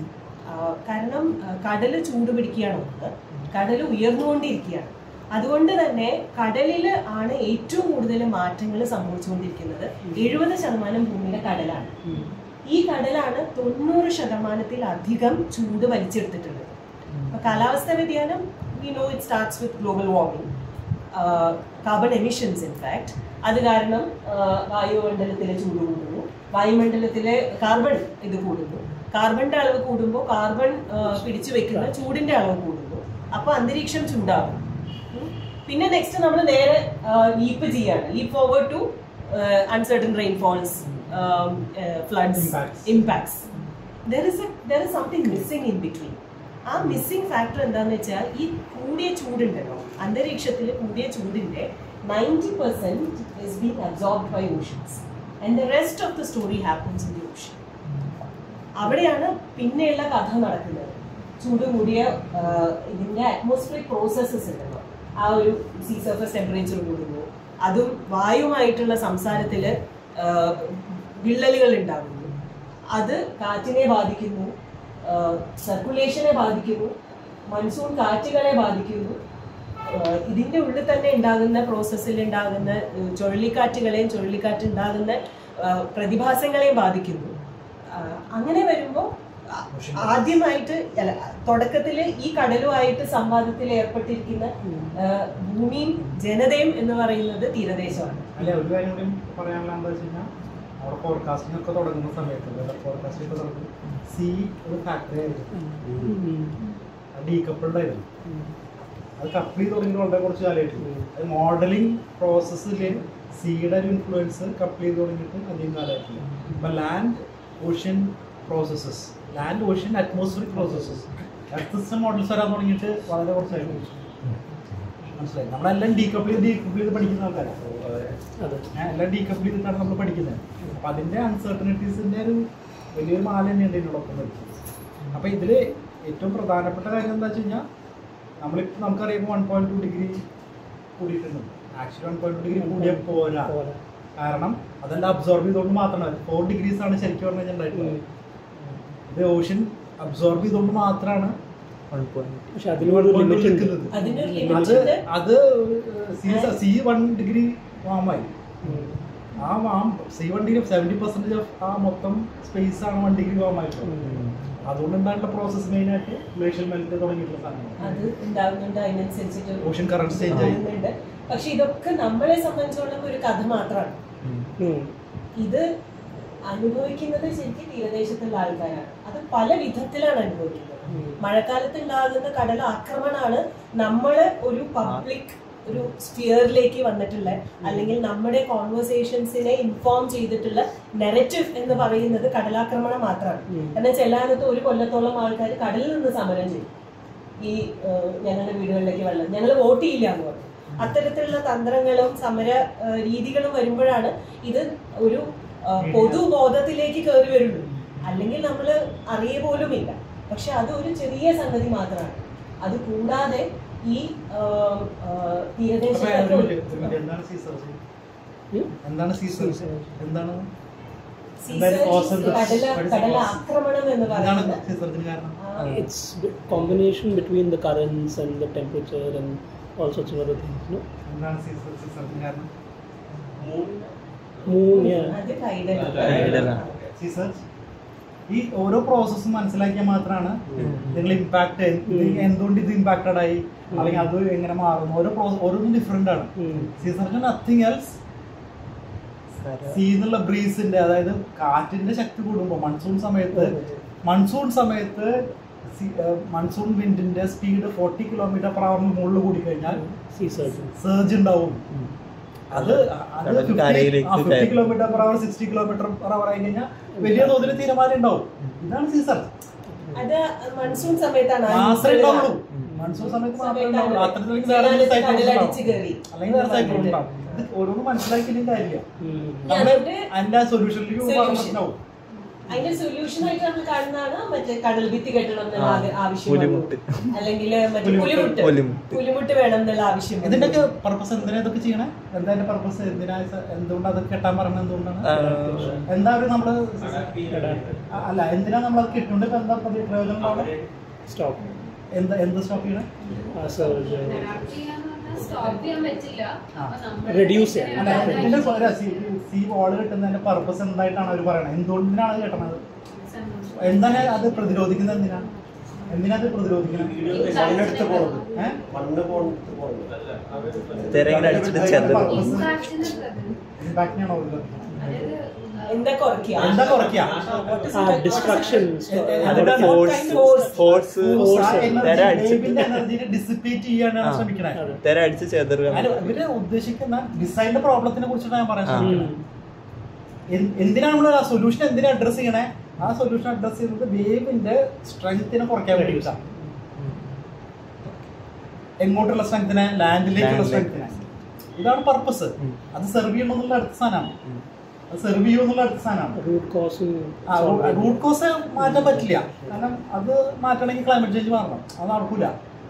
കാരണം കടൽ ചൂട് പിടിക്കുകയാണ് ഒന്ന് കടൽ ഉയർന്നുകൊണ്ടിരിക്കുകയാണ് അതുകൊണ്ട് തന്നെ കടലിൽ ആണ് ഏറ്റവും കൂടുതൽ മാറ്റങ്ങൾ സംഭവിച്ചുകൊണ്ടിരിക്കുന്നത് എഴുപത് ശതമാനം ഭൂമിയിലെ കടലാണ് ഈ കടലാണ് തൊണ്ണൂറ് ശതമാനത്തിലധികം ചൂട് വലിച്ചെടുത്തിട്ടുള്ളത് അപ്പൊ കാലാവസ്ഥ വ്യതിയാനം we know it starts with global warming carbon emissions in fact അത് കാരണം ആ, വായുമണ്ഡലത്തിലെ ചൂട് കൂടുന്നു വായുമണ്ഡലത്തിലെ കാർബൺ ഇത് കൂടുന്നു കാർബണിന്റെ അളവ് കൂടുമ്പോൾ കാർബൺ ആ, പിടിച്ചു വെക്കുന്ന ചൂടിന്റെ അളവ് കൂടുന്നു അപ്പൊ അന്തരീക്ഷം ചൂടാകും ഉം. പിന്നെ നെക്സ്റ്റ് നമ്മൾ നേരെ ലീപ്പ് ചെയ്യാണ് leap forward to uncertain rainfalls floods impacts there is there is something missing in between uh missing factor എന്താന്ന് വെച്ചാൽ ഈ കൂടിയ ചൂടുണ്ടല്ലോ അന്തരീക്ഷത്തിൽ കൂടിയ ചൂടിന്റെ ninety percent is being absorb by oceans and the rest of the story happens in the ocean അവിടെയാണ് പിന്നെയുള്ള കഥ നടക്കുന്നത് ചൂട് കൂടിയ ആ, ഇതിന്റെ അറ്റ്മോസ്ഫിയറിക് പ്രോസസ്സസ് ഉണ്ടല്ലോ ആ ഒരു സീ സർഫസ് ടെമ്പറേച്ചർ കൂടുന്നു അതും വായുമായിട്ടുള്ള സംസാരത്തിൽ വിള്ളലുകൾ ഉണ്ടാകുന്നു അത് കാറ്റിനെ ബാധിക്കുന്നു സർക്കുലേഷനെ ബാധിക്കുന്നു മൺസൂൺ കാറ്റുകളെ ബാധിക്കുന്നു ആഹ് ഇതിന്റെ ഉള്ളിൽ തന്നെ ഉണ്ടാകുന്ന പ്രോസസ്സിൽ ഉണ്ടാകുന്ന ഏഹ് ചുഴലിക്കാറ്റുകളെയും ചുഴലിക്കാറ്റ് ഉണ്ടാകുന്ന ആഹ് പ്രതിഭാസങ്ങളെയും ബാധിക്കുന്നു ആഹ് അങ്ങനെ വരുമ്പോൾ ആദ്യമായിട്ട് അല്ല തുടക്കത്തിൽ ഈ കടലുമായിട്ട് സംവാദത്തിൽ ഏർപ്പെട്ടിരിക്കുന്ന ആഹ് ഭൂമിയും ജനതയും എന്ന് പറയുന്നത് തീരദേശമാണ് അല്ല ഒരു കാര്യം കൂടി പറയാനുള്ള എന്താ വെച്ച് കഴിഞ്ഞാൽ അവിടെ ഫോർകാസ്റ്റിംഗ് ഒക്കെ തുടങ്ങുന്ന സമയത്ത് വെതർ ഫോർകാസ്റ്റിംഗ് ഒക്കെ തുടങ്ങും സി ഒരു ഫാക്ടറി ആയിരുന്നു ഡീകപ്പിൾഡ് ആയിരുന്നു അത് കപ്പിൾ ചെയ്ത് തുടങ്ങി വളരെ കുറച്ച് കാലമായിട്ട് അത് മോഡലിംഗ് പ്രോസസ്സിൽ സിയുടെ ഒരു ഇൻഫ്ലുവൻസ് കപ്പിൾ ചെയ്ത് തുടങ്ങിയിട്ട് അധികം കാലമായിട്ടില്ല ഇപ്പം land ocean processes land ocean atmospheric processes earth system models വരാൻ തുടങ്ങിയിട്ട് വളരെ കുറച്ചായിട്ട് മനസ്സിലായി നമ്മളെല്ലാം ഡീകപ്പിൾ ചെയ്ത് ഡീകപ്പിൾ ചെയ്ത് പഠിക്കുന്ന ആൾക്കാരാണ് ഞാൻ എല്ലാം ഡീകപ്പിൾ ചെയ്തിട്ടാണ് നമ്മൾ പഠിക്കുന്നത് അപ്പം അതിൻ്റെ അൺസർട്ടനിറ്റീസിൻ്റെ ഒരു വലിയൊരു മാല തന്നെയുണ്ട് ഇതിനോടൊപ്പം പഠിച്ചത് അപ്പം ഇതിൽ ഏറ്റവും പ്രധാനപ്പെട്ട കാര്യം എന്താ വെച്ച് കഴിഞ്ഞാൽ നമ്മളിപ്പോൾ നമുക്കറിയാം വൺ പോയിന്റ് ടു ഡിഗ്രി കൂടിയിട്ടുണ്ട് actually one point two degree കൂടിയാൽ പോരാ കാരണം അതെല്ലാം അബ്സോർബ് ചെയ്തുകൊണ്ട് മാത്രമാണ് ഫോർ ഡിഗ്രീസ് ആണ് ശരിക്കും പറഞ്ഞു കഴിഞ്ഞാൽ ഉണ്ടായിട്ടുള്ളത് ഇത് ഓഷ്യൻ അബ്സോർബ് ചെയ്തുകൊണ്ട് മാത്രമാണ് പക്ഷെ അതിനൊരു limit ഉണ്ട്. അതിനൊരു അത് limit ഉണ്ട്. അത് സി സി വൺ ഡിഗ്രി വാമായി ആ warm sea one degree seventy percentage of ആ മൊത്തം സ്പേസ് ആണ് വൺ ഡിഗ്രി വാമായിട്ടുള്ളത് അതുകൊണ്ട് ഉണ്ടായിട്ടുള്ള പ്രോസസ് മെയിൻ ആയിട്ട് ഗ്ലേഷ്യൽ മെൽറ്റ് തുടങ്ങിയിട്ടുള്ള സാധനങ്ങൾ അത് ഉണ്ടാകുന്നുണ്ട് അതിനനുസരിച്ചിട്ട് Ocean currents change ആയി. ആകുന്നുണ്ട്. പക്ഷെ ഇതൊക്കെ നമ്മളെ സംബന്ധിച്ചോളം ഒരു കഥ മാത്രമാണ് ഇത് അനുഭവിക്കുന്നത് ശരിക്കും തീരദേശത്തുള്ള ആൾക്കാരാണ് അത് പല വിധത്തിലാണ് അനുഭവിക്കുന്നത് മഴക്കാലത്ത് ഉണ്ടാകുന്ന കടൽ ആക്രമണമാണ് നമ്മള് ഒരു പബ്ലിക് ഒരു സ്പിയറിലേക്ക് വന്നിട്ടുള്ള അല്ലെങ്കിൽ നമ്മുടെ കോൺവെർസേഷൻസിനെ ഇൻഫോം ചെയ്തിട്ടുള്ള നെററ്റീവ് എന്ന് പറയുന്നത് കടലാക്രമണം മാത്രമാണ് എന്നാൽ ചെല്ലാനത്ത് ഒരു കൊല്ലത്തോളം ആൾക്കാർ കടലിൽ നിന്ന് സമരം ചെയ്യും ഈ ഏഹ്, ഞങ്ങളുടെ വീടുകളിലേക്ക് വെള്ളം ഞങ്ങൾ വോട്ട് ചെയ്യില്ല എന്ന് പറഞ്ഞു അത്തരത്തിലുള്ള തന്ത്രങ്ങളും സമര ഏഹ്, രീതികളും വരുമ്പോഴാണ് ഇത് ഒരു ഏഹ്, പൊതുബോധത്തിലേക്ക് കയറി വരുള്ളൂ അല്ലെങ്കിൽ നമ്മൾ അറിയ പോലുമില്ല പക്ഷെ അത് ഒരു ചെറിയ സംഗതി മാത്രമാണ് അത് കൂടാതെ ഈ ഏഹ്, ഏഹ്, തീരദേശത്തൊക്കെ അപ്പൊ ഒരു ഒരു- minute, ഒരു minute. എന്താണ് സീസർസ് എന്താണ് സീസർസ് എന്താണ് സീസർ കടല കടല ആക്രമണം എന്ന് എന്താണ് പറയുന്നത് സീസർസിന് കാരണം It's the combination between the currents and the temperature and all sorts of other things, no? എന്താണ് സീസർ സീസർസിന് കാരണം Moon, yeah. അത് കൈഡൽ സീസർസ് ഈ ഓരോ പ്രോസസ്സും മനസ്സിലാക്കിയാൽ മാത്രമാണ് നിങ്ങൾ ഇമ്പാക്ട് എന്തുകൊണ്ട് ഇത് ഇമ്പാക്റ്റഡ് ആയി അല്ലെങ്കിൽ അത് എങ്ങനെ മാറുന്നു ഓരോ പ്രോസസ് ഓരോന്നും ഡിഫറെന്റ് ആണ് സീസർക്ക് നത്തിങ് എൽസ് സീ എന്നുള്ള ബ്രീസിന്റെ അതായത് കാറ്റിന്റെ ശക്തി കൂടുമ്പോൾ മൺസൂൺ സമയത്ത് മൺസൂൺ സമയത്ത് മൺസൂൺ വിൻഡിന്റെ സ്പീഡ് ഫോർട്ടി കിലോമീറ്റർ പെർ അവറിന് മുകളിൽ കൂടി കഴിഞ്ഞാൽ സർജ് ഉണ്ടാവും അത് അത് കടൽ കരയിലേക്ക് ഫിഫ്റ്റി കയറും. Kilometre per hour sixty kilometre per hour ആയി കഴിഞ്ഞാൽ വലിയ തോതിൽ തീരുമാനം ഉണ്ടാവും ഇതാണ് സീസൺ അത് മൺസൂൺ സമയത്താണ് ആ മാത്രമേ ന്യൂസുകൾ ഉണ്ടാവുള്ളൂ മൺസൂൺ സമയത്ത് മാത്രമേ ഉണ്ടാവുള്ളൂ അത്തരത്തിലേക്ക് വേറെ ചില സൈക്കിൾ കടലടിച്ച് കയറി. അല്ലെങ്കിൽ വേറെ സൈക്കിൾ ഉണ്ടാവും ഇത് ഓരോന്നും മനസ്സിലാക്കിയിട്ടും കാര്യമില്ല ഇനി നമ്മുടെ അതിന്റെ അതിന്റെ സൊല്യൂഷനിലേക്ക് solution. പ്രശ്നമാവും അതിന്റെ സൊല്യൂഷൻ ആയിട്ട് നമ്മൾ കാണുന്നതാണ് മറ്റേ കടൽ ഭിത്തി കെട്ടണം എന്നുള്ള ആഗ്ര- ആവശ്യം വന്നു. പുലിമുട്ട്. അല്ലെങ്കിൽ മറ്റേ പുലിമുട്ട്. പുലിമുട്ട് പുലിമുട്ട്. പുലിമുട്ട് വേണം എന്നുള്ള ആവശ്യം വന്നു. ഇതിന്റെയൊക്കെ പർപ്പസ് എന്തിനാ ഇതൊക്കെ ചെയ്യണേ എന്താ അതിന്റെ പർപ്പസ് എന്തിനാ സ- എന്തുകൊണ്ട് അത് കെട്ടാൻ പറഞ്ഞത് എന്തുകൊണ്ടാണ് ആ. എന്താ ഒരു നമ്മള് ആ, അല്ല എന്തിനാ നമ്മൾ അത് കിട്ടുന്നുണ്ട് ഇപ്പൊ എന്താ പ്രതി- പ്രയോജനം സ്റ്റോപ്പ് എന്താ എന്ത് സ്റ്റോപ്പ് ചെയ്യണേ സ്റ്റോപ്പ് ചെയ്യാൻ പറ്റില്ല അപ്പൊ നമ്മൾ Reduce അല്ല, ഇതിന്റെ ഒരു സി- സി വാള് കിട്ടുന്നതിന്റെ പർപ്പസ് എന്തായിട്ടാണ് അവർ പറയണത് എന്തുകൊണ്ടിനാണ് അത് കിട്ടണത് എന്താണ് അത് പ്രതിരോധിക്കുന്നത് എന്തിനാണ് എന്തിനാ അത് പ്രതിരോധിക്കുന്നത് മണ്ണെടുത്ത് പോണത് ഏ? മണ്ണ് പോണത് പോണത് തിരങ്ങനെ അടിച്ചിട്ട് ചെതറും. ഇമ്പാക്റ്റിനാണോ പ്രതിരോധിക്കുന്നത് എന്താ കുറയ്ക്കുക എന്താ കുറയ്ക്കുക ഡിസ്ട്രക്ഷൻ അതിന്റെ ഫോഴ്സ് ഫോഴ്സ് തിര അടിച്ചിട്ട് എനർജിനെ ഡിസിപ്പേറ്റ് ചെയ്യാനാണ് ശ്രമിക്കണേ തിര അടിച്ച് ചെതറുക അല്ല, ഇവര് ഉദ്ദേശിക്കുന്ന ഡിസൈനിന്റെ പ്രോബ്ലത്തിനെ കുറിച്ചിട്ടാണ് ഞാൻ പറയാൻ ആ. ശ്രമിക്കുന്നത് എന്ത്- എന്തിനാണ് നമ്മൾ ആ സൊല്യൂഷൻ എന്തിനാ അഡ്രസ് ചെയ്യണേ ആ സൊല്യൂഷൻ അഡ്രസ് ചെയ്യുന്നത് വേവിന്റെ സ്ട്രെങ്ത്തിനെ കുറയ്ക്കാൻ വേണ്ടിയിട്ടാണ് എങ്ങോട്ടുള്ള സ്ട്രെങ്ത്തിനെ ലാൻഡിലേക്കുള്ള സ്ട്രെങ്ത്തിനെ ഇതാണ് പർപ്പസ് അത് സെർവ് ചെയ്യണമെന്നുള്ള അടുത്ത സാധനമാണ് അത് സെർവ് ചെയ്യുമെന്നുള്ള അടുത്ത സാധനമാണ് റൂട്ട് കോസ് റൂട്ട് കോസ് മാറ്റാൻ പറ്റില്ല കാരണം അത് മാറ്റണമെങ്കിൽ ക്ലൈമറ്റ് ചേഞ്ച് മാറണം അത് നടക്കൂല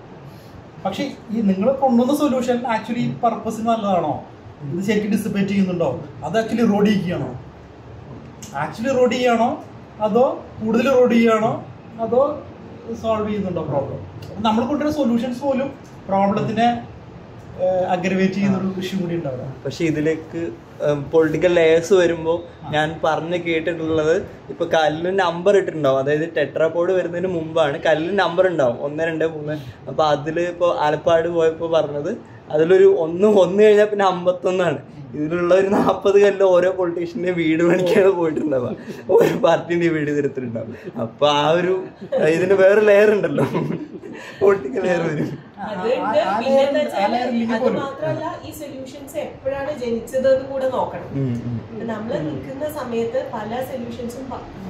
പക്ഷെ ഈ നിങ്ങൾ കൊണ്ടുവന്ന സൊല്യൂഷൻ ആക്ച്വലി പർപ്പസിന് നല്ലതാണോ ഇത് ശരിക്കും ഡിസിപ്പേറ്റ് ചെയ്യുന്നുണ്ടോ അത് ആക്ച്വലി റോഡ് ചെയ്യുകയാണോ ആക്ച്വലി റോഡ് ചെയ്യുകയാണോ അതോ കൂടുതൽ റോഡ് ചെയ്യുകയാണോ അതോ സോൾവ് ചെയ്യുന്നുണ്ടോ പ്രോബ്ലം നമ്മൾ കൊണ്ടുവരുന്ന സൊല്യൂഷൻസ് പോലും പ്രോബ്ലത്തിനെ അഗ്രവേറ്റ് ചെയ്യുന്ന ഒരു ഇഷ്യൂ കൂടി ഉണ്ടാവും പക്ഷെ ഇതിലേക്ക് പൊളിറ്റിക്കൽ ലേയേഴ്സ് വരുമ്പോൾ ഞാൻ പറഞ്ഞു കേട്ടിട്ടുള്ളത് ഇപ്പൊ കല്ലിന് നമ്പർ ഇട്ടിട്ടുണ്ടാവും അതായത് ടെട്രാപോഡ് വരുന്നതിന് മുമ്പാണ് കല്ലിന് നമ്പർ ഉണ്ടാവും ഒന്ന് രണ്ട് മൂന്ന് അപ്പൊ അതില് ഇപ്പൊ ആലപ്പാട് പോയപ്പോ പറഞ്ഞത് അതിലൊരു ഒന്ന് ഒന്ന് കഴിഞ്ഞാൽ പിന്നെ അമ്പത്തൊന്നാണ് ഇതിലുള്ള ഒരു നാൽപ്പത് കല്ല് ഓരോ പൊളിറ്റീഷ്യന്റെ വീട് പണിക്കാണ് പോയിട്ടുണ്ടാവുക ഓരോ പാർട്ടിന്റെ വീട് തരത്തിലുണ്ടാവും അപ്പൊ ആ ഒരു ഇതിന് വേറെ ലെയർ ഉണ്ടല്ലോ പൊളിറ്റിക്കൽ ലെയർ വരും അതുണ്ട് പിന്നെന്താ വെച്ചാല് അത് മാത്രമല്ല ഈ സൊല്യൂഷൻസ് എപ്പോഴാണ് ജനിച്ചത് എന്ന് കൂടെ നോക്കണം ഉം, ഉം. നമ്മൾ നിൽക്കുന്ന സമയത്ത് പല സൊല്യൂഷൻസും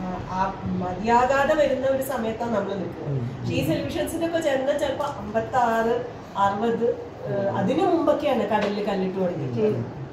മതിയാകാതെ വരുന്ന ഒരു സമയത്താണ് നമ്മൾ നിൽക്കുന്നത് പക്ഷെ ഈ സൊല്യൂഷൻസിന്റെ ഒക്കെ ചെന്ന ചിലപ്പോ അമ്പത്തി ആറ് അറുപത് ഏഹ് അതിനു മുമ്പൊക്കെയാണ് കടലിൽ കല്ലിട്ട് തുടങ്ങിയിട്ട്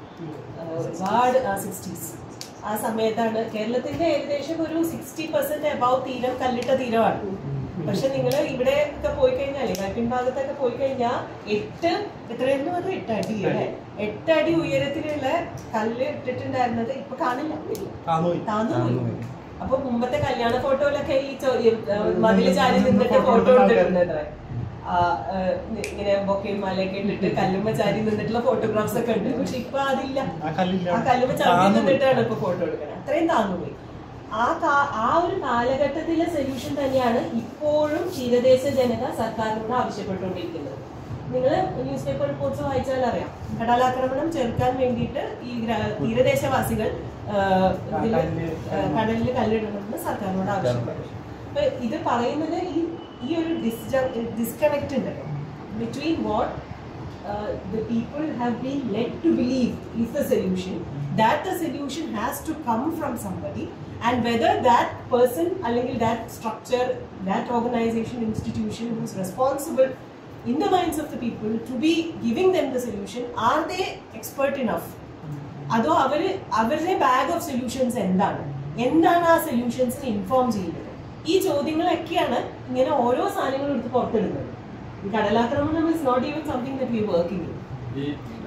ഒരുപാട് സിക്സ്റ്റീസ് ആ സമയത്താണ് കേരളത്തിന്റെ ഏകദേശം ഒരു സിക്സ്റ്റി പെർസെന്റ് അബൌവ് തീരം കല്ലിട്ട തീരമാണ് പക്ഷെ നിങ്ങൾ ഇവിടെ ഒക്കെ പോയി കഴിഞ്ഞാലേ വൈപ്പിൻ ഭാഗത്തൊക്കെ പോയി കഴിഞ്ഞാൽ എട്ട് എത്രയെന്ന് പറഞ്ഞാൽ എട്ട് അടി അല്ലേ എട്ട് അടി ഉയരത്തിലുള്ള കല്ല് ഇട്ടിട്ടുണ്ടായിരുന്നത് ഇപ്പൊ കാണില്ല താന്നു പോയി അപ്പൊ മുമ്പത്തെ കല്യാണ ഫോട്ടോയിലൊക്കെ ഈ ചോ- ഈ, ആ, മതില് ചാരി നിന്നിട്ട് ഫോട്ടോ എടുത്തിരുന്നത് ആ, ആ, ഇങ്ങനെ ബൊക്കയും മലയൊക്കെ ഇട്ടിട്ട് കല്ലുമ്മ ചാരി നിന്നിട്ടുള്ള ഫോട്ടോഗ്രാഫ്സ് ഒക്കെ ഉണ്ട് പക്ഷെ ഇപ്പൊ അതില്ല ആ കല്ലില്ല ആ കല്ലുമ്മ ചാരി താന്നു പോയി. നിന്നിട്ടാണ് ഇപ്പൊ ഫോട്ടോ എടുക്കുന്നത് അത്രയും താന്നുപോയി ആ കാ- ആ ഒരു കാലഘട്ടത്തിലെ സൊല്യൂഷൻ തന്നെയാണ് ഇപ്പോഴും തീരദേശ ജനത സർക്കാരിനോട് ആവശ്യപ്പെട്ടുകൊണ്ടിരിക്കുന്നത് നിങ്ങൾ ന്യൂസ് പേപ്പർ റിപ്പോർട്ട്സ് വായിച്ചാൽ അറിയാം കടലാക്രമണം ചെറുക്കാൻ വേണ്ടിയിട്ട് ഈ ഗ്രാ- തീരദേശവാസികൾ ആ, ഇതില്, ആ, കടലിൽ കല്ലിടണമെന്ന് സർക്കാരിനോട് ആവശ്യപ്പെട്ടു അപ്പൊ ഇത് പറയുന്നത് ഈ ഈ ഒരു ഡിസ്കണക്ട് ഉണ്ടല്ലോ between what the people have been led to believe is the solution that the solution has to come from somebody and whether that person അല്ലെങ്കിൽ that structure that organization institution who's responsible in the minds of the people to be giving them the solution are they expert enough അതോ അവര് അവരുടെ bag of solutions എന്താണ് എന്താണ് ആ സൊല്യൂഷൻസിനെ inform ചെയ്യുന്നത് ഈ ചോദ്യങ്ങളൊക്കെയാണ് ഇങ്ങനെ ഓരോ സാധനങ്ങളും എടുത്ത് പുറത്തിടുന്നത് ഈ കടലാക്രമണം is not even something that we working ഈ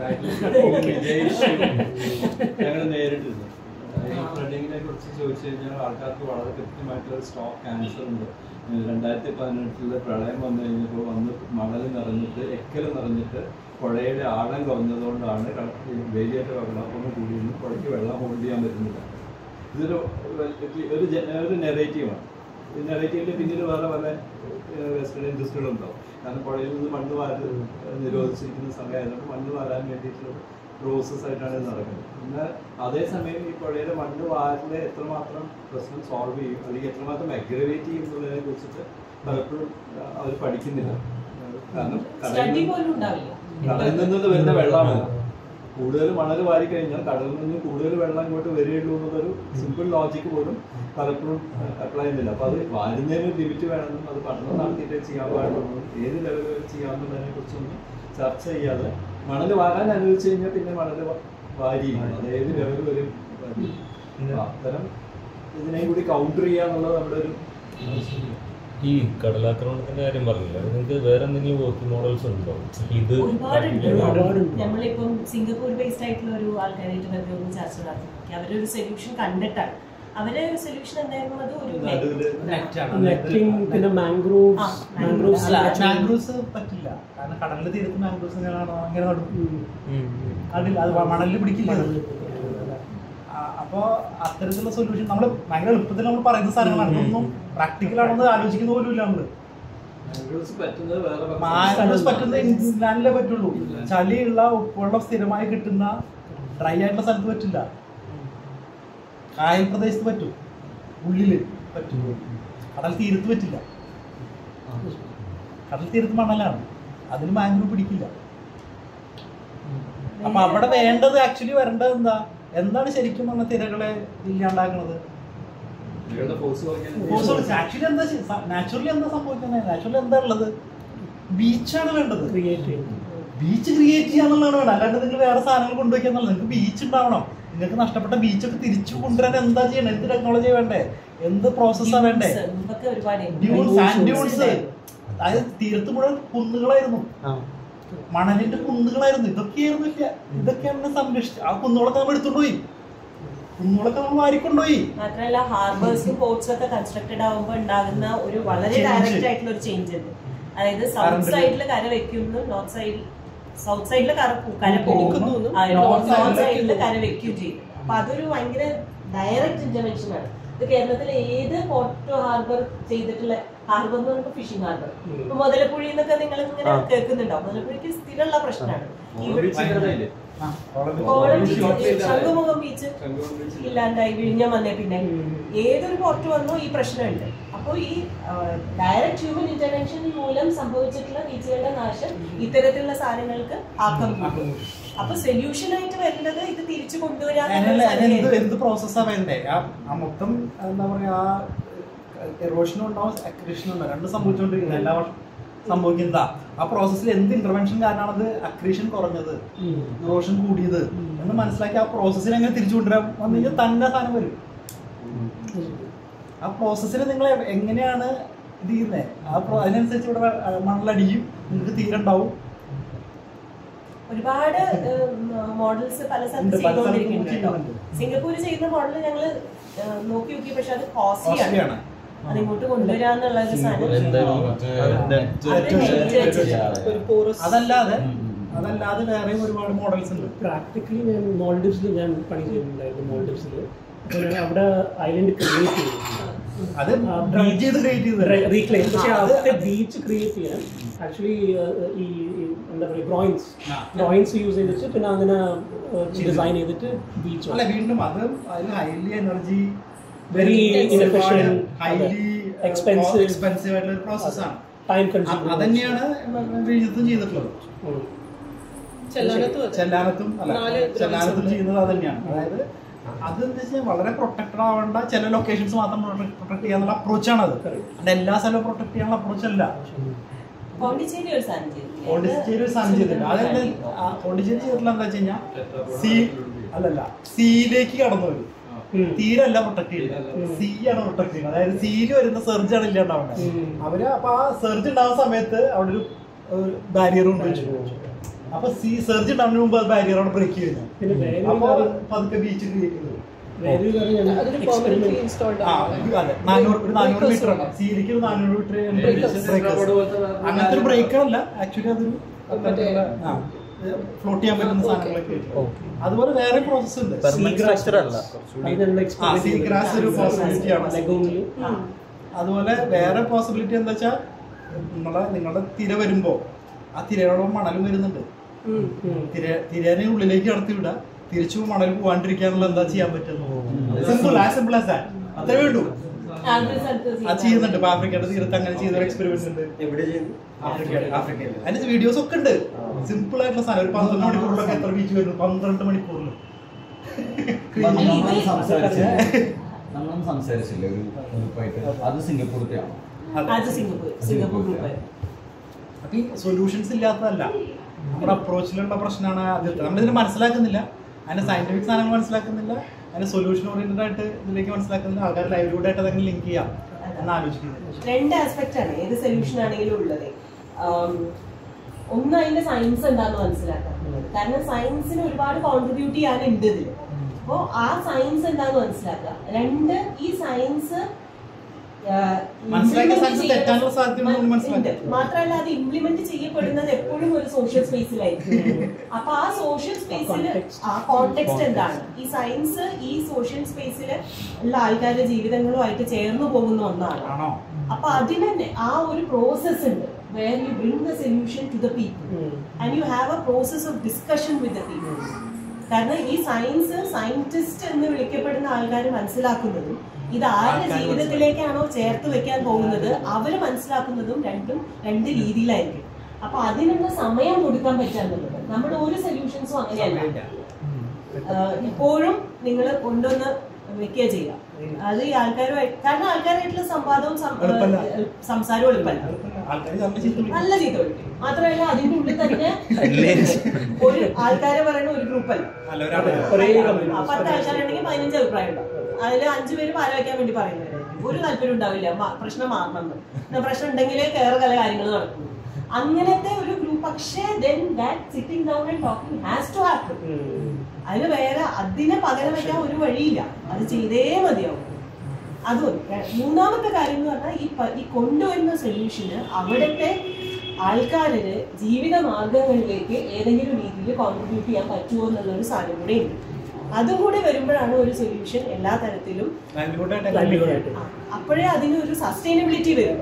ഞങ്ങൾ നേരിട്ടിരുന്നു ഈ ഫ്ലഡിങ്ങിനെ കുറിച്ച് ചോദിച്ചു കഴിഞ്ഞാൽ ആൾക്കാർക്ക് വളരെ കൃത്യമായിട്ടുള്ള സ്റ്റോക്ക് ആൻസർ ഉണ്ട് ഏഹ് രണ്ടായിരത്തി പതിനെട്ടിലെ പ്രളയം വന്നു കഴിഞ്ഞപ്പോൾ വന്ന് മണൽ നിറഞ്ഞിട്ട് എക്കൽ നിറഞ്ഞിട്ട് പുഴയുടെ ആഴം കുറഞ്ഞതുകൊണ്ടാണ് ക- ഈ വേലിയേറ്റ വെള്ളപ്പൊക്കം കൂടിയിരുന്നു പുഴയ്ക്ക് വെള്ളം ഹോൾഡ് ചെയ്യാൻ പറ്റുന്നില്ല ഇതൊരു ഒരു ജ- ഒരു നെറേറ്റീവാണ് ഈ നെറേറ്റീവിന്റെ പിന്നിൽ വേറെ പല വെസ്റ്റേൺ ഇൻഡസ്ട്രികളുണ്ടാവും കാരണം പുഴയിൽ നിന്ന് മണ്ണ് വാരി നിരോധിച്ചിരിക്കുന്ന സമയമായതുകൊണ്ട് മണ്ണ് വാരാൻ വേണ്ടിയിട്ടുള്ള പ്രോസസ് ആയിട്ടാണ് ഇത് നടക്കുന്നത് എന്നാൽ അതേസമയം ഈ പുഴയിലെ മണ്ണ് വാരിലെ എത്രമാത്രം പ്രശ്നം സോൾവ് ചെയ്യും അല്ലെങ്കിൽ എത്രമാത്രം അഗ്രവേറ്റ് ചെയ്യും എന്നുള്ളതിനെ കുറിച്ചിട്ട് പലപ്പോഴും അവർ പഠിക്കുന്നില്ല കാരണം കടലിൽ സ്റ്റഡി നിന്ന് പോലും ഉണ്ടാവില്ല കടലിൽ നിന്ന് വരുന്ന വെള്ളമാണ് കൂടുതൽ മണൽ വാരി കഴിഞ്ഞാൽ കടലിൽ നിന്ന് കൂടുതൽ വെള്ളം ഇങ്ങോട്ട് വരികയുള്ളൂ എന്നുള്ളൊരു സിമ്പിൾ ലോജിക്ക് പോലും പലപ്പോഴും അപ്ലൈ ചെയ്യുന്നില്ല അപ്പൊ അത് വാരുന്നതിന് ലിമിറ്റ് വേണമെന്നും അത് പഠനം നടത്തിയിട്ടേ ചെയ്യാൻ പാടുള്ളൂ ഏത് ലെവൽ വരെ ചെയ്യാമെന്നുള്ളതിനെ കുറിച്ചൊന്നും ചർച്ച ചെയ്യാതെ മണൽ വാരാൻ അനുവദിച്ചു കഴിഞ്ഞാൽ പിന്നെ മണൽ വാരി അത് ഏത് ലെവൽ വരെ വാരി. അപ്പൊ അത്തരം ഇതിനെ കൂടി കൗണ്ടർ ചെയ്യാന്നുള്ളത് നമ്മുടെ ഒരു ഈ കടലാക്രമണത്തിന്റെ കാര്യം പറഞ്ഞില്ല നിങ്ങൾക്ക് വേറെ എന്തെങ്കിലും വർക്കിംഗ് മോഡൽസ് ഉണ്ടോ ഇത് ഒരുപാടുണ്ട് നമ്മളിപ്പം സിംഗപ്പൂർ ബേസ്ഡ് ആയിട്ടുള്ള ഒരു ആൾക്കാരായിട്ട് വെറുതെ ഒന്ന് ചർച്ച നടത്തി നോക്കി അവരൊരു സൊല്യൂഷൻ കണ്ടിട്ടാണ് അവരെ സൊല്യൂഷൻ എന്തായിരുന്നു അത് ഒരു നെറ്റിംഗ് പിന്നെ മാംഗ്രോവ് മാംഗ്രോവ് മാംഗ്രൂവ്സ് പറ്റില്ല കാരണം കടലിൽ തീരത്ത് മാംഗ്രൂവ്സ് ഇങ്ങനെ നടും അതിൽ അത് മണലിൽ പിടിക്കില്ല അത്. ആ, അപ്പോ അത്തരത്തിലുള്ള സൊല്യൂഷൻ നമ്മൾ ഭയങ്കര എളുപ്പത്തിൽ നമ്മൾ പറയുന്ന സാധനങ്ങളാണ് ഇതൊന്നും പ്രാക്ടിക്കൽ ആണെന്ന് ആലോചിക്കുന്ന പോലും ഇല്ല നമ്മള് പറ്റുന്നത് വേറെ മാംഗ്രൂവ്സ് പറ്റുന്ന ഇൻലാൻഡിലേ പറ്റുള്ളൂ ചളിയുള്ള ഉപ്പുവെള്ളം സ്ഥിരമായി കിട്ടുന്ന ഡ്രൈ ആയിട്ടുള്ള സ്ഥലത്ത് പറ്റില്ല കായൽ പ്രദേശത്ത് പറ്റും ഉള്ളില് പറ്റും കടൽ തീരത്ത് പറ്റില്ല കടൽ തീരത്ത് മണലാണ് അതിന് മാംഗ്രൂവ് പിടിക്കില്ല അപ്പൊ അവിടെ വേണ്ടത് ആക്ച്വലി വരേണ്ടത് എന്താ എന്താണ് ശരിക്കും പറഞ്ഞ തിരകളെ ഇല്ലാണ്ടാക്കുന്നത് ആക്ച്വലി എന്താ നാച്ചുറലി എന്താ സംഭവിക്കുന്നത് നാച്ചുറലി എന്താ ഉള്ളത് ബീച്ചാണ് വേണ്ടത് ബീച്ച് ക്രിയേറ്റ് ചെയ്യാന്നുള്ളതാണ് വേണ്ടത് അല്ലാണ്ട് നിങ്ങൾ വേറെ സാധനങ്ങൾ കൊണ്ടുവയ്ക്കാന്നുള്ളത് നിങ്ങൾക്ക് ബീച്ച് ഉണ്ടാവണം നിങ്ങൾക്ക് നഷ്ടപ്പെട്ട ബീച്ചൊക്കെ തിരിച്ചു കൊണ്ടുവരാൻ എന്താ ചെയ്യണം എന്ത് ടെക്നോളജി വേണ്ടേ എന്ത് പ്രോസസ്സാ വേണ്ടേ ഇതൊക്കെ ഒരുപാട് ഡ്യൂൺസ് സാൻഡ് ഡ്യൂൺസ് അതായത് തീരത്ത് മുഴുവൻ കുന്നുകളായിരുന്നു മണലിന്റെ കുന്നുകളായിരുന്നു ഇതൊക്കെയായിരുന്നു ഇല്ല ഇതൊക്കെയാണ് സംരക്ഷിച്ചത് ആ കുന്നുകളൊക്കെ നമ്മൾ എടുത്തോണ്ട് പോയി കുന്നുകളൊക്കെ നമ്മൾ വാരിക്കൊണ്ടുപോയി മാത്രമല്ല ഹാർബേഴ്സും പോർട്സും ഒക്കെ കൺസ്ട്രക്റ്റഡ് ആവുമ്പോൾ ഉണ്ടാകുന്ന ഒരു വളരെ Change. ഡയറക്റ്റ് ആയിട്ടുള്ള ഒരു ചേഞ്ച് ഉണ്ട് അതായത് സൗത്ത് Current. സൈഡിൽ കര വെക്കുന്നു നോർത്ത് സൈഡിൽ സൗത്ത് സൈഡിൽ കര പോ- കര പോകുന്നു. പോകുന്നു North നോർത്ത് side സൈഡിൽ ലേക്ക് കര വെക്കുകയും ചെയ്യും അപ്പൊ അതൊരു ഭയങ്കര ഡയറക്റ്റ് ഇന്റർവെൻഷൻ ആണ് ഇത് കേരളത്തിലെ ഏത് പോർട്ട് ഹാർബർ ചെയ്തിട്ടുള്ള ഹാർബർ എന്ന് പറയുമ്പോൾ ഫിഷിംഗ് ഹാർബർ ഇപ്പൊ മുതലപ്പുഴി എന്നൊക്കെ നിങ്ങൾ ഇങ്ങനെ ആ. കേൾക്കുന്നുണ്ടാവും മുതലപ്പുഴയ്ക്ക് സ്ഥിരമുള്ള പ്രശ്നമാണ് ഇവിടെ ആ, കോളം ബീച്ച് ശംഖുമുഖം ബീച്ച് ഇല്ലാണ്ടായി വിഴിഞ്ഞം വന്നേ പിന്നെ ഏതൊരു പോർട്ട് വന്നോ ഈ പ്രശ്നമുണ്ട് അപ്പോൾ ഈ ഡയറക്റ്റ് ഹ്യൂമൻ ഇന്റർവെൻഷൻ മൂലം സംഭവിച്ചിട്ടുള്ള ബീച്ചുകളുടെ നാശം ഇത്തരത്തിലുള്ള സാധനങ്ങൾക്ക് ആക്കം കൂട്ടും അപ്പൊ സൊല്യൂഷൻ ആയിട്ട് വരേണ്ടത് ഇത് തിരിച്ചു അതിനല്ല അതിന് എന്ത് കൊണ്ടുവരാൻ എന്ത് പ്രോസസ്സാ വേണ്ടേ ആ ആ മൊത്തം എന്താ പറയാ ആ എറോഷനും ഉണ്ടാവും അക്രീഷനും ഉണ്ടാവും രണ്ട് സംഭവിച്ചുകൊണ്ടിരിക്കുന്നത് എല്ലാ വർഷം സംഭവിക്കുന്നതാ ആ പ്രോസസ്സിൽ എന്ത് ഇന്റർവെൻഷൻ കാരണമാണത് അക്രീഷൻ കുറഞ്ഞത് ഇറോഷൻ കൂടിയത് എന്ന് മനസ്സിലാക്കി ആ പ്രോസസ്സിനെ എങ്ങനെ തിരിച്ചു കൊണ്ടുവരാൻ വന്നു കഴിഞ്ഞാൽ തന്നെ സാധനം വരും ആ പ്രോസസ്സിൽ നിങ്ങൾ എങ്ങനെയാണ് ഇത് ചെയ്യുന്നത് ആ pro- അതിനനുസരിച്ച് ഇവിടെ വെ- മണലടിയും നിങ്ങൾക്ക് തീരുണ്ടാവും ഒരുപാട് മോഡൽസ് പല ഉണ്ട്, സ്ഥലത്ത് പല സ്ഥലത്തും ചെയ്തുകൊണ്ടിരിക്കുന്നുണ്ട് കേട്ടോ. ചെയ്യുന്നുണ്ട്. സിംഗപ്പൂർ ചെയ്യുന്ന മോഡൽ ഞങ്ങള് ഏഹ്, നോക്കി നോക്കി പക്ഷെ അത് കോസ്റ്റ്ലി Costly ആണ് ആണ്. അത് ഇങ്ങോട്ട് കൊണ്ടുവരാന്നുള്ള ഒരു സാധനം അതല്ലാതെ അതല്ലാതെ വേറെയും ഒരുപാട് മോഡൽസ് ഉണ്ട് പ്രാക്ടിക്കലി ഞാൻ മോൾഡിവ്സിൽ ഞാൻ പണി ചെയ്യുന്നുണ്ടായിരുന്നു മോൾഡിവ്സിൽ അവിടെ ഐലൻഡ് ക്രിയേറ്റ് ചെയ്തു അത് beach ചെയ്ത് create ചെയ്തതല്ലേ? റീക്ലെയിം പക്ഷേ ആ, അത് അവിടുത്തെ ബീച്ച് ക്രിയേറ്റ് ചെയ്യാൻ ആക്ച്വലി ഈ ഈ എന്താ പറയുക ഗ്രോയിൻസ് ഗ്രോയിൻസ് യൂസ് ചെയ്തിട്ട് പിന്നെ അങ്ങനെ ഡിസൈൻ ചെയ്തിട്ട് ബീച്ച് അല്ല വീണ്ടും അത് അതിൽ highly energy Very inefficient, highly expensive. Expensive ആയിട്ടുള്ള ഒരു പ്രോസസ്സാണ് ടൈം കൺസ്യൂമിംഗ് അതന്നെയാണ് വിഴിഞ്ഞത്തും ചെയ്തിട്ടുള്ളത് ചെല്ലാനത്തും അതെ. ചെല്ലാനത്തും അല്ല നാല് ചെല്ലാനത്തും ദ്രവ്യങ്ങൾ. ചെയ്യുന്നത് അത് തന്നെയാണ് അതായത് അതെന്താ വെച്ചാൽ വളരെ പ്രൊട്ടക്റ്റഡ് ആവേണ്ട ചില ലൊക്കേഷൻസ് മാത്രം പ്രൊട്ടക്ട് ചെയ്യാന്നുള്ള അപ്രോച്ചാണ് അത് അത് എല്ലാ സ്ഥലവും പ്രൊട്ടക്ട് ചെയ്യാനുള്ള അപ്രോച്ച് അല്ല പോണ്ടിച്ചേരി ഒരു സാധനം ചെയ്തില്ലേ? പോണ്ടിച്ചേരി ഒരു സാധനം ചെയ്തില്ല അത് അതായത് ആ പോണ്ടിച്ചേരി ചെയ്തിട്ടുള്ള എന്താ വെച്ച് കഴിഞ്ഞാൽ സീ അല്ലല്ല സീയിലേക്ക് കടന്നു വരും തീരല്ല പ്രൊട്ടക്ട് ചെയ്യുന്നത് സീ ആണ് പ്രൊട്ടക്ട് ചെയ്യുന്നത് അതായത് സീയിൽ വരുന്ന സെർജ് ആണ് ഇല്ലാണ്ടാവുന്നത് അവര് അപ്പൊ ആ സെർജ് ഉണ്ടാവുന്ന സമയത്ത് അവിടെ ഒരു ബാരിയർ കൊണ്ട് വെച്ചു അപ്പൊ സീ സെർജ് ഉണ്ടാവുന്നതിന് മുമ്പ് ബാരിയർ അവിടെ ബ്രേക്ക് പിന്നെ ചെയ്യുന്നു വേറെ അപ്പൊ ഒരു പതുക്കെ ബീച്ച് ക്രിയേറ്റ് ചെയ്തു വേറൊരു കാര്യം ഞാൻ അതൊരു experiment- permanently installed ആ, ആണ്. ഇത് അതെ നാനൂറ് ഒരു നാനൂറ് Breakers മീറ്റർ ഉണ്ട്. സീലിക്ക് ഒരു നാനൂറ് മീറ്റർ Breakers. അങ്ങനത്തെ ഒരു ബ്രേക്കർ അല്ല ആക്ച്വലി അതൊരു മറ്റേ- ഫ്ലോട്ട് ചെയ്യാൻ പറ്റുന്ന സാധനങ്ങളൊക്കെ അതുപോലെ വേറെ പ്രോസസ് ഉണ്ട് Permanent structure അല്ല. അത് ഞങ്ങൾ ആ experiment സീ ചെയ്തു. ഗ്രാസ് ഒരു പോസിബിലിറ്റി ആണ് ലഗൂണില്. ആ. അതുപോലെ വേറെ പോസിബിലിറ്റി എന്താ വെച്ചാൽ നിങ്ങളെ നിങ്ങളുടെ തിര വരുമ്പോ ആ തിരയോളം മണലും വരുന്നുണ്ട് തിര തിരേനെ ഉള്ളിലേക്ക് കടത്തി വിടുക തിരിച്ചു മണൽ പോവാണ്ടിരിക്കാനുള്ള എന്താ ചെയ്യാൻ പറ്റുന്നത് സിമ്പിൾ ആ സിമ്പിൾ ആസ് അത്രേ വേണ്ടൂ ആദ്യ സ്ഥലത്ത് അത് ചെയ്യുന്നുണ്ട് ഇപ്പൊ ആഫ്രിക്കയുടെ തീരത്ത് അങ്ങനെ ചെയ്ത ഒരു എക്സ്പെരിമെന്റ് ഉണ്ട് എവിടെ ചെയ്യുന്നു ആഫ്രിക്കയിൽ ആഫ്രിക്കയിൽ അതിന്റെ വീഡിയോസ് ഒക്കെ ഉണ്ട് സിമ്പിൾ ആയിട്ടുള്ള സാധനം ഒരു പന്ത്രണ്ട് മണിക്കൂറിലൊക്കെ എത്ര ബീച്ച് വരുന്നു പന്ത്രണ്ട് മണിക്കൂറിൽ നമ്മളൊന്നും സംസാരിച്ചില്ല നമ്മളൊന്നും സംസാരിച്ചില്ല ഒരു ഗ്രൂപ്പായിട്ട് അത് സിംഗപ്പൂരത്തെയാണോ അത് സിംഗപ്പൂർ സിംഗപ്പൂർ ഗ്രൂപ്പ് അപ്പൊ ഈ സൊല്യൂഷൻസ് ഇല്ലാത്തതല്ല നമ്മുടെ അപ്രോച്ചിലുള്ള പ്രശ്നമാണ് ആദ്യത്തെ നമ്മളിതിനെ മനസ്സിലാക്കുന്നില്ല അതിന്റെ സയന്റിഫിക് സാധനങ്ങൾ മനസ്സിലാക്കുന്നില്ല അതിന് സൊല്യൂഷൻ ഓറിയന്റഡ് ആയിട്ട് ഇതിലേക്ക് മനസ്സിലാക്കുന്നതിന് ആൾക്കാർ ലൈവ്ലിഹുഡ് ആയിട്ട് അതെങ്ങനെ ലിങ്ക് ചെയ്യാം എന്ന് ആലോചിക്കുന്നത് രണ്ട് ആസ്പെക്റ്റ് ആണ് ഏത് സൊല്യൂഷൻ ആണെങ്കിലും ഉള്ളത് ആം, ഒന്ന് അതിന്റെ സയൻസ് എന്താന്ന് മനസ്സിലാക്കാൻ കാരണം സയൻസിന് ഒരുപാട് കോൺട്രിബ്യൂട്ട് ചെയ്യാനുണ്ട് ഇതിൽ അപ്പോൾ ആ സയൻസ് എന്താന്ന് മനസ്സിലാക്കുക രണ്ട് ഈ സയൻസ് മനസ്സിലാക്കിയ science തെറ്റാനുള്ള സാധ്യതയുണ്ടെന്ന് ഉണ്ട്. മനസ്സിലാക്കുക. മാത്രമല്ല അത് ഇംപ്ലിമെന്റ് ചെയ്യപ്പെടുന്നത് എപ്പോഴും ഒരു സോഷ്യൽ സ്പേസിലായിരിക്കും അപ്പൊ ആ സോഷ്യൽ സ്പേസിൽ ആ കോണ്ടെക്സ്റ്റ് എന്താണ് ഈ സയൻസ് ഈ സോഷ്യൽ സ്പേസിൽ ഉള്ള ആൾക്കാരുടെ ജീവിതങ്ങളുമായിട്ട് ചേർന്ന് പോകുന്ന ഒന്നാണ് ആണോ അപ്പൊ അതിന് തന്നെ ആ ഒരു പ്രോസസ് ഉണ്ട് where you bring the solution to the people and you have a process of discussion with the people കാരണം ഈ സയൻസ് സയന്റിസ്റ്റ് എന്ന് വിളിക്കപ്പെടുന്ന ആൾക്കാർ മനസ്സിലാക്കുന്നതും ഇത് ആരുടെ ആൾക്കാര് ജീവിതത്തിലേക്കാണോ ചേർത്ത് വെക്കാൻ പോകുന്നത് അവര് മനസ്സിലാക്കുന്നതും രണ്ടും രണ്ട് രീതിയിലായിരിക്കും അപ്പൊ അതിനുള്ള സമയം കൊടുക്കാൻ പറ്റാന്നുള്ളത് നമ്മുടെ ഒരു സൊല്യൂഷൻസും അങ്ങനെയല്ല ആഹ് ഇപ്പോഴും നിങ്ങൾ കൊണ്ടുവന്ന് വെക്കുക ചെയ്യാം അത് ഈ ആൾക്കാരുമായി കാരണം ആൾക്കാരായിട്ടുള്ള സംവാദവും സം- എളുപ്പമല്ല. ആഹ് സംസാരവും എളുപ്പമല്ല ആൾക്കാർ തമ്മിൽ ചീത്ത വിളിക്കും. നല്ല ചീത്ത വിളിക്കും മാത്രമല്ല അതിന്റെ ഉള്ളിൽ തന്നെ ഒരു ആൾക്കാരെ പറയുന്ന ഒരു ഗ്രൂപ്പ് അല്ല അല്ല, ഒരാളെ. ആ, പത്ത് ആൾക്കാരുണ്ടെങ്കിൽ പതിനഞ്ച് അഭിപ്രായം ഉണ്ടാവും അതിൽ അഞ്ചു പേര് പാല വയ്ക്കാൻ വേണ്ടി പറയുന്നവരായിരിക്കും ഒരു താല്പര്യം ഉണ്ടാവില്ല മ- പ്രശ്നം മാറണം എന്ന്. എന്നാ പ്രശ്നം ഉണ്ടെങ്കിലേ വേറെ പല കാര്യങ്ങൾ നടക്കും അങ്ങനത്തെ ഒരു ഗ്രൂപ്പ് പക്ഷേ then that sitting down and talking has to happen അതിന് വേറെ അതിനെ പകരം വയ്ക്കാൻ ഒരു വഴിയില്ല അത് ചെയ്തേ മതിയാവും അതും ര- മൂന്നാമത്തെ കാര്യം എന്ന് പറഞ്ഞാൽ ഈ പ- ഈ കൊണ്ടുവരുന്ന സൊല്യൂഷന് അവിടുത്തെ ആൾക്കാരിന് ജീവിത മാർഗങ്ങളിലേക്ക് ഏതെങ്കിലും രീതിയിൽ കോൺട്രിബ്യൂട്ട് ചെയ്യാൻ പറ്റുമോ എന്നുള്ള ഒരു സാധനം കൂടെ ഉണ്ട് അതും കൂടെ വരുമ്പോഴാണ് ഒരു സൊല്യൂഷൻ എല്ലാ തരത്തിലും Livelihood ആയിട്ട് എങ്ങനെ link ചെയ്യാം? അപ്പോഴേ അതിനൊരു സസ്റ്റൈനബിലിറ്റി വരും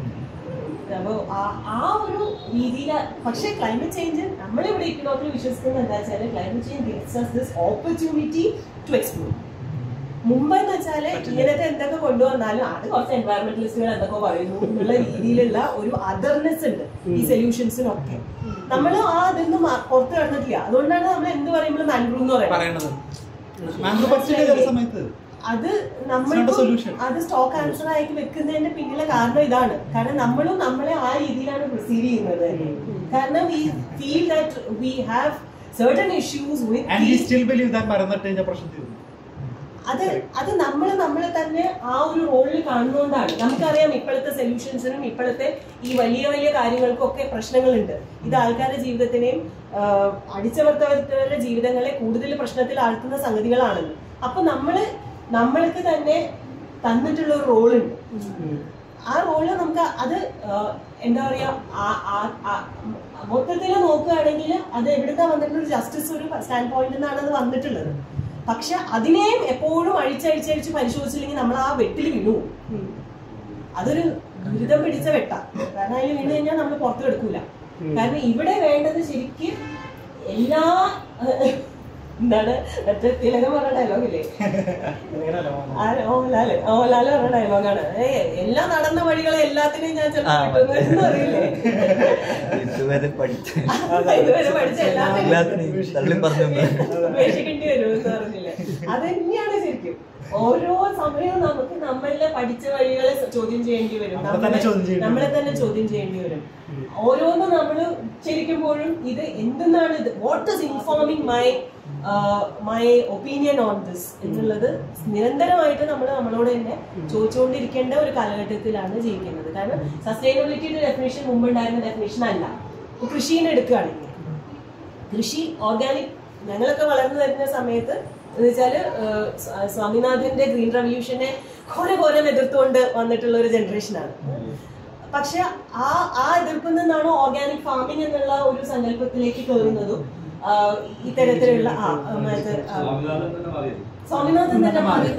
അപ്പോൾ ആ ഒരു രീതിയിൽ പക്ഷേ ക്ലൈമറ്റ് ചേഞ്ച് നമ്മളിവിടെ ഇക്കണോമിൽ വിശ്വസിക്കുന്നത് എന്താ വെച്ചാൽ climate change gives us this opportunity to explore മുമ്പ് എന്ന് വെച്ചാല് ഇങ്ങനത്തെ എന്തൊക്കെ കൊണ്ടുവന്നാലും അത് കുറച്ച് എൻവയറമെന്റലിസ്റ്റുകൾ എന്തൊക്കെ പറയുന്നു എന്നുള്ള രീതിയിലുള്ള ഒരു അതർനെസ് ഉണ്ട് ഈ സൊല്യൂഷൻസിനൊക്കെ നമ്മൾ ആ അതിൽ നിന്ന് മാ- പുറത്ത് കിടന്നിട്ടില്ല അതുകൊണ്ടാണ് നമ്മൾ എന്ത് പറയുമ്പോഴും മാൻഗ്രൂ എന്ന് പറയണത് മാൻഗ്രൂ പറ്റില്ല ചില സമയത്ത് അത് It's not a നമ്മൾ solution. അത് സ്റ്റോക്ക് ആൻസർ ആയിട്ട് വെക്കുന്നതിന്റെ പിന്നിലെ കാരണം ഇതാണ് കാരണം നമ്മളും നമ്മളെ ആ രീതിയിലാണ് പ്രൊസീഡ് ചെയ്യുന്നത് കാരണം we feel that we have certain issues and we with still believe that മരം നട്ട് കഴിഞ്ഞാൽ പ്രശ്നം തീർന്നു അത് അത് നമ്മൾ നമ്മളെ തന്നെ ആ ഒരു റോളിൽ കാണുന്നതുകൊണ്ടാണ് നമുക്കറിയാം ഇപ്പോഴത്തെ സൊല്യൂഷൻസിനും ഇപ്പോഴത്തെ ഈ വലിയ വലിയ കാര്യങ്ങൾക്കും ഒക്കെ പ്രശ്നങ്ങളുണ്ട് ഇത് ആൾക്കാരുടെ ജീവിതത്തിനെയും ആഹ്, അടിച്ചമർത്തവരുടെ ജീവിതങ്ങളെ കൂടുതൽ പ്രശ്നത്തിൽ ആഴ്ത്തുന്ന സംഗതികളാണെന്ന് അപ്പൊ നമ്മള് നമ്മൾക്ക് തന്നെ തന്നിട്ടുള്ള ഒരു റോളുണ്ട് ആ റോള് നമുക്ക് അത് ആഹ്, എന്താ പറയാ മൊത്തത്തിൽ നോക്കുകയാണെങ്കിൽ അത് എവിടുന്നാ വന്നിട്ടുള്ള ഒരു ജസ്റ്റിസ് ഒരു സ്റ്റാൻഡ് പോയിന്റ് നിന്നാണ് അത് വന്നിട്ടുള്ളത് പക്ഷെ അതിനെയും എപ്പോഴും അഴിച്ചഴിച്ചഴിച്ച് പരിശോധിച്ചില്ലെങ്കിൽ നമ്മൾ ആ വെട്ടിൽ വീണു പോകും. അതൊരു ദുരിതം പിടിച്ച വെട്ട കാരണം അതിൽ വീണ് കഴിഞ്ഞാൽ നമ്മൾ പുറത്തു എടുക്കൂല കാരണം ഇവിടെ വേണ്ടത് ശരിക്കും എല്ലാ എന്താണ് മറ്റേ തിലകം പറഞ്ഞ ഡയലോഗില്ലേ ആര്? ഓലാല് ഓലാല് പറഞ്ഞ ഡയലോഗാണ് ഏ എല്ലാം നടന്ന വഴികളെ എല്ലാത്തിനെയും ഞാൻ ആ, ചിലപ്പോൾ കിട്ടുമെന്ന് അറിയില്ലേ ഇതുവരെ പഠിച്ച ഇതുവരെ പഠിച്ച എല്ലാത്തിനെയും എല്ലാത്തിനെയും തള്ളി പറഞ്ഞു ഉപേക്ഷിക്കേണ്ടി വരും എന്ന് പറഞ്ഞില്ലേ അത് തന്നെയാണ് ശരിക്കും ഓരോ സമയവും നമുക്ക് നമ്മളിലെ പഠിച്ച വഴികളെ ചോദ്യം ചെയ്യേണ്ടി വരും നമ്മളെ തന്നെ ചോദ്യം ചെയ്യേണ്ടി നമ്മളെ തന്നെ ചോദ്യം ചെയ്യേണ്ടി വരും ഓരോന്നും നമ്മൾ ശരിക്കുമ്പോഴും ഇത് എന്തെന്നാണ് ഇത് what is informing my my opinion on this എന്നുള്ളത് നിരന്തരമായിട്ട് നമ്മൾ നമ്മളോട് തന്നെ ചോദിച്ചുകൊണ്ടിരിക്കേണ്ട ഒരു കാലഘട്ടത്തിലാണ് ജീവിക്കുന്നത് കാരണം സസ്റ്റൈനബിലിറ്റിയുടെ ഡെഫിനേഷൻ മുമ്പ് ഉണ്ടായിരുന്ന ഡെഫിനേഷൻ അല്ല ഇപ്പൊ കൃഷിനെ എടുക്കുകയാണെങ്കിൽ കൃഷി ഓർഗാനിക് ഞങ്ങളൊക്കെ വളർന്നു വരുന്ന സമയത്ത് എന്ന് വെച്ചാല് ഏഹ്, സ്വ- സ്വാമിനാഥന്റെ ഗ്രീൻ റവല്യൂഷനെ ഘോര ഘോരം എതിർത്തുകൊണ്ട് വന്നിട്ടുള്ള ഒരു ജനറേഷനാണ് പക്ഷെ ആ ആ എതിർപ്പിൽ നിന്നാണ് ഓർഗാനിക് ഫാമിംഗ് എന്നുള്ള ഒരു സങ്കല്പത്തിലേക്ക് കയറുന്നതും ആഹ്, ഇത്തരത്തിലുള്ള ആ മറ്റേ, ആ, സ്വാമിനാഥൻ തന്നെ മാറി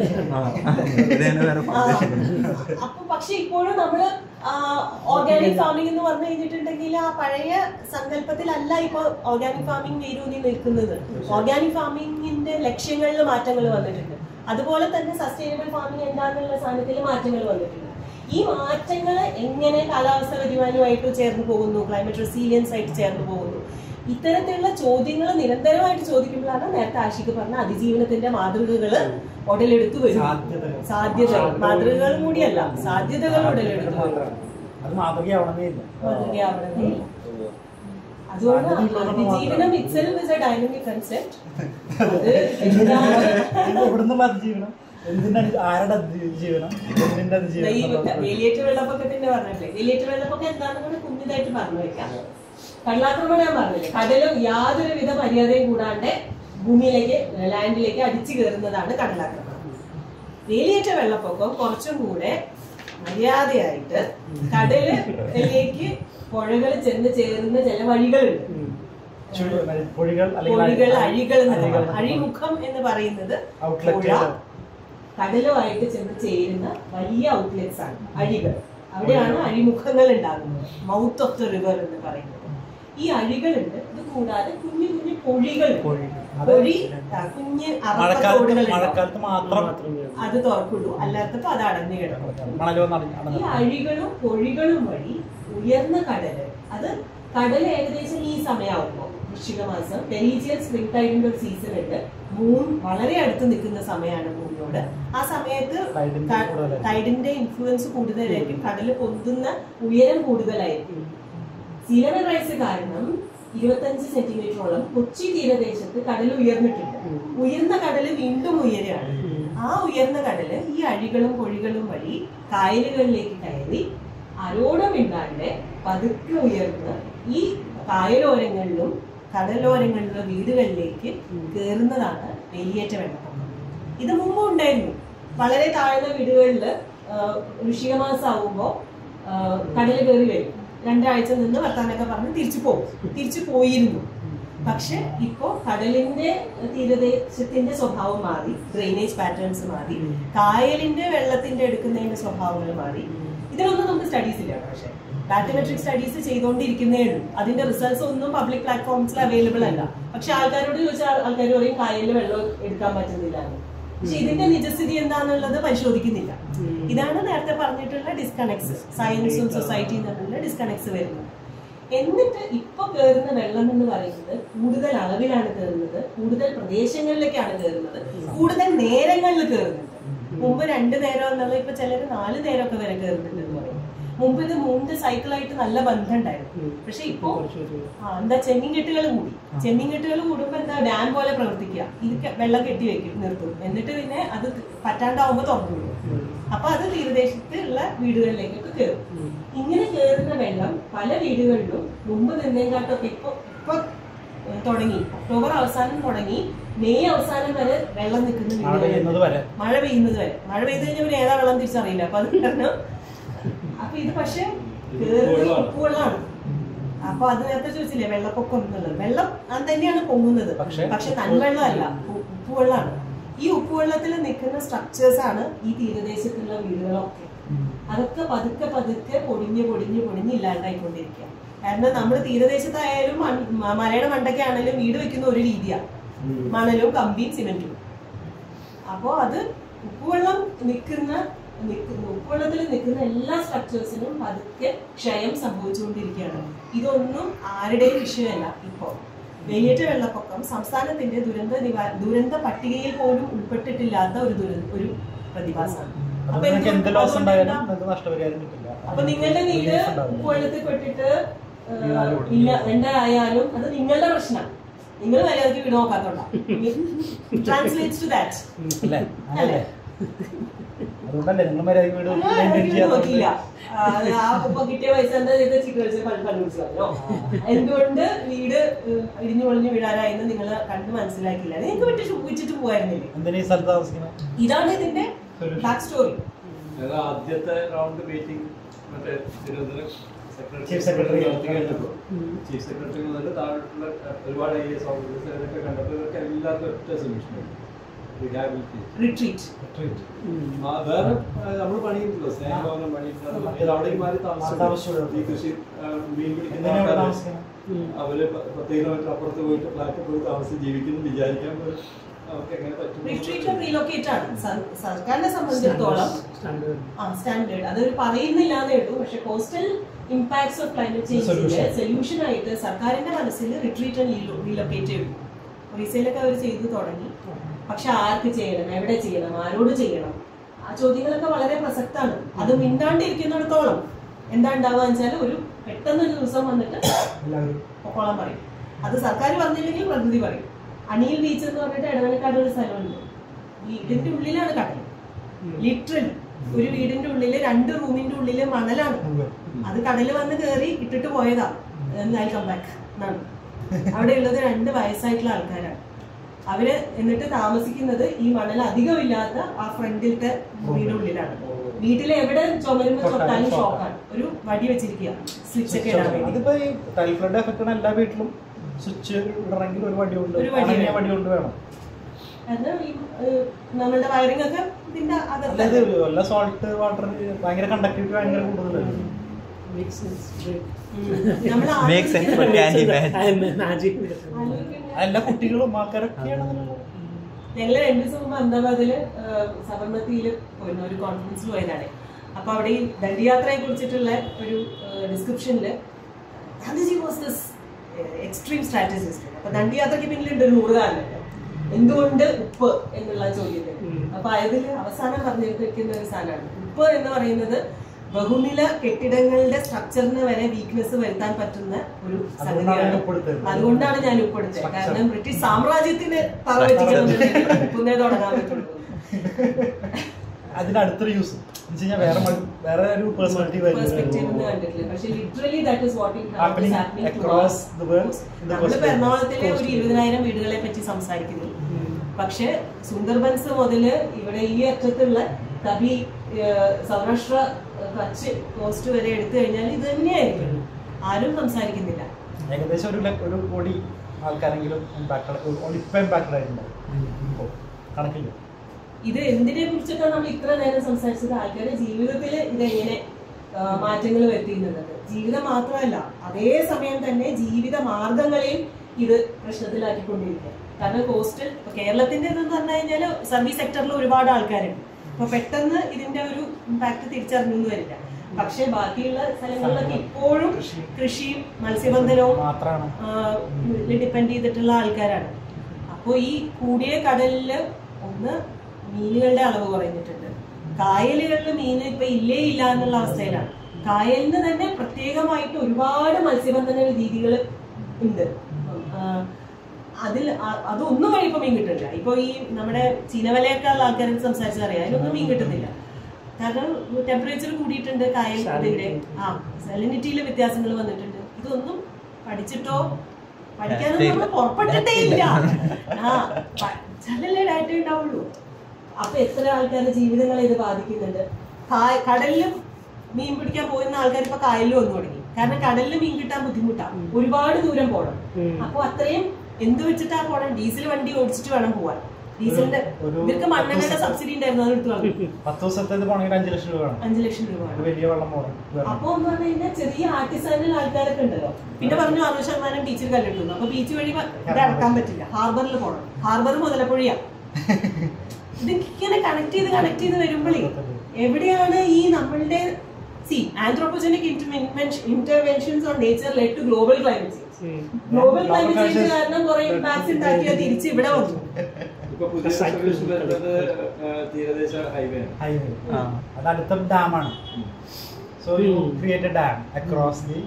ആ. അപ്പൊ പക്ഷെ ഇപ്പോഴും നമ്മള് ഓർഗാനിക് ഫാമിംഗ് എന്ന് പറഞ്ഞു കഴിഞ്ഞിട്ടുണ്ടെങ്കിൽ ആ പഴയ സങ്കല്പത്തിലല്ല ഇപ്പൊ ഓർഗാനിക് ഫാമിംഗ് വേരൂന്നി നിൽക്കുന്നത് ഓർഗാനിക് ഫാമിംഗിന്റെ ലക്ഷ്യങ്ങളിൽ മാറ്റങ്ങൾ വന്നിട്ടുണ്ട് അതുപോലെ തന്നെ സസ്റ്റൈനബിൾ ഫാമിംഗ് എന്താണെന്നുള്ള സാധനത്തിൽ മാറ്റങ്ങൾ വന്നിട്ടുണ്ട് ഈ മാറ്റങ്ങൾ എങ്ങനെ കാലാവസ്ഥ വ്യതിയാനവുമായിട്ട് ചേർന്ന് പോകുന്നു ക്ലൈമറ്റ് റെസീലിയൻസ് ആയിട്ട് ചേർന്ന് പോകുന്നു ഇത്തരത്തിലുള്ള ചോദ്യങ്ങൾ നിരന്തരമായിട്ട് ചോദിക്കുമ്പോഴാണ് നേരത്തെ ആഷിക്ക് പറഞ്ഞ അതിജീവനത്തിന്റെ മാതൃകകൾ ഉടലെടുത്തു വരും സാധ്യതകൾ മാതൃകകൾ കൂടിയല്ല സാധ്യതകൾ ഉടലെടുത്തു വരും അത് മാതൃകയാവണമെന്നേ ഇല്ല മാതൃകയാവണമെന്നേ ഇല്ല. അതുകൊണ്ട് സാധ്യത ഉള്ളതുകൊണ്ട് അതിജീവനം മാത്രം. Itself is a dynamic concept അത് എവിടുന്നുള്ള അതിജീവനം എന്തിനാണ് ആരുടെ അതിജീവനം എന്തിന്റെ ഈ അതിജീവനം വേലിയേറ്റ വെള്ളപ്പൊക്കത്തിന്റെ പറഞ്ഞില്ലേ വേലിയേറ്റ വെള്ളപ്പൊക്കം എന്താണെന്ന് കൂടെ കുഞ്ഞിതായിട്ട് പറഞ്ഞു വെക്കാം കടലാക്രമണം ഞാൻ പറഞ്ഞില്ലേ കടലും യാതൊരുവിധ മര്യാദയും കൂടാണ്ട് ഭൂമിയിലേക്ക് ലാൻഡിലേക്ക് അടിച്ചു കയറുന്നതാണ് കടലാക്രമണം വേലിയേറ്റ വെള്ളപ്പൊക്കം കുറച്ചും കൂടെ മര്യാദയായിട്ട് കടലിലേക്ക് പുഴകൾ ചെന്ന് ചേരുന്ന ചില വഴികളുണ്ട് പൊഴികൾ പൊഴികൾ അഴികൾ എന്ന് അഴികൾ പറയും. അഴിമുഖം എന്ന് പറയുന്നത് Outlet പുഴ കടലുമായിട്ട് ചെന്ന് ചേരുന്ന വലിയ ഔട്ട്ലെറ്റ്സ് ആണ് അഴികൾ അവിടെയാണ് അഴിമുഖങ്ങൾ ഉണ്ടാകുന്നത് മൗത്ത് ഓഫ് ദ റിവർ എന്ന് പറയുന്നത് ഈ അഴികളുണ്ട് ഇത് കൂടാതെ കുഞ്ഞു കുഞ്ഞു പൊഴികൾ അത് പൊഴി ആ, കുഞ്ഞ് മഴക്കാലത്ത് അറത്തോടുകൾ മഴക്കാലത്ത് മാത്രം അത് തുറക്കുള്ളൂ അല്ലാത്തപ്പോ അത് അടഞ്ഞു കിടക്കും മണലോ ഈ നടന്നു അഴികളും പൊഴികളും വഴി ഉയർന്ന കടല് അത് കടൽ ഏകദേശം ഈ സമയമാകുമ്പോൾ വൃശ്ചിക മാസം പെരീജിയൽ സ്പ്രിംഗ് ടൈഡിന്റെ ഒരു സീസൺ ഉണ്ട് മൂൺ വളരെ അടുത്ത് നിൽക്കുന്ന സമയമാണ് ഭൂമിയോട് ആ സമയത്ത് Tide-ന്റെ ക- കൂടുതലായിരിക്കും. ടൈഡിന്റെ ഇൻഫ്ലുവൻസ് കൂടുതലായിരിക്കും കടല് പൊന്തുന്ന ഉയരം കൂടുതലായിരിക്കും സീ ലെവൽ റൈസ് കാരണം ഇരുപത്തഞ്ച് സെന്റിമീറ്ററോളം കൊച്ചി തീരദേശത്ത് കടൽ ഉയർന്നിട്ടുണ്ട് ഉയർന്ന കടല് വീണ്ടും ഉയരുകയാണ് ആ ഉയർന്ന കടല് ഈ അഴികളും പൊഴികളും വഴി കായലുകളിലേക്ക് കയറി അരോടമില്ലാണ്ട് പതുക്കെ ഉയർന്ന് ഈ കായലോരങ്ങളിലും കടലോരങ്ങളിലുള്ള വീടുകളിലേക്ക് കയറുന്നതാണ് വേലിയേറ്റ വെള്ളപ്പൊക്കം ഇത് മുമ്പ് ഉണ്ടായിരുന്നു വളരെ താഴ്ന്ന വീടുകളിൽ ഋഷിക മാസം ആവുമ്പോൾ കടൽ കയറി വരും രണ്ടാഴ്ച നിന്ന് വർത്താനൊക്കെ പറഞ്ഞ് തിരിച്ചു പോകും തിരിച്ചു പോയിരുന്നു പക്ഷെ ഇപ്പോ കടലിന്റെ തീരദേശത്തിന്റെ സ്വഭാവം മാറി ഡ്രെയിനേജ് പാറ്റേൺസ് മാറി കായലിന്റെ വെള്ളത്തിന്റെ എടുക്കുന്നതിന്റെ സ്വഭാവങ്ങൾ മാറി ഇതിനൊന്നും നമുക്ക് സ്റ്റഡീസ് ഇല്ല പക്ഷെ ബാറ്റമെട്രിക് സ്റ്റഡീസ് ചെയ്തുകൊണ്ടിരിക്കുന്നേ ഉള്ളൂ അതിന്റെ റിസൾട്ട്സ് ഒന്നും പബ്ലിക് പ്ലാറ്റ്ഫോംസിൽ അവൈലബിൾ അല്ല പക്ഷെ ആൾക്കാരോട് ചോദിച്ചാൽ ആൾക്കാർ പറയും കായലിൽ വെള്ളം എടുക്കാൻ പറ്റുന്നില്ല എന്ന്. പക്ഷെ ഇതിന്റെ നിജസ്ഥിതി എന്താണെന്നുള്ളത് പരിശോധിക്കുന്നില്ല ഇതാണ് നേരത്തെ പറഞ്ഞിട്ടുള്ള ഡിസ്കണക്ട്സ് സയൻസും സൊസൈറ്റിയും തമ്മിലുള്ള ഡിസ്കണക്ട്സ് വരുന്നത് എന്നിട്ട് ഇപ്പൊ കയറുന്ന വെള്ളം എന്ന് പറയുന്നത് കൂടുതൽ അളവിലാണ് കയറുന്നത് കൂടുതൽ പ്രദേശങ്ങളിലേക്കാണ് കയറുന്നത് കൂടുതൽ നേരങ്ങളിൽ കയറുന്നുണ്ട് മുമ്പ് രണ്ട് നേരം എന്നുള്ള ഇപ്പൊ ചിലർ നാല് നേരമൊക്കെ വരെ കയറുന്നുണ്ട് എന്ന് പറയും മുമ്പ് ഇത് മൂന്ന് സൈക്കിളായിട്ട് നല്ല ബന്ധം ഉണ്ടായിരുന്നു പക്ഷെ ഇപ്പോ ആ, എന്താ ചെമ്മീൻകെട്ടുകൾ കൂടി ചെമ്മീൻകെട്ടുകൾ കൂടുമ്പോ എന്താ ഡാം പോലെ പ്രവർത്തിക്കുക ഇത് ക- വെള്ളം കെട്ടി വെക്കും നിർത്തും എന്നിട്ട് പിന്നെ അത് പറ്റാണ്ടാവുമ്പോ തുറന്നു വിടും അപ്പൊ അത് തീരദേശത്ത് ഉള്ള വീടുകളിലേക്കൊക്കെ കയറും ഇങ്ങനെ കയറുന്ന വെള്ളം പല വീടുകളിലും മുമ്പ് നിന്നേക്കാട്ടൊക്കെ ഇപ്പൊ ഇപ്പൊ ഏഹ്, തുടങ്ങി ഒക്ടോബർ അവസാനം തുടങ്ങി മെയ് അവസാനം വരെ വെള്ളം നിൽക്കുന്ന മഴ പെയ്യുന്നത് വരെ. മഴ പെയ്യുന്നത് വരെ മഴ പെയ്ത് കഴിഞ്ഞാൽ പിന്നെ ഏതാ വെള്ളം തിരിച്ചറിയില്ല അപ്പൊ അത് കാരണം അപ്പൊ ഇത് പക്ഷെ കേറുന്നത് ഉപ്പുവെള്ളമാണ് അപ്പൊ അത് നേരത്തെ ചോദിച്ചില്ലേ വെള്ളപ്പൊക്കം എന്നുള്ളത് വെള്ളം അത് തന്നെയാണ് പൊങ്ങുന്നത് പക്ഷെ തൻവെള്ളമല്ല ഉ- ഉപ്പുവെള്ളമാണ് ഈ ഉപ്പുവെള്ളത്തിൽ നിൽക്കുന്ന സ്ട്രക്ചേഴ്സ് ആണ് ഈ തീരദേശത്തുള്ള വീടുകളൊക്കെ അതൊക്കെ പതുക്കെ പതുക്കെ പൊടിഞ്ഞ് പൊടിഞ്ഞ് പൊടിഞ്ഞ് ഇല്ലാണ്ടായിക്കൊണ്ടിരിക്കുക കാരണം നമ്മൾ തീരദേശത്തായാലും മൺ- മ- മലയുടെ മണ്ടയ്ക്കാണെങ്കിലും വീട് വെക്കുന്ന ഒരു രീതിയാണ് മണലും കമ്പിയും സിമെന്റും അപ്പോൾ അത് ഉപ്പുവെള്ളം നിൽക്കുന്ന നിൽക്കുന്ന ഉപ്പുവെള്ളത്തിൽ നിൽക്കുന്ന എല്ലാ സ്ട്രക്ചേഴ്സിനും പതുക്കെ ക്ഷയം സംഭവിച്ചുകൊണ്ടിരിക്കുകയാണ് ഇതൊന്നും ആരുടെയും വിഷയമല്ല ഇപ്പോൾ വേലിയേറ്റ വെള്ളപ്പൊക്കം സംസ്ഥാനത്തിന്റെ ദുരന്ത നിവാ ദുരന്ത പട്ടികയിൽ പോലും ഉൾപ്പെട്ടിട്ടില്ലാത്ത ഒരു ദുരന്ത ഒരു പ്രതിഭാസമാണ് അത് അപ്പൊ നിങ്ങൾക്ക് എന്ത് എന്തുകൊണ്ട് ലോസ് ഉണ്ടായാലും അതുകൊണ്ടെന്താ? നിങ്ങൾക്ക് നഷ്ടപരിഹാരം കിട്ടില്ല അപ്പൊ നിങ്ങളുടെ വീട് ഉപ്പുവെള്ളത്തിൽ പെട്ടിട്ട് ഏഹ്, വീണാലും ഓടും. ഇല്ല എന്തായാലും അത് നിങ്ങളുടെ പ്രശ്നം നിങ്ങൾ മര്യാദക്ക് വീട് നോക്കാത്തോണ്ടാ ട്രാൻസ്ലേറ്റ്സ് ടു ദാറ്റ് അല്ലേ അങ്ങനല്ലേ അതുകൊണ്ടല്ലേ നിങ്ങൾ മര്യാദ വീട് maintain ചെയ്യാത്തത്? നോക്കിയില്ല ആ, അത് ആ ഉപ്പ കിട്ടിയ പൈസ എന്താ ചെയ്ത് ചിക്കൻ വെച്ച് കണ്ടുപിടിച്ചു കളഞ്ഞോ എന്തുകൊണ്ട് വീട് ഏഹ്, ഇടിഞ്ഞു പൊളിഞ്ഞു വീഴാനായെന്ന് നിങ്ങൾ കണ്ട് മനസ്സിലാക്കിയില്ല നിങ്ങൾക്ക് വിട്ട് വിറ്റിട്ട് പോയായിരുന്നില്ലേ എന്തിനാ ഈ സ്ഥലത്ത് താമസിക്കുന്നത് ഇതാണ് ഇതിന്റെ ബാക്ക് സ്റ്റോറി ഞങ്ങൾ ആദ്യത്തെ റൗണ്ട് മീറ്റിംഗ് മറ്റേ Thiruvananthapuram Chief Secretary. Chief secretary മുതൽ താഴോട്ടുള്ള ഒരുപാട് ഐ എസ് ഓഫീസേഴ്സിനൊക്കെ കണ്ടപ്പോൾ ഇവർക്ക് എല്ലാവർക്കും ഒറ്റ സൊല്യൂഷൻ റിട്രീറ്റ് വേറെ നമ്മൾ പണിയുണ്ടല്ലോ സ്നേഹഭവനം പണിയുണ്ടല്ലോ അവിടേക്ക് മാറി താമസിച്ചു ഈ കൃഷി ആ, മീൻ പിടിക്കുന്ന എന്തിനാ ഇവിടെ ആൾക്കാര് താമസിക്കുന്നത്? അവര് പ- പത്ത് കിലോമീറ്റർ അപ്പുറത്ത് പോയിട്ട് ഫ്ലാറ്റിൽ പോയി താമസിച്ച് ജീവിക്കുന്നു വിചാരിക്കാൻ പോലും അവർക്ക് എങ്ങനെ പറ്റും റിട്രീറ്റ് റീലൊക്കേറ്റ് ആണ് സർ- സർക്കാരിനെ സംബന്ധിച്ചിടത്തോളം ആ സ്റ്റാൻഡേർഡ് അത് പറയുന്നില്ല എന്നേ ഉള്ളൂ പക്ഷെ കോസ്റ്റൽ ഇമ്പാക്ട്സ് ഓഫ് ക്ലൈമറ്റ് ചേഞ്ചിന്റെ Solution. സൊല്യൂഷൻ ആയിട്ട് സർക്കാരിന്റെ മനസ്സിൽ റിട്രീറ്റ് റീലൊക്കേറ്റ് ചെയ്തു ഒറീസയിലൊക്കെ അവർ ചെയ്തു തുടങ്ങി പക്ഷെ ആർക്ക് ചെയ്യണം എവിടെ ചെയ്യണം ആരോട് ചെയ്യണം ആ ചോദ്യങ്ങളൊക്കെ വളരെ പ്രസക്താണ് അത് മിണ്ടാണ്ടിരിക്കുന്നിടത്തോളം എന്താ ഉണ്ടാവുക വെച്ചാൽ ഒരു പെട്ടെന്നൊരു ദിവസം വന്നിട്ട് എല്ലാവരും പൊക്കോളാൻ പറയും അത് സർക്കാർ പറഞ്ഞില്ലെങ്കിൽ പ്രകൃതി പറയും അണിയിൽ ബീച്ച് എന്ന് പറഞ്ഞിട്ട് ഇടവനക്കാട് ഒരു സ്ഥലമുണ്ട് വീടിന്റെ ഉള്ളിലാണ് കടൽ ലിറ്ററലി ഒരു വീടിന്റെ ഉള്ളില് രണ്ട് റൂമിന്റെ ഉള്ളില് മണലാണ് അത് കടല് വന്ന് കയറി ഇട്ടിട്ട് പോയതാ ഐ കം ബാക്ക് എന്നാണ് അവിടെ ഉള്ളത് രണ്ട് വയസ്സായിട്ടുള്ള ആൾക്കാരാണ് അവര് എന്നിട്ട് താമസിക്കുന്നത് ഈ മണൽ അധികമില്ലാത്ത ആ ഫ്രണ്ടിലത്തെ വീടിന്റെ ഉള്ളിലാണ് വീട്ടിലെ എവിടെ ചുമരുമ്പോ തൊട്ടാലും ഷോക്കാണ് ഒരു വടി വെച്ചിരിക്കുക സ്വിച്ച് ഒക്കെ ഇടാൻ വേണ്ടി അതിപ്പോ ഈ ടൈൽ ഫ്ലഡ് എഫക്റ്റ് എല്ലാ വീട്ടിലും സ്വിച്ച് ഇടണമെങ്കിൽ ഒരു വടി കൊണ്ട് ഒരു വടി ഉണങ്ങിയ വേണം. വടി കൊണ്ട് വേണം കാരണം ഈ ഏഹ്, നമ്മളുടെ വയറിംഗ് ഒക്കെ ഇതിന്റെ അതായത് അകത്ത് വല്ല സോൾട്ട് വാട്ടർ ഭയങ്കര കണ്ടക്ടിവിറ്റി ഭയങ്കര കൂടുതലാണ് നമ്മൾ Make sense, but can't imagine. Magic. എല്ലാ കുട്ടികളും ആൾക്കാരൊക്കെയാണ് അതിനുള്ള ഞങ്ങള് രണ്ടു ദിവസം മുമ്പ് അഹമ്മദാബാദില് സബർമതിയില് പോയിരുന്നു ഒരു കോൺഫറൻസിൽ പോയതാണ് അപ്പൊ അവിടെ ഈ ദണ്ഡിയാത്രയെ കുറിച്ചിട്ടുള്ള ഒരു ഡിസ്ക്രിപ്ഷനില് Gandhiji was this extreme strategist അപ്പൊ ദണ്ഡിയാത്രയ്ക്ക് പിന്നിലുണ്ട് ഒരു നൂറുകാരനുണ്ട് എന്തുകൊണ്ട് ഉപ്പ് എന്നുള്ള ചോദ്യത്തിന് അപ്പൊ അതിൽ അവസാനം പറഞ്ഞിരിക്കുന്ന ഒരു സാധനമാണ് ഉപ്പ് എന്ന് പറയുന്നത് ബഹുനില കെട്ടിടങ്ങളുടെ സ്ട്രക്ചറിന് വരെ വീക്ക്നെസ് വരുത്താൻ പറ്റുന്ന ഒരു അതുകൊണ്ടാണ് ഞാൻ സംഗതിയാണ് ഉപ്പെടുത്തത്. അതുകൊണ്ടാണ് ഞാൻ ഉൾപ്പെടുത്തത് കാരണം ബ്രിട്ടീഷ് സാമ്രാജ്യത്തിന് തറവെറ്റിക്കുന്നുണ്ടെങ്കിൽ ഉപ്പുന്നേ തുടങ്ങാൻ പറ്റുള്ളൂ അതിന്റെ അടുത്തൊരു യൂസ് എന്ന് വെച്ചാൽ വേറെ മ- വേറെ ഒരു പെർസ്പെക്റ്റീവ് പെർസ്പെക്റ്റീവ് എന്ന് കണ്ടിട്ടില്ല പക്ഷെ literally that is what Happening across the world in the നമ്മളിപ്പോ coast- എറണാകുളത്തിലെ ഒരു coast. ഇരുപതിനായിരം വീടുകളെ പറ്റി സംസാരിക്കുന്നു പക്ഷെ സുന്ദർബൻസ് മുതല് ഇവിടെ ഈ അറ്റത്തുള്ള തബി ഏഹ്, സൗരാഷ്ട്ര ഏഹ്, കച്ച് കോസ്റ്റ് വരെ എടുത്തു കഴിഞ്ഞാൽ ഇത് തന്നെയായിരിക്കും ആരും സംസാരിക്കുന്നില്ല ഏകദേശം ഒരു ലക്ഷ- ഒരു കോടി ആൾക്കാരെങ്കിലും ഇമ്പാക്ട് ഇപ്പൊ ഇമ്പാക്ട് ആയിട്ടുണ്ടാവും ഇപ്പോ കണക്കില്ല ഇത് എന്തിനെ കുറിച്ചിട്ടാണ് നമ്മൾ ഇത്ര നേരം സംസാരിച്ചത് ആൾക്കാരുടെ ജീവിതത്തിൽ ഇതെങ്ങനെ മാറ്റങ്ങൾ വരുത്തിയിരുന്നത് ജീവിതം മാത്രമല്ല അതേ സമയം തന്നെ ജീവിത മാർഗങ്ങളെയും ഇത് പ്രശ്നത്തിലാക്കിക്കൊണ്ടിരിക്കുക കാരണം കോസ്റ്റൽ ഇപ്പൊ കേരളത്തിന്റെ ഇതെന്ന് പറഞ്ഞു കഴിഞ്ഞാൽ സർവീസ് സെക്ടറിൽ ഒരുപാട് ആൾക്കാരുണ്ട് അപ്പൊ പെട്ടെന്ന് ഇതിന്റെ ഒരു ഇമ്പാക്ട് തിരിച്ചറിഞ്ഞു വരില്ല പക്ഷെ ബാക്കിയുള്ള സ്ഥലങ്ങളിലൊക്കെ ഇപ്പോഴും കൃഷിയും മത്സ്യബന്ധനവും ഡിപ്പെൻഡ് ചെയ്തിട്ടുള്ള ആൾക്കാരാണ് അപ്പോൾ ഈ കൂടിയ കടലില് ഒന്ന് മീനുകളുടെ അളവ് കുറഞ്ഞിട്ടുണ്ട് കായലുകളിൽ മീൻ ഇപ്പൊ ഇല്ലേ ഇല്ല എന്നുള്ള അവസ്ഥയിലാണ് കായലിന് തന്നെ പ്രത്യേകമായിട്ട് ഒരുപാട് മത്സ്യബന്ധന രീതികൾ ഉണ്ട് ആ, അതിൽ അ- അതൊന്നും വഴി ഇപ്പൊ മീൻ കിട്ടില്ല ഇപ്പൊ ഈ നമ്മുടെ ചീനവലയൊക്കെയുള്ള ആൾക്കാരോട് സംസാരിച്ചാൽ അറിയാം അതിലൊന്നും മീൻ കിട്ടുന്നില്ല കാരണം ടെമ്പറേച്ചർ കൂടിയിട്ടുണ്ട് കായൽ ഇതിന്റെ ആ സെലിനിറ്റിയിൽ വ്യത്യാസങ്ങൾ വന്നിട്ടുണ്ട് ഇതൊന്നും പഠിച്ചിട്ടോ പഠിക്കാനൊന്നും നമ്മൾ പുറപ്പെട്ടിട്ടേ ഇല്ല ആ പഠിച്ചാലല്ലേ ഡാറ്റ ഉണ്ടാവുള്ളൂ അപ്പൊ എത്ര ആൾക്കാരുടെ ജീവിതങ്ങളെ ഇത് ബാധിക്കുന്നുണ്ട് കായ- കടലിലും മീൻ പിടിക്കാൻ പോകുന്ന ആൾക്കാർ ഇപ്പൊ കായലിലും വന്നു തുടങ്ങി കാരണം കടലിൽ മീൻ കിട്ടാൻ ബുദ്ധിമുട്ടാണ് ഒരുപാട് ദൂരം പോകണം അപ്പൊ അത്രയും എന്ത് വെച്ചിട്ടാ പോണം ഡീസൽ വണ്ടി ഓടിച്ചിട്ട് വേണം പോവാൻ ഡീസലിന്റെ ഒരു- ഇവർക്ക് മണ്ണെണ്ണയുടെ സബ്സിഡി ഉണ്ടായിരുന്നു അത് എടുത്തു കളഞ്ഞു പത്ത് ദിവസത്തേത് പോണെങ്കിൽ അഞ്ചു ലക്ഷം രൂപ വേണം അഞ്ചു ലക്ഷം രൂപ ഒരു വലിയ വെള്ളം പോകണം അപ്പൊ എന്ന് പറഞ്ഞു കഴിഞ്ഞാൽ ചെറിയ ആർട്ടിസാനൽ ആൾക്കാരൊക്കെ ഉണ്ടല്ലോ പിന്നെ പറഞ്ഞു അറുപത് ശതമാനം ബീച്ചിൽ കല്ലിട്ടുന്നു അപ്പൊ ബീച്ച് വഴി വ- ഇത് ഇറക്കാൻ പറ്റില്ല ഹാർബറിൽ പോകണം ഹാർബർ മുതലപ്പുഴയാ ഇതിങ്ങനെ കണക്ട് ചെയ്ത് കണക്ട് ചെയ്ത് വരുമ്പോഴേ എവിടെയാണ് ഈ നമ്മളുടെ സി anthropogenic interventions on nature led to global climate change global climate change കാരണം കുറെ ഇമ്പാക്ട്സ് ഉണ്ടാക്കിയാൽ തിരിച്ച് ഇവിടെ വന്നു ഇപ്പൊ പുതിയ സൊല്യൂഷൻ വരുന്നത് ആ, തീരദേശ ഹൈവേ ആണ് ഹൈവേ അത് അടുത്ത ഡാമാണ് so you create a dam across the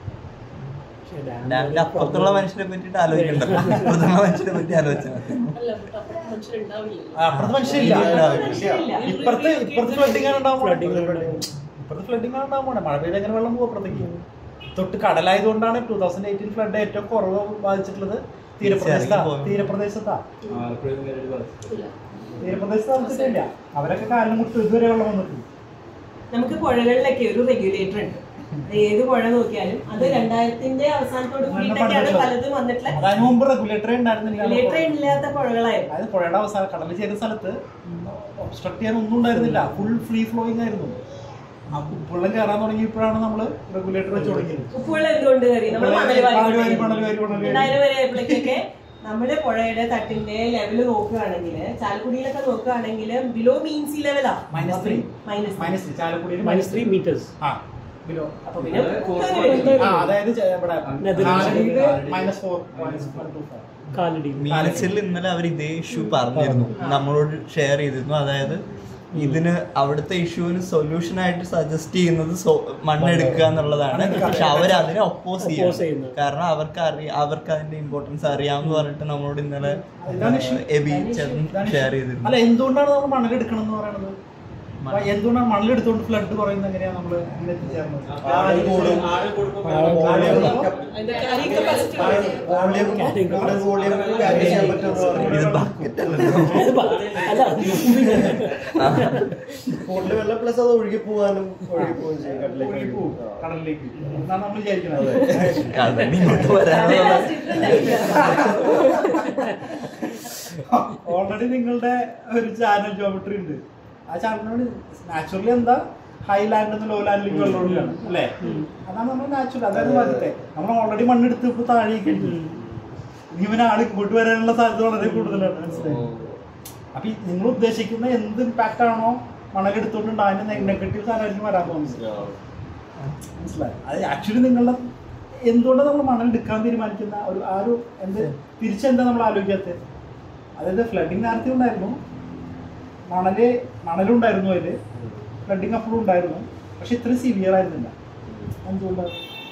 ഡാമിന്റെ അപ്പുറത്തുള്ള മനുഷ്യരെ പറ്റിയിട്ട് ആലോചിക്കണ്ട അപ്പുറത്തുള്ള മനുഷ്യരെ പറ്റി ആലോചിച്ചാൽ മതി അല്ല അപ്പുറത്ത് മനുഷ്യരുണ്ടാവില്ലല്ലോ അപ്പുറത്ത് മനുഷ്യരില്ല മനുഷ്യരില്ല. ഇപ്പുറത്ത് ഇപ്പുറത്ത് ഫ്ലഡിങ് ആണ് ഉണ്ടാവും ഇപ്പുറത്ത് ഫ്ലഡിങ് ആണ് ഉണ്ടാവും മഴ പെയ്ത് എങ്ങനെ വെള്ളം പോകും അപ്പുറത്തേക്ക് തൊട്ട് കടലായതുകൊണ്ടാണ് ടൂ തൗസൻഡ് എയ്റ്റീൻ ഫ്ലഡ് ഏറ്റവും കുറവ് ബാധിച്ചിട്ടുള്ളത് തീരപ്രദേശത്താ ഇറങ്ങി പോയി. തീരപ്രദേശത്താ ആലപ്പുഴയിൽ നേരിട്ട് ബാധിച്ചു തീരപ്രദേശത്ത് താമസിച്ചിട്ടില്ല അവരൊക്കെ കാലിന് മുട്ട് ഇതുവരെ വെള്ളം വന്നിട്ടില്ല നമുക്ക് പുഴകളിലൊക്കെ ഒരു റെഗുലേറ്റർ ഉണ്ട് അത് ഏത് പുഴ നോക്കിയാലും അത് രണ്ടായിരത്തിന്റെ അവസാനത്തോട് കൂടിയിട്ടൊക്കെയാണ് പലതും വന്നിട്ടുള്ള അതിന് മുമ്പ് റെഗുലേറ്ററി ഉണ്ടായിരുന്നില്ല റെഗുലേറ്റർ ഇല്ലാത്ത പുഴകളായിരുന്നു അതായത് പുഴയുടെ അവസാനം കടൽ ചെയ്ത സ്ഥലത്ത് ഒബ്സ്ട്രക്ട് ചെയ്യാൻ ഒന്നും ഉണ്ടായിരുന്നില്ല ഫുൾ ഫ്രീ ഫ്ലോയിങ് ആയിരുന്നു ആ ഉപ്പുള്ളം കയറാൻ തുടങ്ങിയപ്പോഴാണ് നമ്മൾ റെഗുലേറ്റർ വെച്ച് തുടങ്ങിയത് ഉപ്പുവെള്ളം എന്തുകൊണ്ട് കയറി നമ്മൾ മണൽ വാരി മണൽ വാരി, മണൽ വാരി, മണൽ വാരി. രണ്ടായിരം വരെ ആയപ്പോഴേക്കൊക്കെ നമ്മുടെ പുഴയുടെ തട്ടിന്റെ ലെവൽ നോക്കുകയാണെങ്കിൽ ചാലക്കുടിയിലൊക്കെ നോക്കുകയാണെങ്കിൽ ബിലോ മീൻ സി ലെവലാ മൈനസ് ത്രീ മൈനസ് മൈനസ് ചാലക്കുടിയിൽ മൈനസ് ത്രീ മീറ്റേഴ്സ് ആ ബിലോ അപ്പൊ പിന്നെ ആ അതായത് ചെ- ഇവിടെ Netherland. Minus four minus one two five Kalady മീനസിൽ ഇന്നലെ അവർ ഇതേ ഇഷ്യൂ പറഞ്ഞിരുന്നു നമ്മളോട് ഷെയർ ചെയ്തിരുന്നു അതായത് ഇതിന് അവിടുത്തെ ഇഷ്യൂവിന് സൊല്യൂഷൻ ആയിട്ട് സജസ്റ്റ് ചെയ്യുന്നത് സോ- മണ്ണെടുക്കുക എന്നുള്ളതാണ് പക്ഷെ അവർ അതിനെ ഒപ്പോസ് Oppose ചെയ്യും ചെയ്യുന്നു. കാരണം അവർക്ക് അറിയാം അവർക്ക് അതിന്റെ ഇമ്പോർട്ടൻസ് അറിയാമെന്ന് പറഞ്ഞിട്ട് നമ്മളോട് ഇന്നലെ ഇതാണ് issue. എബി ചേട്ടൻ ഷെയർ ചെയ്തിരുന്നു അല്ല എന്തുകൊണ്ടാണ് നമ്മൾ മണലെടുക്കണം എന്ന് പറയുന്നത് അപ്പൊ എന്തുകൊണ്ടാണ് മണലെടുത്തോണ്ട് ഫ്ലഡ് പറയുന്നത് എങ്ങനെയാ നമ്മള് അങ്ങനെ എത്തിച്ചേർന്നത് ആഴം കൂടും. ആഴം കൂടുമ്പോൾ വോളിയം വോളിയം വോളിയം carry ചെയ്യാൻ പറ്റുമെന്ന് ഇത് പറഞ്ഞു. അല്ല കൂടുതൽ വെള്ളം പ്ലസ് അത് ഒഴുകി പോകാനും ഒഴുകി പോവുകയും ചെയ്യും കടലിലേക്ക് ഒഴുകി പോകും കടലിലേക്ക് എന്നാണ് നമ്മൾ വിചാരിക്കുന്നത് അതന്നെ ഇങ്ങോട്ട് വരാനുള്ള ഓൾറെഡി നിങ്ങളുടെ ഒരു ചാനൽ ജോമെട്രി ഉണ്ട് ആ ചാനലിനോട് നാച്ചുറലി എന്താ ഹൈ ലാൻഡ് നിന്ന് ലോ ലാൻഡിലേക്ക് വെള്ളം ഒഴുകാണ് അല്ലേ അതാണ് നമ്മൾ നാച്ചുറൽ അതായത് ആദ്യത്തെ നമ്മൾ ഓൾറെഡി മണ്ണെടുത്ത് ഇപ്പൊ താഴേക്ക് ഉണ്ട് ഇനി ഇവന് ആൾ ഇങ്ങോട്ട് വരാനുള്ള സാധ്യത വളരെ കൂടുതലാണ് മനസ്സിലായി അപ്പൊ ഈ നിങ്ങൾ ഉദ്ദേശിക്കുന്ന എന്ത് ഇമ്പാക്റ്റ് ആണോ മണലെടുത്തോണ്ട് അതിന്റെ നെഗറ്റീവ് സാധനമായിരിക്കും വരാൻ പോകുന്നത് മനസ്സിലായി അത് ആക്ച്വലി നിങ്ങളുടെ എന്തുകൊണ്ടാണ് നമ്മൾ മണൽ എടുക്കാൻ തീരുമാനിക്കുന്ന ഒരു ആ ഒരു എന്ത് തിരിച്ചെന്താ നമ്മൾ ആലോചിക്കാത്തത് അതായത് ഫ്ലഡിങ് നേരത്തെ ഉണ്ടായിരുന്നു മണല് മണലുണ്ടായിരുന്നു അതില് ഫ്ലഡിങ് അപ്പോഴും ഉണ്ടായിരുന്നു പക്ഷെ ഇത്രയും സിവിയർ ആയിരുന്നില്ല എന്തുകൊണ്ടാണ്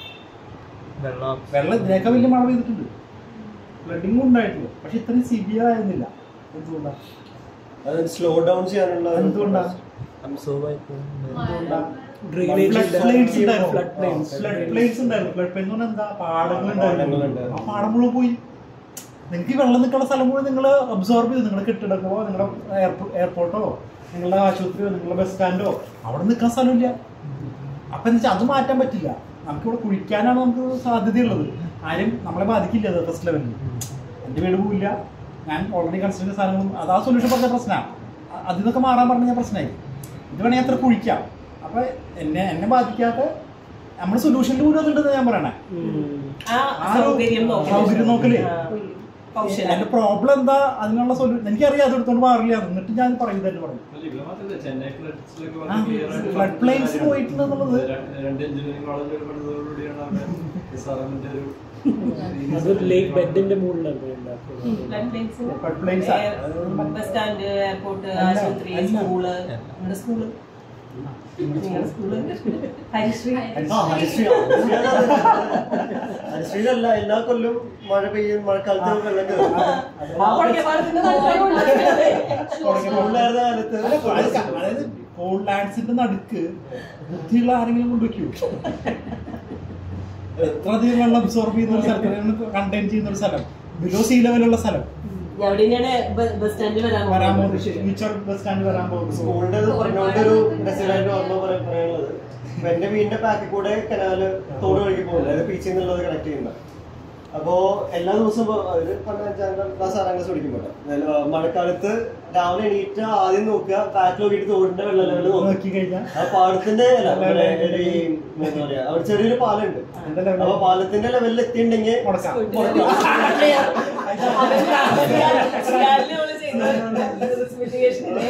വെള്ളം വെള്ളം ഇതിനേക്കാൾ വലിയ മഴ പെയ്തിട്ടുണ്ട് ഫ്ലഡിങ് ഉണ്ടായിട്ടുണ്ട് പക്ഷെ ഇത്രയും സിവിയർ ആയിരുന്നില്ല എന്തുകൊണ്ടാണ് അത് സ്ലോ ഡൗൺ ചെയ്യാനുള്ള ഒരു എന്തുകൊണ്ടാണ് അബ്സോർബ് ആയി പോകുന്നത് Drainage ഫ്ലഡ് ഇല്ല. പ്ലെയിൻസ് ഉണ്ടായിരുന്നു Flood plains. ഫ്ലഡ് പ്ലെയിൻസ് ഉണ്ടായിരുന്നു ഫ്ലഡ് പ്ലെയിൻ എന്ന് പറഞ്ഞാൽ എന്താ പാടങ്ങൾ ഉണ്ടായിരുന്നു പാടങ്ങളുണ്ടായിരുന്നു. ആ പാടം മുഴുവൻ പോയി നിങ്ങൾക്ക് ഈ വെള്ളം നിൽക്കുന്ന സ്ഥലം മുഴുവൻ നിങ്ങൾ അബ്സോർബ് ചെയ്തു നിങ്ങളുടെ കെട്ടിടങ്ങളോ നിങ്ങളുടെ എയർപോർട്ടോ നിങ്ങളുടെ ആശുപത്രിയോ നിങ്ങളുടെ ബസ് സ്റ്റാൻഡോ അവിടെ നിൽക്കാൻ സ്ഥലമില്ല അപ്പൊ എന്താ വെച്ചാൽ അത് മാറ്റാൻ പറ്റില്ല നമുക്കിവിടെ കുഴിക്കാനാണ് നമുക്ക് സാധ്യതയുള്ളത് ആരും നമ്മളെ ബാധിക്കില്ല അത് ഫസ്റ്റ് ലെവലിൽ എൻ്റെ വീട് പോവില്ല ഞാൻ ഓൾറെഡി കൺസിഡർ ചെയ്ത സാധനങ്ങളും അത് ആ സൊല്യൂഷൻ പറഞ്ഞ പ്രശ്നമാണ് അതിൽ നിന്നൊക്കെ മാറാൻ പറഞ്ഞ ഞാൻ പ്രശ്നമായി ഇത് വേണമെങ്കിൽ അത്ര കുഴിക്കാം അപ്പൊ എന്നെ എന്നെ ബാധിക്കാത്ത നമ്മുടെ സൊല്യൂഷനിൽ പോലും അതുണ്ടെന്ന് ഞാൻ പറയണേ ആ ആ ഒരു സൗകര്യം നോക്കല്. സൗകര്യം നോക്കല് ആ, കൗശലം. എന്റെ പ്രോബ്ലം എന്താ അതിനുള്ള സൊല്യൂഷൻ എനിക്കറിയാം അത് എടുത്തോണ്ട് മാറില്ല എന്നിട്ട് ഞാൻ പറയും തന്നെ പറയും ചെന്നൈ ഫ്ലഡ്സിലൊക്കെ ആ, flood plains പോയിട്ടുണ്ടെന്നുള്ളത് രണ്ട് എഞ്ചിനീയറിംഗ് കോളേജ് പണിതോടുകൂടിയാണ് അവിടെ സാറിന്റെ ഒരു അതൊരു ലേക്ക് ബെഡിന്റെ മുകളിലല്ലേ ഉണ്ടാക്കുന്നത് Flood plains ന് Flood plains ആ. എയർ- ബസ് സ്റ്റാൻഡ് എയർപോർട്ട് എല്ലാം, ആശുപത്രി എല്ലാം. സ്കൂള് നമ്മുടെ സ്കൂള് നിങ്ങളുടെ സ്കൂള് ഹരിശ്രീ ആ, ഹരിശ്രീ ഹരിശ്രീയിലല്ല എല്ലാ കൊല്ലം മഴ പെയ്യും മഴക്കാലത്ത് വെള്ളം കയറും കൊടക്കപ്പാലത്തിന്റെ നടുക്കാണ് സ്കൂളിലായിരുന്ന കാലത്ത് അല്ല, അതായത് അതായത് കോൾഡ് ലാൻഡ്സിന്റെ നടുക്ക് ബുദ്ധിയുള്ള ആരെങ്കിലും കൊണ്ടുവയ്ക്കൂ എത്ര അധികം വെള്ളം അബ്സോർബ് ചെയ്യുന്ന ഒരു സ്ഥലത്ത് കണ്ടെയ്ൻ ചെയ്യുന്ന ഒരു സ്ഥലം ബിലോ സീ ലെവലുള്ള സ്ഥലം അവിടെ തന്നെയാണ് ബസ് സ്റ്റാൻഡിൽ വരാൻ വരാൻ പോകുന്നത്. പോകുന്നത് ഫ്യൂച്ചർ ബസ് സ്റ്റാൻഡ് വരാൻ പോകുന്നത് സ്കൂളിന്റെ ഇത് പറഞ്ഞുകൊണ്ടൊരു രസകരമായിട്ട് ഓർമ്മ പറ- പറയാനുള്ളത് ഇപ്പൊ എന്റെ വീടിന്റെ ബാക്കിൽ കൂടെ കനാല് തോട് ഒഴുകി പോകുന്നത് അതായത് പീച്ചിൽ നിന്നുള്ളത് കണക്ട് ചെയ്യുന്നത് അപ്പോ എല്ലാ ദിവസവും ഇപ്പൊ ഒരു പണ്ട് അഞ്ചാം ക്ലാസ് ആറാം ക്ലാസ് പഠിക്കുമ്പോൾ മഴക്കാലത്ത് രാവിലെ എണീറ്റ് ആദ്യം നോക്കുക ബാക്കിൽ നോക്കിയിട്ട് തോടിന്റെ വെള്ള ലെവൽ നോക്കി കഴിഞ്ഞാൽ ആ പാടത്തിന്റെ അല്ല, മറ്റേ ഈ എന്താ പറയാ അവിടെ ചെറിയൊരു പാലുണ്ട് അപ്പൊ പാലത്തിന്റെ ലെവലിൽ എത്തിയിട്ടുണ്ടെങ്കിൽ സ്കാനില് നമ്മള് ചെയ്യുന്ന mitigation ഇല്ലേ?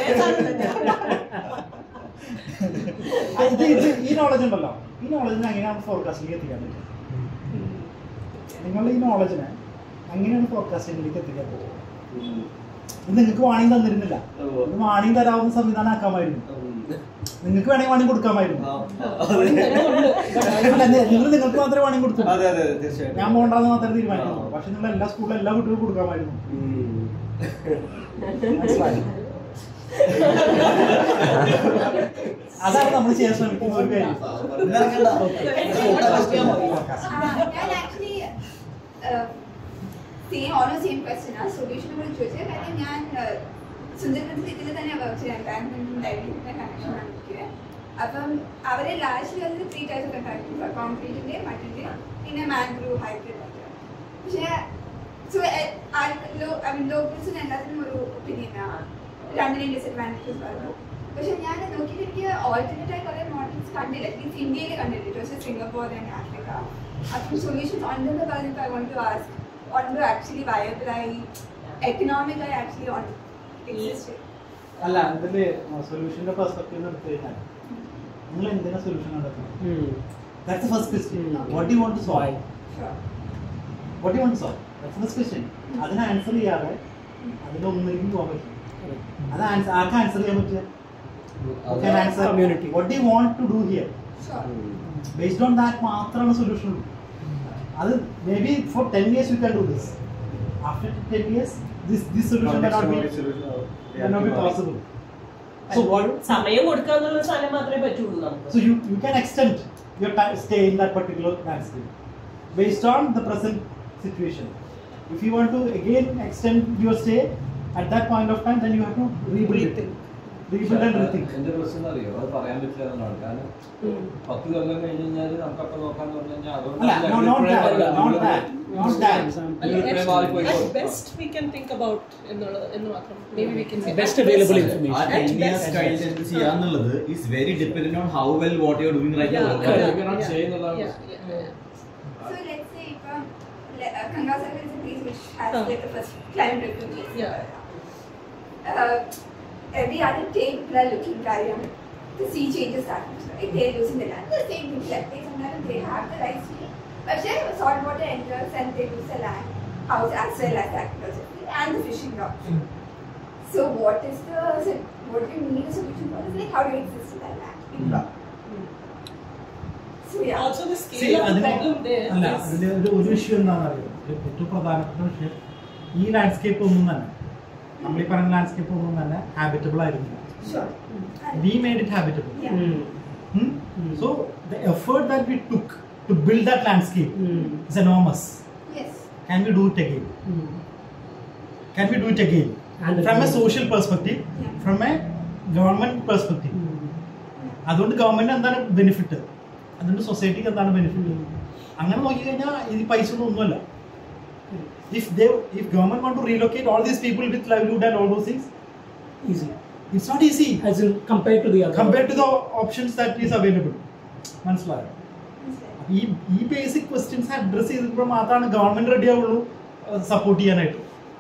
ആ, ഇത് ഇത് ഈ നോളജ് ഉണ്ടല്ലോ ഈ നോളജിനെ എങ്ങനെയാണ് ഫോർകാസ്റ്റിംഗ് എത്തിക്കാൻ പറ്റുക നിങ്ങളുടെ ഈ നോളജിനെ എങ്ങനെയാണ് ഫോർകാസ്റ്റിംഗിലേക്ക് എത്തിക്കാൻ പറ്റുക ഇത് നിങ്ങൾക്ക് വാണിംഗ് തന്നിരുന്നില്ല ഇത് വാണിംഗ് തരാവുന്ന സംവിധാനം ആക്കാമായിരുന്നു നിങ്ങൾക്ക് വേണമെങ്കിൽ വാണിംഗ് കൊടുക്കാമായിരുന്നു അല്ല, നി- നിങ്ങൾ നിങ്ങൾക്ക് മാത്രമേ വാണിംഗ് കൊടുത്തു അതെ അതെ അതെ, തീർച്ചയായിട്ടും ഞാൻ പോകണ്ടെന്ന് മാത്രമേ തീരുമാനിക്കുള്ളൂ പക്ഷെ നിങ്ങൾ എല്ലാ സ്കൂളിലും എല്ലാ കുട്ടികൾക്കും കൊടുക്കാമായിരുന്നു മനസ്സിലായി അതാണ് നമ്മൾ ചെയ്യാൻ ശ്രമിക്കുന്ന ഒരു കാര്യം ഞാൻ ആക്ച്വലി സെയിം ഓരോ സെയിം ക്വസ്റ്റ്യൻ ആ സൊല്യൂഷനെ കുറിച്ച് ചോദിച്ചത് കാര്യം ഞാൻ സുന്ദരനത്ത് ഇതിൽ തന്നെ വർക്ക് ചെയ്യാൻ ബാങ്കിന്റെ ഡൈവിംഗിന്റെ കണക്ഷൻ ആണെങ്കിൽ അപ്പം അവരെ ലാസ്റ്റ് അതിൽ ത്രീ ടൈപ്സ് ഓഫ് ഫാക്ടറീസ് കോൺക്രീറ്റിന്റെ മറ്റിന്റെ പിന്നെ മാംഗ്രൂവ് ഹൈബ്രിഡ് പക്ഷേ സോ ഐ മീൻ ലോക്കൽസിന് എല്ലാത്തിനും ഒരു ഒപ്പീനിയനാണ് രണ്ടിനെയും ഡിസഡ്വാൻറ്റേജസ് പറഞ്ഞു പക്ഷെ ഞാൻ നോക്കിയിട്ട് എനിക്ക് ഓൾട്ടർനേറ്റ് ആയി കുറേ മോഡൽസ് കണ്ടില്ല അറ്റ്ലീസ്റ്റ് ഇന്ത്യയിൽ കണ്ടില്ല പക്ഷേ സിംഗപ്പൂർ ആൻഡ് ആഫ്രിക്ക അപ്പം സൊല്യൂഷൻസ് ഉണ്ടെന്ന് പറഞ്ഞപ്പോൾ ഐ വോണ്ട് ടു ആസ്ക് ഉണ്ടോ ആക്ച്വലി വയബിളായി എക്കണോമിക്കായി ആക്ച്വലി ഓൺ എക്സിസ്റ്റ് അല്ല ഇതില് സൊല്യൂഷന്റെ പെർസ്പെക്റ്റീവ് എടുത്തു കഴിഞ്ഞാൽ നിങ്ങൾ എന്തിനാ സൊല്യൂഷൻ കണ്ടെത്തുന്നത് that's first question what you want to solve what you want solve that's first question അതിന് ആൻസർ ചെയ്യാതെ അതിലൊന്നിലേക്ക് പോകാൻ പറ്റും അത് ആൻസർ ആർക്ക് ആൻസർ ചെയ്യാൻ പറ്റുക who can answer Community. what do you want to do here Sure. based on that മാത്രമാണ് solution അത് may be for ten years you can do this after ten years this this solution cannot be cannot be possible so what സമയം കൊടുക്കുക എന്നുള്ള സാധനം മാത്രമേ പറ്റുള്ളൂ നമുക്ക് so you you can extend your time stay in that particular landscape based on the present situation if you want to again extend your stay at that point of time then you have to rebuild it rebuild and rethink എന്റെ പ്രശ്നം അറിയോ അത് പറയാൻ പറ്റില്ല എന്നുള്ളതാണ് കാരണം പത്ത് കൊല്ലം കഴിഞ്ഞ് കഴിഞ്ഞാൽ നമുക്ക് അപ്പം നോക്കാന്ന് പറഞ്ഞു കഴിഞ്ഞാൽ അല്ല, no, not that, not that, not that. അതുകൊണ്ട് At best, we can think about എന്നുള്ള എന്ന് മാത്രം. Maybe we can say Best at available best. information. ആ At ടെൻ ഇയേഴ്സ് best. കഴിഞ്ഞിട്ട് എന്ത് ചെയ്യാന്നുള്ളത് is very dependent on how well what you doing right Yeah, now yeah, You cannot yeah, say എന്നുള്ളതാണ് yeah, yeah, yeah. So let's say if um, le- uh, Kangasar is a place which has like the first climate refugees. Yeah. Uh, every other day people are looking Karyam. The sea changes that much, right? They're losing the land. The same thing, like they sometimes they have the rights to But then salt water enters and they lose the land house as well as agriculture and the fishing ground. So what is the so what do you need a solution for? Is like how do you exist in that land? So yeah. Also the See, scale of the അതിന് problem there അല്ല is അതിന്റെ ഒരു ഒരു വിഷയം എന്താണെന്ന് അറിയോ ഒരു ഏറ്റവും പ്രധാനപ്പെട്ട വിഷയം ഈ ലാൻഡ്സ്കേപ്പ് ഒന്നും തന്നെ നമ്മൾ ഈ പറയുന്ന ലാൻഡ്സ്കേപ്പ് ഒന്നും തന്നെ ഹാബിറ്റബിൾ ആയിരുന്നില്ല Sure. we made it habitable Yeah. Hmm? so the effort that we took to build that landscape is enormous Yes. can we do it again can we do it again And from a again. social perspective from a government perspective അതുകൊണ്ട് government എന്താണ് benefit അതുകൊണ്ട് സൊസൈറ്റിക്ക് എന്താണ് benefit അങ്ങനെ നോക്കിക്കഴിഞ്ഞാൽ ഈ പൈസ ഒന്നും ഒന്നുമല്ല if they if government want to relocate all these people with livelihood and all those things Easy. It's not easy As in compared to the other. Compared to the options that is available മനസ്സിലായോ ഈ ഈ basic questions address ചെയ്തപ്പോൾ മാത്രമാണ് government ready ആവുള്ളൂ support ചെയ്യാനായിട്ട്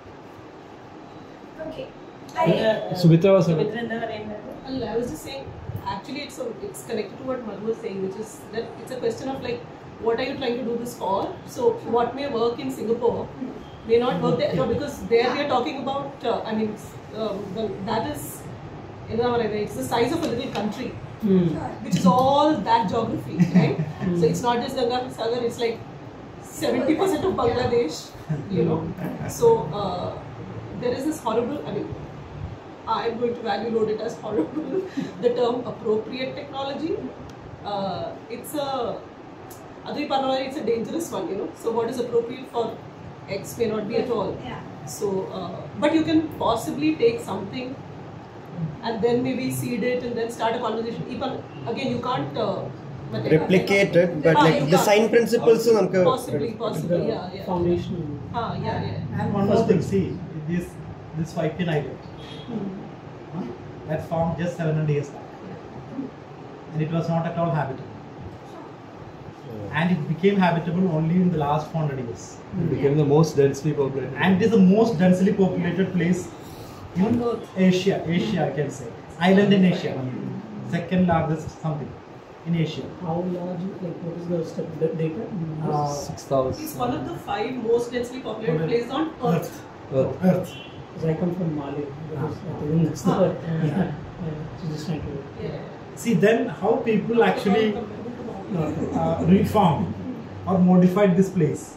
Okay. Sumitra Vasu Sumitra എന്താ പറയുന്നത് Well, I was just saying, actually, it's a, it's connected to what Madhu was saying, which is that it's a question of like, what are you trying to do this for? So, what may work in Singapore may not work there no, because there we are talking about. Uh, I mean, um, the, that is, you know, it's the size of a little country, which is all that geography, right? So it's not just Ganga Sagar; it's like seventy percent of Bangladesh, you know. So uh, there is this horrible. I mean. I'm going to value load it as horrible. the term appropriate technology. Uh, it's a Adu Parnawari, it's a dangerous one, you know. So what is appropriate for X may not be at all. Yeah. So, uh, but you can possibly take something and then maybe seed it and then start a conversation. Even again, you can't. Uh, but- replicate it, but Ah, like you the can't. sign principles നമുക്ക് Possibly, possibly, yeah, yeah. Foundation. Ah, yeah, yeah. And one more thing, see, this this white pin island, huh? that's formed just 700 years back. And it was not at all habitable. And it became habitable only in the last 400 years. It became the most densely populated. And it is the most densely populated place in Asia, Asia I can say. Island in Asia. Second largest something in Asia. How large, like what is the step, the data? Uh, Six thousand. It's one of the five most densely populated places on Earth. Earth. Earth. Because I come from Mali. Because I think that's the Ah. word. Yeah. Yeah. So just trying to. Yeah. See, then how people actually uh, reformed or modified this place.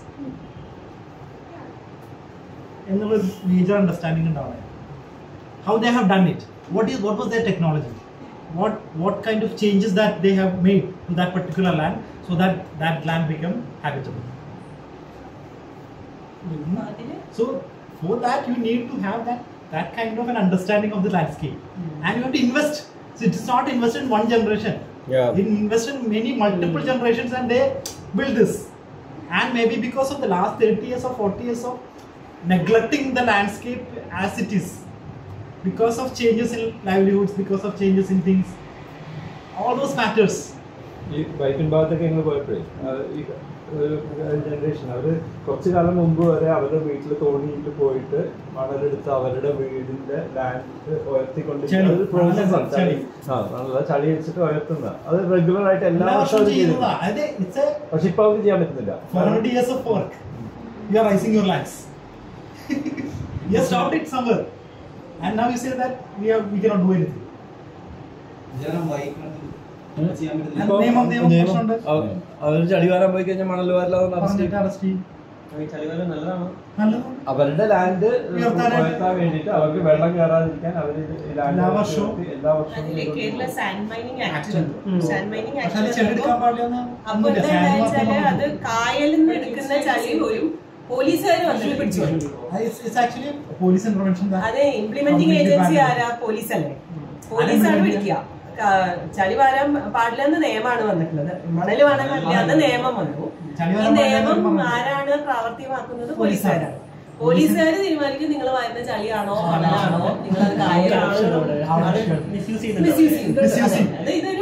എന്നുള്ള major understanding ഉണ്ടാവണം how they have done it what is what was their technology what what kind of changes that they have made to that particular land so that that land become habitable So for that you need to have that that kind of an understanding of the landscape, and you have to invest. So it is not invested in one generation. Yeah. You invest in many multiple generations, and they build this. And maybe because of the last 30 years or 40 years of neglecting the landscape as it is, because of changes in livelihoods, because of changes in things, all those matters. ഈ വൈപ്പിൻ ഭാഗത്തൊക്കെ ഞങ്ങൾ പോയപ്പോഴേ ആ, ഈ ഒരു generation അവര് കുറച്ചു കാലം മുമ്പ് വരെ അവരുടെ വീട്ടിൽ തോണിയിട്ട് പോയിട്ട് മണലെടുത്ത് അവരുടെ വീടിന്റെ ലാൻഡ് ഉയർത്തിക്കൊണ്ട് ചളി. പ്രോസസ് മണലല്ല, ചളി. ആ നല്ല ചളി വെച്ചിട്ട് ഉയർത്തുന്ന അത് റെഗുലർ ആയിട്ട് എല്ലാ എല്ലാ വർഷവും വർഷവും അത് ചെയ്തിരുന്നു. ചെയ്യുന്നതാ. അതെ, it's a പക്ഷെ ഇപ്പൊ അവർക്ക് ചെയ്യാൻ പറ്റുന്നില്ല 400 years of work. You are rising your lands. you have stopped it somewhere. And now you say that we, have, we cannot do anything. ഇപ്പൊ നിയമം- നിയമം നിയമം പ്രശ്നമുണ്ട്. അവ- അവര് ചളി വാരാൻ പോയി കഴിഞ്ഞാൽ മണൽ വാരില്ലാതെ അറസ്റ്റ് ചെയ്യും അറസ്റ്റ് ചെയ്യും ചളിവാരം നല്ലതാണ് നല്ലതാണ് അവരുടെ ലാൻഡ് ഉയർത്താനായിട്ട് ഉയർത്താൻ വേണ്ടിയിട്ട് അവർക്ക് വെള്ളം കയറാതിരിക്കാൻ അവര് ഈ land എല്ലാ വർഷവും ഉയർത്തി എല്ലാ വർഷവും അതിലെ കേരള സാൻഡ് മൈനിങ് ആക്ട് ഉം. സാൻഡ് മൈനിങ് പക്ഷെ അത് ചെടിയെടുക്കാൻ പാടില്ലെന്ന് അപ്പൊ ഒന്നുമില്ല. എന്താ സാൻഡ് വെച്ചാല് മാത്രം അത് കായലിൽ നിന്ന് എടുക്കുന്ന ചളി പോലും പോലീസുകാർ വന്നിട്ട് പിടിച്ചു കളയും. ആക്ച്വലി പോലീസ് ഇന്റർവെൻഷൻ അത് ഇംപ്ലിമെന്റിംഗ് ഏജൻസി ആരാ പോലീസ് അല്ലേ പോലീസാണ് പിടിക്കുക ക- ചളി വാരാൻ പാടില്ല എന്ന് നിയമമാണ് വന്നിട്ടുള്ളത് മണല് വാരാൻ പാടില്ല എന്ന് നിയമം വന്നു ചളി ഈ വാരാൻ പാടില്ല എന്ന് നിയമം പറഞ്ഞു. ആരാണ് പ്രാവർത്തികമാക്കുന്നത് പോലീസുകാരാണ് പോലീസുകാർ തീരുമാനിക്കും നിങ്ങൾ വാരുന്ന ചളിയാണോ മണലാണോ നിങ്ങൾ അത് കായലാണോ മിസ്യൂസ് Misuse ചെയ്യുന്നു. അത് ഇതൊരു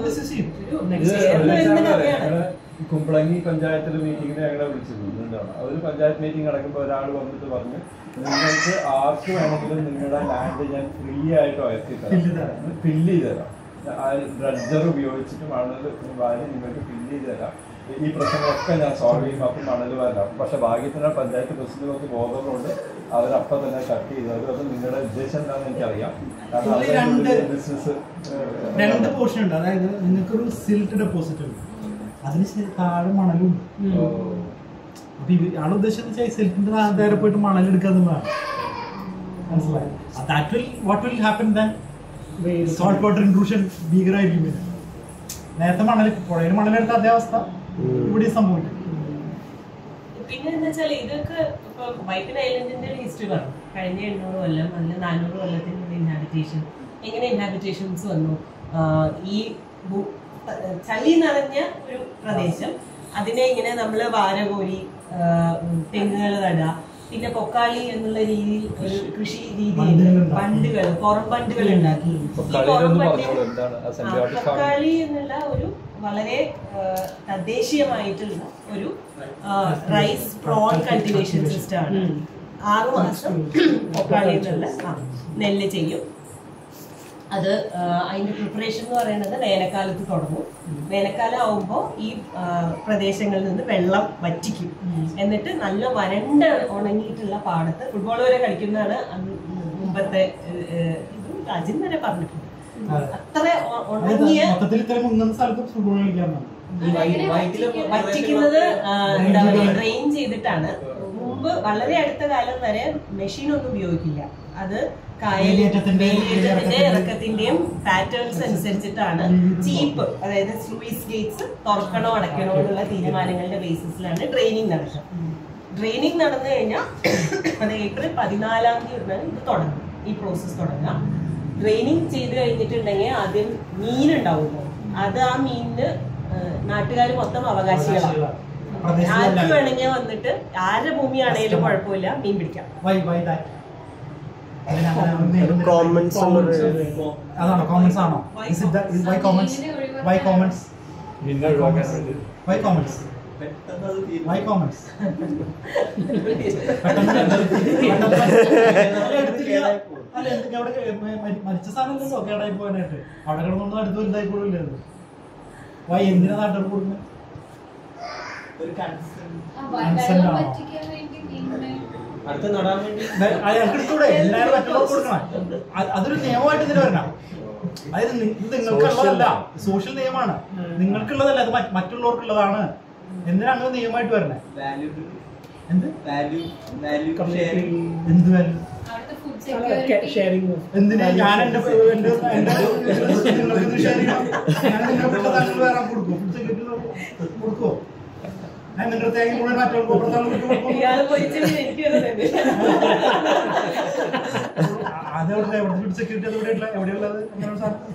ഇത് ചേർന്ന് വരുന്ന കഥയാണ് ഞങ്ങള് കുമ്പളങ്ങി പഞ്ചായത്തിലെ മീറ്റിംഗിന് ഞങ്ങളെ വിളിച്ചിരുന്നു എന്താണ് അവര് പഞ്ചായത്ത് മീറ്റിംഗ് നടക്കുമ്പോൾ ഒരാൾ വന്നിട്ട് പറഞ്ഞു നിങ്ങൾക്ക് ആർക്ക് വേണമെങ്കിലും നിങ്ങളുടെ ലാൻഡ് ഞാൻ ഫ്രീ ആയിട്ട് ഉയർത്തി Fill ചെയ്ത് തരാം. തരാം ഫില്ല് ചെയ്ത് തരാം ആ ഡ്രഡ്ജർ ഉപയോഗിച്ചിട്ട് മണൽ വാരി നിങ്ങൾക്ക് ഫില്ല് ചെയ്ത് തരാം ഈ പ്രശ്നങ്ങളൊക്കെ ഞാൻ സോൾവ് ചെയ്യും അപ്പം മണൽ വരാം പക്ഷെ ഭാഗ്യത്തിന് ആ പഞ്ചായത്ത് പ്രസിഡന്റ് ബോധമുണ്ട് അവരപ്പം തന്നെ കട്ട് ചെയ്തു അത് അത് നിങ്ങളുടെ ഉദ്ദേശം എന്താണെന്ന് എനിക്കറിയാം കാരണം ഇതില് രണ്ട് അവരുടെ ബിസിനസ് രണ്ട് പോർഷൻ ഉണ്ട് അതായത് നിങ്ങൾക്കൊരു സിൽട്ട് ഡെപ്പോസിറ്റ് ഉണ്ട് അതിന് ശരി താഴെ മണലും ഉണ്ട്. അപ്പൊ ഇത് ആള് ഉദ്ദേശിച്ചത് സിൽറ്റിന്റെ നേരെ പോയിട്ട് മണൽ എടുക്കാന്നുള്ളതാണ് മനസ്സിലായി that will what will happen than salt water intrusion ഭീകരമായിരിക്കും പിന്നെ നേരത്തെ മണൽ പുഴയിൽ മണലെടുത്ത അതേ അവസ്ഥ ഇവിടെ സംഭവിക്കും പിന്നെ എന്താ വെച്ചാൽ ഇതൊക്കെ ഇപ്പൊ വൈപ്പിൻ ഐലൻഡിന്റെ ഒരു ഹിസ്റ്ററി പറഞ്ഞു കഴിഞ്ഞ എണ്ണൂറ് കൊല്ലം അല്ല നാനൂറ് കൊല്ലത്തിന്റെ ഇൻഹാബിറ്റേഷൻ എങ്ങനെ ഇൻഹാബിറ്റേഷൻസ് വന്നു ആഹ് ഈ ഭൂ- ചളി നിറഞ്ഞ ഒരു പ്രദേശം അതിനെ ഇങ്ങനെ നമ്മൾ വാരകോരി തെങ്ങുകൾ നടുക പിന്നെ കൊക്കാളി എന്നുള്ള രീതിയിൽ ഒരു കൃഷി രീതിയിൽ ബണ്ടുകളുണ്ടാക്കി. ബണ്ടുകൾ പുറം ബണ്ടുകൾ ഉണ്ടാക്കി ഈ കളിയിലൊന്ന് പുറം പറഞ്ഞോളൂ ബണ്ടിൽ എന്താണ് ആ ആ, സെൻട്രിയോട്ടിക് ഫാമിംഗ് തക്കാളി എന്നുള്ള ഒരു വളരെ ആ, തദ്ദേശീയമായിട്ടുള്ള ഒരു റൈസ് പ്രോൺ കൾട്ടിവേഷൻ സിസ്റ്റം ആണ് ആറു മാസം തക്കാളി എന്നുള്ള ആ, നെല്ല് ചെയ്യും അത് ആ, അതിന്റെ പ്രിപ്പറേഷൻ എന്ന് പറയുന്നത് വേനൽക്കാലത്ത് തുടങ്ങും വേനൽക്കാലം ആവുമ്പോൾ ഈ ആ, പ്രദേശങ്ങളിൽ നിന്ന് വെള്ളം വറ്റിക്കും എന്നിട്ട് നല്ല വരണ്ട ഉണങ്ങിയിട്ടുള്ള പാടത്ത് ഫുട്ബോൾ വരെ കളിക്കുന്നതാണ് അന്ന് മുമ്പത്തെ ഏഹ്, ഏഹ്, ഇത് രാജ്യം വരെ പറഞ്ഞിട്ടുണ്ട് അത്ര ഉ- ഉണങ്ങിയ മൊത്തത്തിൽ ഇത്ര മുങ്ങുന്ന സ്ഥലത്ത് ഫുട്ബോൾ കളിക്കാറുണ്ട് വറ്റിക്കുന്നത് ആ, എന്താ പറയുക ഡ്രെയിൻ ചെയ്തിട്ടാണ് മുമ്പ് വളരെ അടുത്ത കാലം വരെ മെഷീൻ ഒന്നും ഉപയോഗിക്കില്ല അത് കായൽ വേലിയേറ്റത്തിന്റെ, വേലിയേറ്റത്തിന്റെ ഇറക്കത്തിന്റെ- ഇറക്കത്തിന്റെയും പാറ്റേൺസ് അനുസരിച്ചിട്ടാണ് ചീപ്പ് അതായത് സ്ലൂയിസ് ഗേറ്റ്സ് തുറക്കണോ അടയ്ക്കണോ എന്നുള്ള തീരുമാനങ്ങളുടെ ബേസിസിലാണ് ട്രെയിനിങ് നടക്കുക ട്രെയിനിങ് നടന്നു കഴിഞ്ഞാൽ അത് ഏപ്രിൽ പതിനാലാം തീയതി ഇത് തുടങ്ങും ഈ പ്രോസസ്സ് തുടങ്ങുക ട്രെയിനിങ് ചെയ്ത് കഴിഞ്ഞിട്ടുണ്ടെങ്കിൽ ആദ്യം മീനുണ്ടാവുമല്ലോ അത് ആ മീനിന് നാട്ടുകാർ മൊത്തം അവകാശികളാണ് ആർക്ക് വേണമെങ്കിൽ വന്നിട്ട് ആരുടെ ഭൂമിയാണേലും കുഴപ്പമില്ല മീൻ പിടിക്കാം വൈ വൈ ദാറ്റ് Comments അതാണോ കോമൻസ് ആണോ വൈ കോമൻസ് വൈ കോമൻസ് പിന്നെ ഒഴിവാക്കാൻ വേണ്ടി വൈ കോമൻസ് വൈ കോമൻസ് അല്ല എന്തൊക്കെ അവിടെ മ- മ- മരിച്ച സാധനമല്ലല്ലോ കേടായി പോകാനായിട്ട് അവിടെ കിടന്നൊന്നും അടുത്ത് വലുതായി പോലില്ല അത് വൈ എന്തിനാ നാട്ടിൽ കൊടുക്കുന്നത് ഒരു കൺസേൺ Consent ആണോ? അടുത്ത് നടാൻ വേണ്ടി അയാൾക്ക് എടുത്തൂടെ എല്ലാവരും മറ്റുള്ളവർക്ക് കൊടുക്കണം അത് അതൊരു നിയമമായിട്ട് ഇതിന് വരണം അതായത് നി- ഇത് നിങ്ങൾക്കുള്ളതല്ല സോഷ്യൽ നിയമമാണ് നിങ്ങൾക്കുള്ളതല്ല അത് മറ്റ് മറ്റുള്ളവർക്കുള്ളതാണ് എന്തിനാ അങ്ങനെ നിയമമായിട്ട് വരണേ വാല്യൂ എന്ത് വാല്യൂ വാല്യൂ ഷെയറിംഗ് എന്ത് വാല്യൂ ഷെയറിംഗ് എന്തിനാ ഞാൻ എന്റെ എന്റെ എന്റെ നിങ്ങൾക്ക് ഷെയർ ചെയ്യണം ഞാൻ നിങ്ങളുടെ താങ്കൾ വേറെ കൊടുക്കും ഫുഡ് സെക്യൂരിറ്റി കൊടുക്കുമോ ഞാൻ നിങ്ങളുടെ തേങ്ങ മുഴുവൻ മറ്റുള്ള കൊടുക്കും ഇയാള് പോയിട്ട് എനിക്ക് അതെവിടെ എവിടെ ഫുഡ് സെക്യൂരിറ്റി അത് എവിടെയുള്ള എവിടെയുള്ളത് അങ്ങനെ സാധനം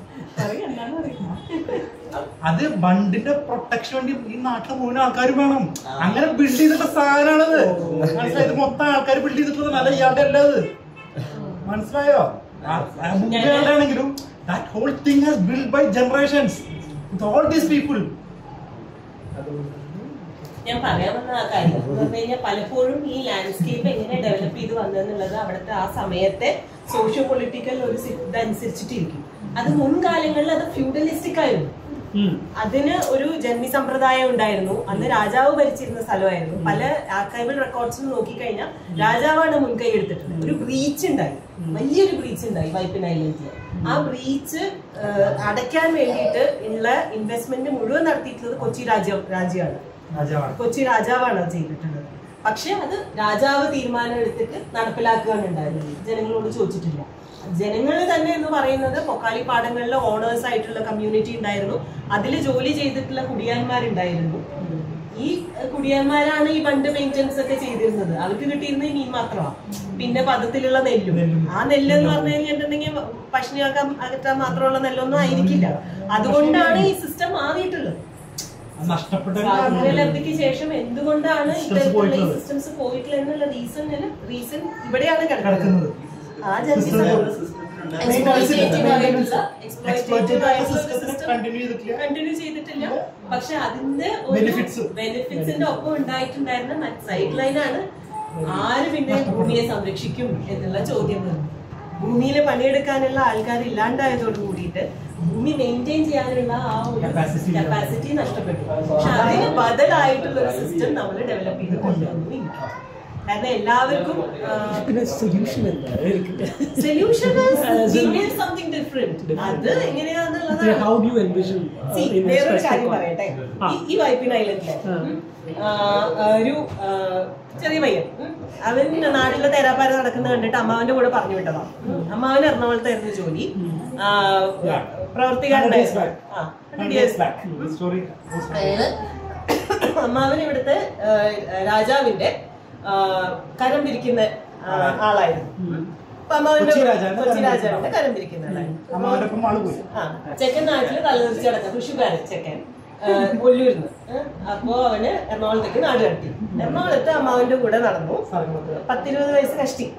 അത് ബണ്ടിന്റെ പ്രൊട്ടക്ഷൻ വേണ്ടി ഈ നാട്ടിലെ മുഴുവൻ ആൾക്കാർ വേണം അങ്ങനെ ബിൽഡ് ചെയ്തിട്ടുള്ള സാധനമാണത് മനസ്സിലായത് മൊത്തം ആൾക്കാർ ബിൽഡ് ചെയ്തിട്ടുള്ളത് നല്ല ഇയാളുടെ അല്ല അത് മനസ്സിലായോ ബുക്കുകളുടെ ആണെങ്കിലും that whole thing has build by generations with all these people ഞാൻ പറയാൻ വന്ന ആ കാര്യം എന്ന് പറഞ്ഞു കഴിഞ്ഞാൽ പലപ്പോഴും ഈ ലാൻഡ്സ്കേപ്പ് എങ്ങനെ ഡെവലപ്പ് ചെയ്ത് വന്നതെന്നുള്ളത് അവിടുത്തെ ആ സമയത്തെ സോഷ്യോ പൊളിറ്റിക്കൽ ഒരു സി- ഇതനുസരിച്ചിട്ടിരിക്കും അത് മുൻകാലങ്ങളിൽ അത് ഫ്യൂഡലിസ്റ്റിക് ആയിരുന്നു അതിന് ഒരു ജന്മി സമ്പ്രദായം ഉണ്ടായിരുന്നു അന്ന് രാജാവ് ഭരിച്ചിരുന്ന സ്ഥലമായിരുന്നു പല ആർക്കൈവൽ റെക്കോർഡ്സിൽ നോക്കിക്കഴിഞ്ഞാൽ രാജാവാണ് മുൻകൈ എടുത്തിട്ടുള്ളത് ഒരു ബ്രീച്ച് ഉണ്ടായി വലിയൊരു ബ്രീച്ച് ഉണ്ടായി വൈപ്പിൻ ഐലൻഡിൽ ആ ബ്രീച്ച് അടയ്ക്കാൻ വേണ്ടിയിട്ട് ഉള്ള ഇൻവെസ്റ്റ്മെന്റ് മുഴുവൻ നടത്തിയിട്ടുള്ളത് കൊച്ചി രാജ്യം രാജ്യമാണ് രാജാവാണ് കൊച്ചി രാജാവാണ് അത് ചെയ്തിട്ടുള്ളത് പക്ഷെ അത് രാജാവ് തീരുമാനം എടുത്തിട്ട് നടപ്പിലാക്കുകയാണ് ഉണ്ടായത് ജനങ്ങളോട് ചോദിച്ചിട്ടില്ല ജനങ്ങൾ തന്നെ എന്ന് പറയുന്നത് പൊക്കാളി പാടങ്ങളിലെ ഓണേഴ്സ് ആയിട്ടുള്ള കമ്മ്യൂണിറ്റി ഉണ്ടായിരുന്നു അതിൽ ജോലി ചെയ്തിട്ടുള്ള കുടിയാന്മാരുണ്ടായിരുന്നു ഈ കുടിയാന്മാരാണ് ഈ ബണ്ട് മെയിൻ്റെനൻസ് ഒക്കെ ചെയ്തിരുന്നത് അവർക്ക് കിട്ടിയിരുന്നത് ഈ മീൻ മാത്രമാണ് പിന്നെ പദത്തിലുള്ള നെല്ലും ആ നെല്ല് എന്ന് പറഞ്ഞു കഴിഞ്ഞിട്ടുണ്ടെങ്കിൽ പശുവിനാക്കാൻ അകറ്റാൻ മാത്രമുള്ള നെല്ലൊന്നും ആയിരിക്കില്ല അതുകൊണ്ടാണ് ഈ സിസ്റ്റം മാറിയിട്ടുള്ളത് നഷ്ടപ്പെട്ട സ്വാതന്ത്ര്യലബ്ധിക്ക് ശേഷം എന്തുകൊണ്ടാണ് Systems ഇത്തരത്തിലുള്ള ഈ പോയിട്ടുള്ളത്. സിസ്റ്റംസ് പോയിട്ടില്ല എന്നുള്ള റീസണിന് റീസൺ ഇവിടെയാണ് കിടക്കുന്നത്. കിടക്കുന്നത് ആ ജനറൽ കണ്ടിന്യൂ ചെയ്തിട്ടില്ല പക്ഷെ അതിന്റെ Benefits. ബെനിഫിറ്റ്സിന്റെ ഒപ്പം ഉണ്ടായിട്ടുണ്ടായിരുന്ന സൈഡ് ലൈനാണ് ആര് പിന്നെ ഭൂമിയെ സംരക്ഷിക്കും എന്നുള്ള ചോദ്യം വന്നു ഭൂമിയിൽ പണിയെടുക്കാനുള്ള ആൾക്കാർ ഇല്ലാണ്ടായതോട് കൂടിയിട്ട് ഭൂമി മെയിൻറ്റെയിൻ ചെയ്യാനുള്ള ആ ഒരു Capacity ഇല്ല. കപ്പാസിറ്റി നഷ്ടപ്പെട്ടു പക്ഷെ അതിന് ബദലായിട്ടുള്ള ഒരു സിസ്റ്റം നമ്മൾ ഡെവലപ്പ് ചെയ്ത് കൊണ്ടുവന്നില്ല കാരണം എല്ലാവർക്കും പിന്നെ സൊല്യൂഷൻ എന്താ സൊല്യൂഷൻ സംതിങ് ഡിഫറെന്റ് അത് എങ്ങനെയാന്നുള്ളത് how do you envision See, വേറൊരു കാര്യം പറയട്ടെ ഈ- ഈ വൈപ്പിൻ ഐലൻഡിലെ ആ, ഒരു ആ, ചെറിയ പയ്യൻ ഉം. അവൻ നാട്ടിലെ തേരാപ്പാര നടക്കുന്നത് കണ്ടിട്ട് അമ്മാവന്റെ കൂടെ പറഞ്ഞു വിട്ടതാ ഉം. അമ്മാവൻ എറണാകുളത്തായിരുന്നു ജോലി ആ, പ്രവർത്തിക്കാരുണ്ടായിരുന്നു ആ, 100 years back. സ്റ്റോറി അതായത് അമ്മാവൻ ഇവിടുത്തെ ആ, രാജാവിന്റെ ആ, കരം പിരിക്കുന്ന ആ, ആളായിരുന്നു അപ്പൊ അമ്മാവന്റെ കൊച്ചി രാജാവിന്റെ കൊച്ചി കരം രാജാവിന്റെ കരം പിരിക്കുന്ന ആളായിരുന്നു അമ്മാവന്റെ ഒപ്പം ആള് പോയി ആ ചെക്കൻ നാട്ടില് തലതെറിച്ച് കിടക്കാം തൃശ്ശൂർക്കാരൻ ചെക്കൻ ആ, ഒല്ലൂരിന്ന് ഏ, അപ്പോ അവന് എറണാകുളത്തേക്ക് നാട് കടത്തി എറണാകുളത്ത് അമ്മാവന്റെ കൂടെ നടന്നു പത്തിരുപത് വയസ്സ് കഷ്ടി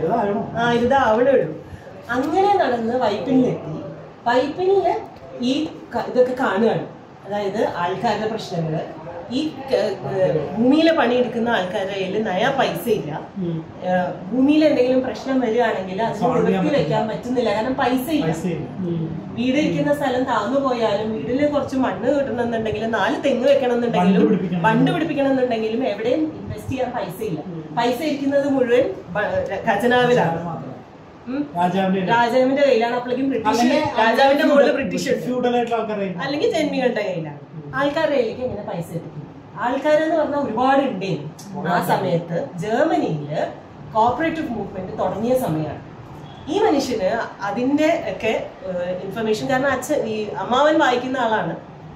ആ ഇരുതാവണേ ഉള്ളൂ അങ്ങനെ നടന്ന് വൈപ്പിനിലെത്തി വൈപ്പിനില് ഈ ക- ഇതൊക്കെ കാണുകയാണ് അതായത് ആൾക്കാരുടെ പ്രശ്നങ്ങള് ഈ ഭൂമിയിൽ പണിയെടുക്കുന്ന ആൾക്കാരുടെ കയ്യിൽ നയ പൈസ ഇല്ല ഏഹ് ഭൂമിയിൽ എന്തെങ്കിലും പ്രശ്നം വരികയാണെങ്കിൽ അത് Solve ചെയ്യാൻ നിവർത്തി വെക്കാൻ പറ്റുന്നില്ല കാരണം പൈസ ഇല്ല വീട് ഇരിക്കുന്ന സ്ഥലം താന്നു പോയാലും വീട്ടിൽ കുറച്ച് മണ്ണ് കിട്ടണമെന്നുണ്ടെങ്കിൽ നാല് തെങ്ങ് വെക്കണം എന്നുണ്ടെങ്കിലും ബണ്ട് പിടിപ്പിക്കണം എന്നുണ്ടെങ്കിലും എവിടെയും ഇൻവെസ്റ്റ് ചെയ്യാൻ പൈസ ഇല്ല പൈസ ഇരിക്കുന്നത് മുഴുവൻ ബ- ഖജനാവിലാണ് ഉം. രാജാവിന്റെ രാജാവിന്റെ കയ്യിലാണ് അപ്പോഴേക്കും ബ്രിട്ടീഷ് അല്ലെങ്കിൽ രാജാവിന്റെ മുകളിൽ ബ്രിട്ടീഷ് ഉണ്ട്. ഫ്യൂഡൽ ആയിട്ടുള്ള ആൾക്കാരെ അല്ലെങ്കിൽ ജന്മികളുടെ കയ്യിലാണ് ആൾക്കാരുടെ കയ്യിലേക്ക് എങ്ങനെ പൈസ എത്തിക്കും ആൾക്കാരെന്ന് പറഞ്ഞാൽ ഒരുപാട് ഉണ്ട് ആ സമയത്ത് ജർമ്മനിയില് കോപ്പറേറ്റീവ് മൂവ്മെന്റ് തുടങ്ങിയ സമയമാണ് ഈ മനുഷ്യന് അതിന്റെ ഒക്കെ ഇൻഫർമേഷൻ കാരണം അച്ഛൻ ഈ അമ്മാവൻ വായിക്കുന്ന ആളാണ്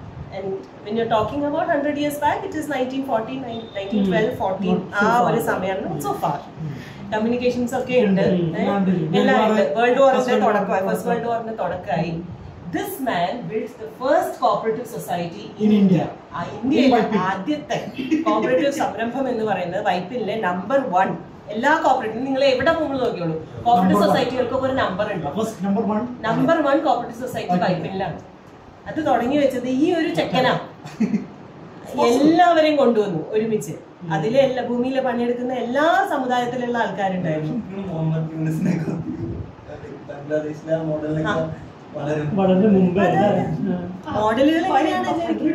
when you talking about hundred years back it is nineteen fourteen nineteen twelve fourteen ആ ഒരു സമയമാണ് സോ ഫാർ കമ്മ്യൂണിക്കേഷൻസ് ഒക്കെ ഉണ്ട് ഏ? എല്ലാം ഉണ്ട് വേൾഡ് വാറിന്റെ തുടക്കമായി ഫസ്റ്റ് വേൾഡ് വാറിന്റെ തുടക്കമായി this man build the first cooperative society in India ഇന്ത്യയിലെ ആദ്യത്തെ കോപ്പറേറ്റീവ് സംരംഭം എന്ന് പറയുന്നത് വൈപ്പിനിലെ നമ്പർ വൺ എല്ലാ കോപ്പറേറ്റീവ് നിങ്ങൾ എവിടെ പോകുമ്പോൾ നോക്കിയോളൂ കോപ്പറേറ്റീവ് Number one. സൊസൈറ്റികൾക്കൊക്കെ ഒരു നമ്പർ ഉണ്ട് number one number one cooperative society വൈപ്പിനിലാണ് അത് തുടങ്ങി വെച്ചത് ഈ ഒരു ചെക്കനാ എല്ലാവരെയും കൊണ്ടുവന്നു ഒരുമിച്ച് അതിലെ എല്ലാ ഭൂമിയിലെ പണിയെടുക്കുന്ന എല്ലാ സമുദായത്തിലുള്ള ആൾക്കാരുണ്ടായിരുന്നു മുഹമ്മദ് യൂനിസിനെ ബംഗ്ലാദേശിലെ മോഡലിനൊക്കെ വളരെ വളരെ മുമ്പേ മോഡലുകൾ എങ്ങനെയാണ്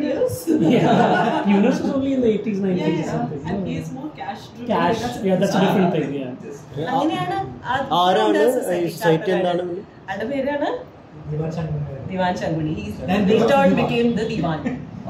യുനെസ് was only in the 80s 90s something And he is more cash driven. cash yeah that's a different thing yeah അങ്ങനെയാണ് ആ ആരാണ് Builder ഈ Society സൈറ്റ് started എന്താണ് ആയത്. ആളുടെ പേരാണ് ദിവാൻ ശങ്കുണ്ണി. ദിവാൻ Sankunni Then he Divan- turned Divan. became the Diwan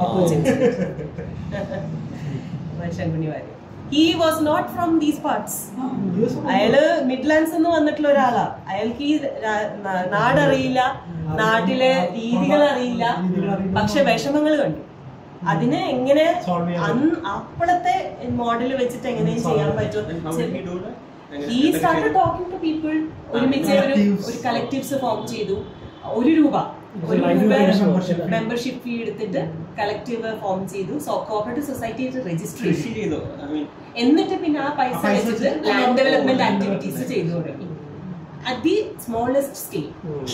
Diwan Sankunni Warrier he was not from these parts അയാള് മിഡ്ലാൻഡ്സ് എന്ന് വന്നിട്ടുള്ള ഒരാളാ അയാൾക്ക് ഈ രാ- നാ- നാടറിയില്ല നാട്ടിലെ രീതികൾ അറിയില്ല പക്ഷെ വിഷമങ്ങൾ കണ്ടു അതിനെ എങ്ങനെ അന്ന് അപ്പോഴത്തെ മോഡൽ വെച്ചിട്ട് എങ്ങനെ ചെയ്യാൻ പറ്റും ഈ സ്റ്റാർട്ട് ടോക്കിംഗ് ടു പീപ്പിൾ ഒരുമിച്ച് ഒരു ഒരു കളക്റ്റീവ്സ് ഫോം ചെയ്തു ഒരു രൂപ ഒരു രൂപ മെമ്പർഷിപ്പ് ഫീ എടുത്തിട്ട് കളക്റ്റീവ് ഫോം ചെയ്തു കോപ്പറേറ്റീവ് സൊസൈറ്റി രജിസ്ട്രേഷൻ ചെയ്തോ ഐ മീൻ എന്നിട്ട് പിന്നെ ആ പൈസ ആ പൈസ വെച്ചിട്ട് വെച്ചിട്ട് ലാൻഡ് ഡെവലപ്മെന്റ് ആക്ടിവിറ്റീസ് ചെയ്തു തുടങ്ങി at the smallest scale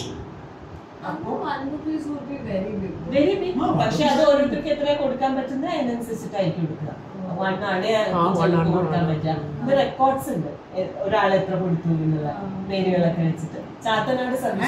very big പക്ഷെ അത് ഓരോരുത്തർക്ക് എത്ര കൊടുക്കാൻ പറ്റുന്നത് അതിനനുസരിച്ചിട്ടായിരിക്കും കൊടുക്കുക വൺ ആണ് ചിലർക്ക് കൊടുക്കാൻ പറ്റുക ഇത് റെക്കോർഡ്സ് ഉണ്ട് എ- ഒരാൾ എത്ര കൊടുത്തു എന്നുള്ള പേരുകളൊക്കെ വെച്ചിട്ട് ചാത്തനാട് സർവീസ്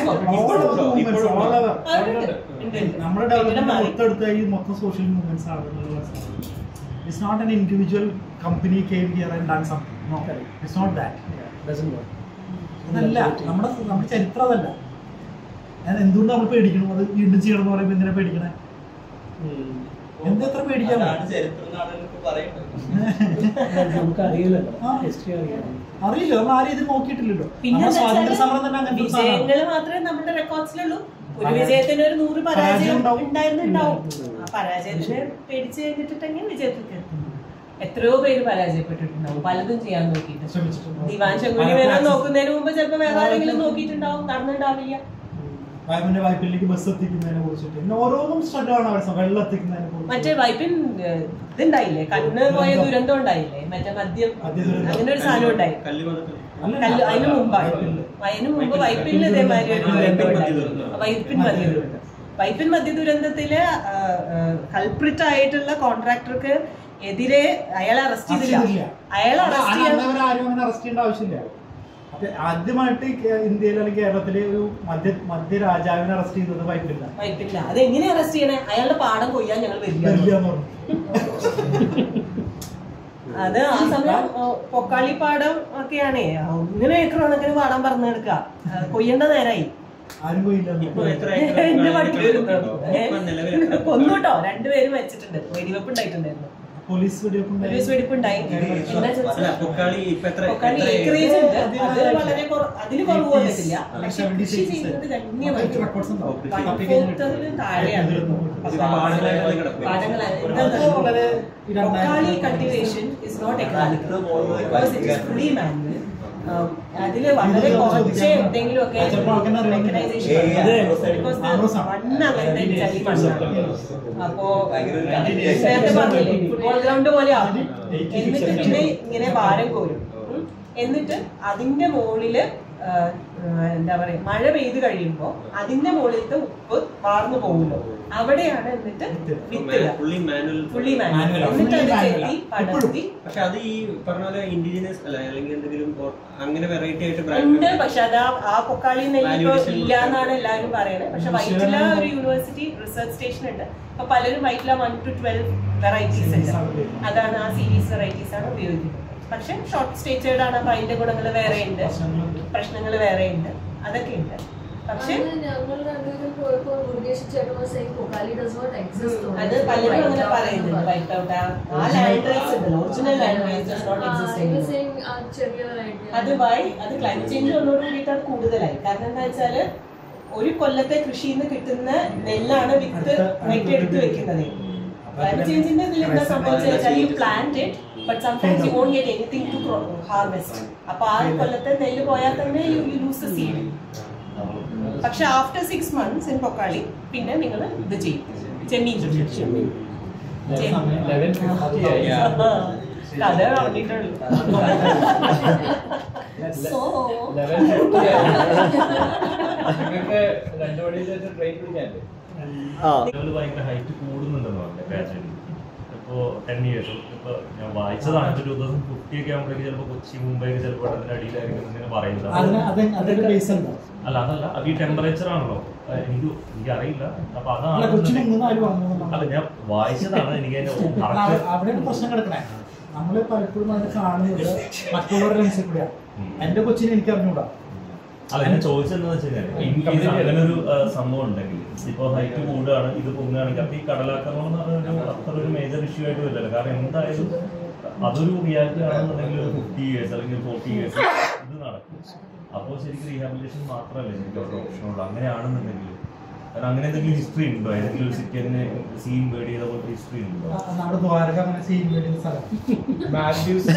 നമ്മുടെ ഡെവലപ്മെന്റ് മൊത്തം കഴിഞ്ഞ് മൊത്തം സോഷ്യൽ മൂവ്മെന്റ്സ് ആണ് it's not an individual company came here and done something no it's not that അതല്ല നമ്മുടെ നമ്മുടെ ചരിത്രം അതല്ല ഞാൻ എന്തുകൊണ്ട് നമ്മൾ പേടിക്കണം അത് വീണ്ടും ചെയ്യണം എന്ന് പറയുമ്പോൾ എന്തിനാ പേടിക്കണേ എന്തെത്ര പേടിക്കാൻ അതാണ് ചരിത്രം നാടകമൊക്കെ പറയുന്നത് നമുക്ക് അറിയില്ലല്ലോ ഹിസ്റ്ററി അറിയാം അറിയില്ല നമ്മൾ ആരും ഇത് നോക്കിയിട്ടില്ലല്ലോ പിന്നെ നമ്മുടെ എന്താ സ്വാതന്ത്ര്യ വെച്ചാല് സമരം തന്നെ അങ്ങനത്തെ ഒരു സാധനമാണ്. വിജയങ്ങൾ മാത്രമേ നമ്മുടെ റെക്കോർഡ്സിലുള്ളൂ ഒരു പരാജയം- വിജയത്തിന് ഒരു നൂറ് പരാജയം പരാജയം ഉണ്ടാവും. ഉണ്ടായിരുന്നുണ്ടാവും ആ പരാജയത്തിന് പേടിച്ച് കഴിഞ്ഞിട്ടുണ്ടെങ്കിൽ വിജയത്തിലേക്ക് എത്തും എത്രയോ പേര് പരാജയപ്പെട്ടിട്ടുണ്ടാവും പലതും ചെയ്യാൻ നോക്കിയിട്ട് ദിവാൻ ശങ്കുലി വേണം നോക്കുന്നതിന് മുമ്പ് ചിലപ്പോൾ വേറെ ആരെങ്കിലും നോക്കിയിട്ടുണ്ടാവും നടന്നിട്ടുണ്ടാവില്ല വായ്പന്റെ വായ്പയിലേക്ക് ബസ് എത്തിക്കുന്നതിനെ കുറിച്ചിട്ട് പിന്നെ ഓരോന്നും സ്ട്രഗിളാണ് അവിടെ വെള്ളം എത്തിക്കുന്നതിനെ കുറിച്ച് മറ്റേ വൈപ്പിൻ ഏഹ്, ഇതുണ്ടായില്ലേ കണ്ണ് പോയ ദുരന്തം ഉണ്ടായില്ലേ മറ്റേ മദ്യം അങ്ങനെ ഒരു സാധനം ഉണ്ടായി കല്ല് അതിന് മുമ്പാണ് അതിന് മുമ്പ് വൈപ്പിനിൽ ഇതേമാതിരി ഒരു ദുരന്തം ഉണ്ടായി വൈപ്പിൻ മദ്യ ദുരന്തം വൈപ്പിൻ മദ്യ ദുരന്തത്തില് കൾപ്രിറ്റ് ആയിട്ടുള്ള കോൺട്രാക്ടർക്ക് എതിരെ അയാളെ അറസ്റ്റ് ചെയ്തില്ല അയാളെ അറസ്റ്റ് ചെയ്യാൻ ആരും അങ്ങനെ അറസ്റ്റ് ചെയ്യേണ്ട ആവശ്യമില്ല അപ്പൊ ആദ്യമായിട്ട് ഈ കേ- ഇന്ത്യയിൽ അല്ലെങ്കിൽ കേരളത്തിലെ ഒരു മധ്യ മധ്യ രാജാവിനെ അറസ്റ്റ് ചെയ്തത് വൈപ്പില്ല വൈപ്പില്ല അത് എങ്ങനെ അറസ്റ്റ് ചെയ്യണേ അയാളുടെ പാടം കൊയ്യാൻ ഞങ്ങൾ വരില്ല വരില്ല എന്ന് പറഞ്ഞു അത് ആ സമയം ഓ, പൊക്കാളിപ്പാടം ഒക്കെയാണേ ഇങ്ങനെ ഏക്കർ കണക്കിന് പാടം പറഞ്ഞു എടുക്ക കൊയ്യേണ്ട നേരായി ആരും പോയില്ല എന്റെ പഠിപ്പിക്കുന്നു കൊന്നുട്ടോ രണ്ടുപേരും മരിച്ചിട്ടുണ്ട് വെടിവെപ്പ് ഉണ്ടായിട്ടുണ്ടായിരുന്നു പോലീസ് വെടിവെപ്പ് പോലീസ് വെടിവെപ്പ് ഉണ്ടായി എന്താ ചോദിച്ചത്? അല്ല, പൊക്കാളി ഇപ്പൊ എത്ര പൊക്കാളി എത്ര acreage ഉണ്ട് acre? അത് വളരെ കുറ- അതില് കുറവ് വന്നിട്ടില്ല പക്ഷെ കൃഷി ചെയ്യുന്നത് ഗണ്യമായിട്ട് ഫോർത്തതിലും താഴെയാണ് പാടങ്ങളാണ് എന്താ Pokkali cultivation is not economic because it is fully manual അതില് വളരെ കുറച്ച് എന്തെങ്കിലുമൊക്കെ മെക്കനൈസേഷൻ മണ്ണ് അങ്ങനത്തെ ചളി മണ്ണാണ് അപ്പോ നേരത്തെ പറഞ്ഞില്ലേ ഫുട്ബോൾ ഗ്രൗണ്ട് പോലെ ആകും എന്നിട്ട് പിന്നെ ഇങ്ങനെ ഭാരം കോരും ഉം. എന്നിട്ട് അതിന്റെ മുകളില് ആ, ആ, എന്താ പറയാ മഴ പെയ്ത് കഴിയുമ്പോ അതിന്റെ മുകളിലത്തെ ഉപ്പ് വാർന്നു പോകുമല്ലോ അവിടെയാണ് എന്നിട്ട് വിത്തിടുക ഫുള്ളി മാനുവൽ ഫുള്ളി മാനുവൽ എന്നിട്ട് അത് ചെത്തി പടർത്തി പക്ഷെ അത് ഈ പറഞ്ഞ പോലെ ഇൻഡിജിനസ് അല്ല അല്ലെങ്കിൽ എന്തെങ്കിലും or അങ്ങനെ വെറൈറ്റി ആയിട്ട് ഉണ്ട് ബ്രാൻഡ് പക്ഷെ അത് ആ- ആ പൊക്കാളി നെല്ലിപ്പോ Valuation ഇല്ല എന്നാണ് എല്ലാവരും പറയുന്നത് പക്ഷെ വൈറ്റില ഒരു യൂണിവേഴ്സിറ്റി റിസർച്ച് സ്റ്റേഷൻ ഉണ്ട് അപ്പൊ പലരും Vyttila one two twelve varieties ഉണ്ട് അതാണ് ആ സീരീസ് വെറൈറ്റീസ് ആണ് ഉപയോഗിക്കുന്നത് പക്ഷെ ഷോർട്ട് സ്റ്റേച്ചേർഡ് ആണ് അപ്പൊ അതിന്റെ ഗുണങ്ങൾ വേറെ ഉണ്ട് പ്രശ്നങ്ങൾ വേറെ ഉണ്ട് അതൊക്കെ ഉണ്ട് പക്ഷെ ഞങ്ങൾ രണ്ടുപേരും പോയപ്പോ മുരുകേശ് ചേട്ടൻ was saying Pokali does not exist only. അത് പലരും അങ്ങനെ Wiped out പറയുന്നുണ്ട് എന്ന് വൈറ്റ് ഔട്ട് ആ ലാൻഡ് റൈറ്റ്സ് ഉണ്ടല്ലോ original land rights does not ആ, exist he was anymore. saying ആ ചെറിയ variety. അത് വൈ അത് ക്ലൈമറ്റ് ചേഞ്ച് വന്നതോട് കൂടിയിട്ട് അത് കൂടുതലായി കാരണം എന്താ വെച്ചാല് ഒരു കൊല്ലത്തെ കൃഷിയിൽ നിന്ന് കിട്ടുന്ന നെല്ലാണ് വിത്ത് വിത്ത് എടുത്ത് വെക്കുന്നത് ക്ലൈമറ്റ് ചേഞ്ചിന്റെ ഇതിൽ എന്താ സംഭവിച്ചത് വെച്ചാൽ you plant it but sometimes you won't get anything to harvest അപ്പൊ ആ കൊല്ലത്തെ നെല്ല് പോയാൽ തന്നെ you you lose the seed പക്ഷെ after six months in Pokkali പിന്നെ നിങ്ങൾ ഇത് ചെയ്യും ചെമ്മീൻ കൃഷി ചെമ്മീൻ കഥ പറഞ്ഞിട്ടുള്ളൂ So, നിങ്ങൾക്ക് രണ്ടു മണിയിൽ വെച്ച് ട്രെയിൻ പിടിക്കാല്ലേ ലെവൽ ഭയങ്കര ഹൈറ്റ് കൂടുന്നുണ്ടെന്ന് പറഞ്ഞു ഗ്രാജുവലി ഇപ്പോൾ ടെൻ ഇയേഴ്സ് ഇപ്പോൾ ഞാൻ വായിച്ചതാണ് ഇപ്പോൾ ടൂ തൗസൻഡ് ഫിഫ്റ്റി ഒക്കെ ആകുമ്പോഴേക്ക് ചിലപ്പോൾ കൊച്ചി മുംബൈ ഒക്കെ ചിലപ്പോൾ അതിന്റെ അടിയിലായിരിക്കും ഇങ്ങനെ പറയുന്നത് അതിന് അത് അതിന്റെ ബേസ് എന്താ അല്ല അതല്ല അത് ഈ ടെമ്പറേച്ചർ ആണല്ലോ അഹ് എനിക്ക് എനിക്ക് അറിയില്ല അപ്പൊ അല്ല കൊച്ചിന് അതാണ് മൂന്ന് ആര് പറഞ്ഞു അല്ല ഞാൻ വായിച്ചതാണ് എനിക്ക് അതിന്റെ അല്ല, correct- അവ- അവിടെയാണ് പ്രശ്നം കിടക്കണേ നമ്മള് പലപ്പോഴും അത് കാണുന്നത് മറ്റുള്ളവരുടെ മനസ്സിൽ കൂടെയാണ് എന്റെ കൊച്ചിനെ എനിക്ക് അറിഞ്ഞൂടാ അല്ല ഞാൻ ചോദിച്ചതെന്ന് വെച്ച് കഴിഞ്ഞാൽ ഇൻ കേസ് അങ്ങനെ ഒരു സംഭവം ഉണ്ടെങ്കിൽ ഇപ്പൊ ഹൈറ്റ് കൂടുകയാണ് ഇത് പൊങ്ങുകയാണെങ്കിൽ അപ്പൊ ഈ കടലാക്രമണം എന്ന് പറഞ്ഞ ഒരു അത്ര ഒരു മേജർ ഇഷ്യൂ ആയിട്ട് വരില്ല കാരണം എന്തായാലും അതൊരു റിയാലിറ്റി ആണെന്നുണ്ടെങ്കിൽ ഒരു ഫിഫ്റ്റി ഇയേഴ്സ് അല്ലെങ്കിൽ ഫോർട്ടി ഇയേഴ്സ് ഇത് നടക്കും അപ്പോൾ ശരിക്കും റീഹാബിലിറ്റേഷൻ മാത്രമല്ല ശരിക്കും അവരുടെ ഓപ്ഷൻ ഉള്ളൂ അങ്ങനെയാണെന്നുണ്ടെങ്കിൽ കാരണം അങ്ങനെ എന്തെങ്കിലും ഹിസ്റ്ററി ഉണ്ടോ ഏതെങ്കിലും ഒരു സിറ്റി അങ്ങനെ സീൻ ബേഡ് ചെയ്ത പോലത്തെ ഹിസ്റ്ററി ഉണ്ടോ ആ, നമ്മുടെ ദ്വാരക അങ്ങനെ ചെയ്യാൻ വേണ്ടിയ സ്ഥലം മാൽഡീവ്സ്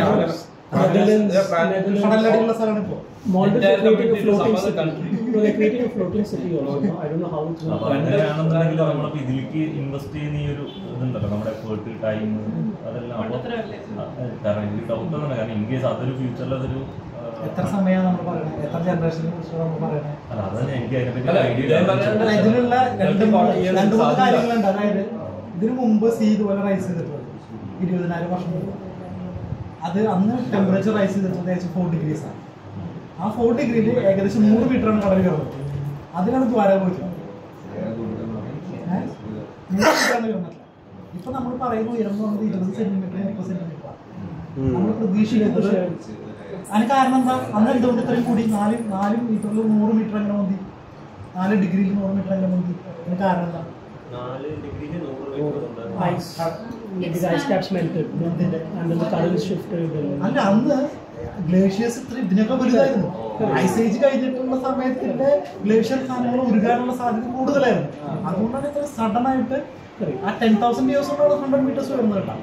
കടലടിയുള്ള സ്ഥലമാണ് ഇപ്പോ Maldives Entire are creating a community to floating some other city. country. No, they're creating a floating city all over. No? I don't know how it's അപ്പൊ going to അങ്ങനെയാണെന്നുണ്ടെങ്കിൽ നമ്മളിപ്പോ ഇതിലേക്ക് ഇൻവെസ്റ്റ് ചെയ്യുന്ന ഈ ഒരു ഇതുണ്ടല്ലോ നമ്മുടെ എഫേർട്ട് ടൈം അതെല്ലാം അപ്പൊ ആ, കാരണം എനിക്ക് ഡൗട്ട് ഒന്നും കാരണം ഇൻ കേസ് അതൊരു ഫ്യൂച്ചറിൽ അതൊരു ആ, എത്ര സമയമാണ് നമ്മൾ പറയുന്നത് എത്ര ജനറേഷനെ കുറിച്ച് നമ്മൾ പറയുന്നത് അല്ല അതന്നെ എനിക്ക് അതിനെപ്പറ്റി അല്ല, ഐഡിയ ഇതേ പറയുന്നത് അല്ല, ഇതിലുള്ള രണ്ട് രണ്ട് forty years രണ്ട് മൂന്ന് സാധ്യത. കാര്യങ്ങളുണ്ട് അതായത് ഇതിനു മുമ്പ് സീ ഇതുപോലെ റൈസ് ചെയ്തിട്ടുള്ളത് ഇരുപതിനായിരം വർഷം മുമ്പ് അത് അന്ന് ടെമ്പറേച്ചർ റൈസ് ചെയ്തിട്ടുള്ളത് ഏകദേശം ഫോർ ഡിഗ്രീസ് ആണ് ആ ഫോർ ഡിഗ്രിയിൽ ഏകദേശം നൂറ് മീറ്ററാണ് കടൽ കയറുന്നത് അതിനാണ് ദ്വാരക പോയിട്ടുള്ളത് ഏഹ്? നൂറ് മീറ്ററാണ് കയറുന്നത് ഇപ്പൊ നമ്മൾ പറയുന്ന ഉയരം എന്ന് പറഞ്ഞത് ഇരുപത് സെന്റിമീറ്റർ മുപ്പത് സെന്റിമീറ്റർ നമ്മൾ പ്രതീക്ഷിക്കുന്നത് അതിന് കാരണം എന്താ അന്ന് എന്തുകൊണ്ട് ഇത്രയും കൂടി നാല് നാല് മീറ്ററിൽ നൂറ് മീറ്റർ അങ്ങനെ മതി നാല് ഡിഗ്രിയിൽ നൂറ് മീറ്റർ എങ്ങനെ മുന്തി അതിന് കാരണം എന്താ നാല് ഡിഗ്രിക്ക് നൂറ് മീറ്റർ ഉണ്ടായിരുന്നു Ice, maybe the ice caps melted, and then the currents shifted. and- അല്ല അന്ന് ഗ്ലേഷ്യേഴ്സ് ഇത്ര ഇതിനൊക്കെ വലുതായിരുന്നു ഐസ് ഏജ് കഴിഞ്ഞിട്ടുള്ള സമയത്തിന്റെ ഗ്ലേഷ്യർ സാധനങ്ങൾ ഉരുകാനുള്ള സാധ്യത കൂടുതലായിരുന്നു അതുകൊണ്ടാണ് ഇത്ര സഡൻ ആയിട്ട് ആ ടെൻ തൗസൻഡ് ഇയേഴ്സ് കൊണ്ടാണ് ഹൺഡ്രഡ് മീറ്റേഴ്സ് വരുന്നത് കേട്ടോ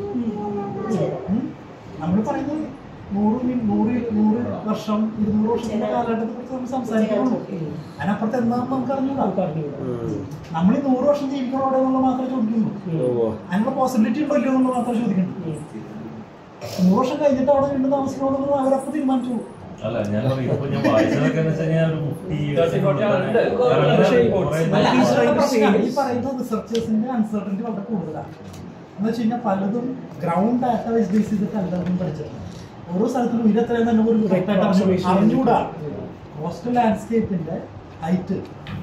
നമ്മൾ പറയുന്നത് നൂറ് മി- നൂറ് നൂറ് വർഷം ഇരുന്നൂറ് വർഷത്തിന്റെ കാലഘട്ടത്തെ കുറിച്ച് നമ്മൾ സംസാരിക്കുന്നുള്ളൂ അതിനപ്പുറത്ത് എന്താണെന്ന് നമുക്ക് അറിഞ്ഞൂടാ നമ്മൾ ഈ നൂറ് വർഷം ജീവിക്കണോടെ എന്നുള്ള മാത്രമേ ചോദിക്കുന്നുള്ളൂ അതിനുള്ള പോസിബിലിറ്റി ഉണ്ടോ ഇല്ലയോ എന്നുള്ളത് മാത്രമേ ചോദിക്കുന്നുള്ളൂ നൂറ് വർഷം കഴിഞ്ഞിട്ട് അവിടെ വീണ്ടും താമസിക്കണമെന്ന് അവരപ്പോ തീരുമാനിച്ചു അല്ല ഞാൻ പറയും ഇപ്പൊ ഞാൻ വായിച്ചതൊക്കെ എന്ന് വെച്ച് കഴിഞ്ഞാൽ ഒരു ഫിഫ്റ്റി Thirty, forty ഉണ്ട്. അല്ല, ഈ പ്രശ്നം ഈ പറയുന്ന റിസർച്ചേഴ്സിന്റെ അൺസർട്ടനിറ്റി വളരെ കൂടുതലാണ് എന്ന് വെച്ച് കഴിഞ്ഞാൽ പലതും ഗ്രൗണ്ട് ഡാറ്റ വെച്ച് ബേസ് ചെയ്തിട്ട് എല്ലാവരും പഠിച്ചത് ഓരോ സ്ഥലത്തിലും ഇരത്രയും തന്നെ ഒരു correct ആയിട്ട് അറിഞ്ഞു- അറിഞ്ഞൂടാ കോസ്റ്റൽ ലാൻഡ്സ്കേപ്പിന്റെ ഹൈറ്റ്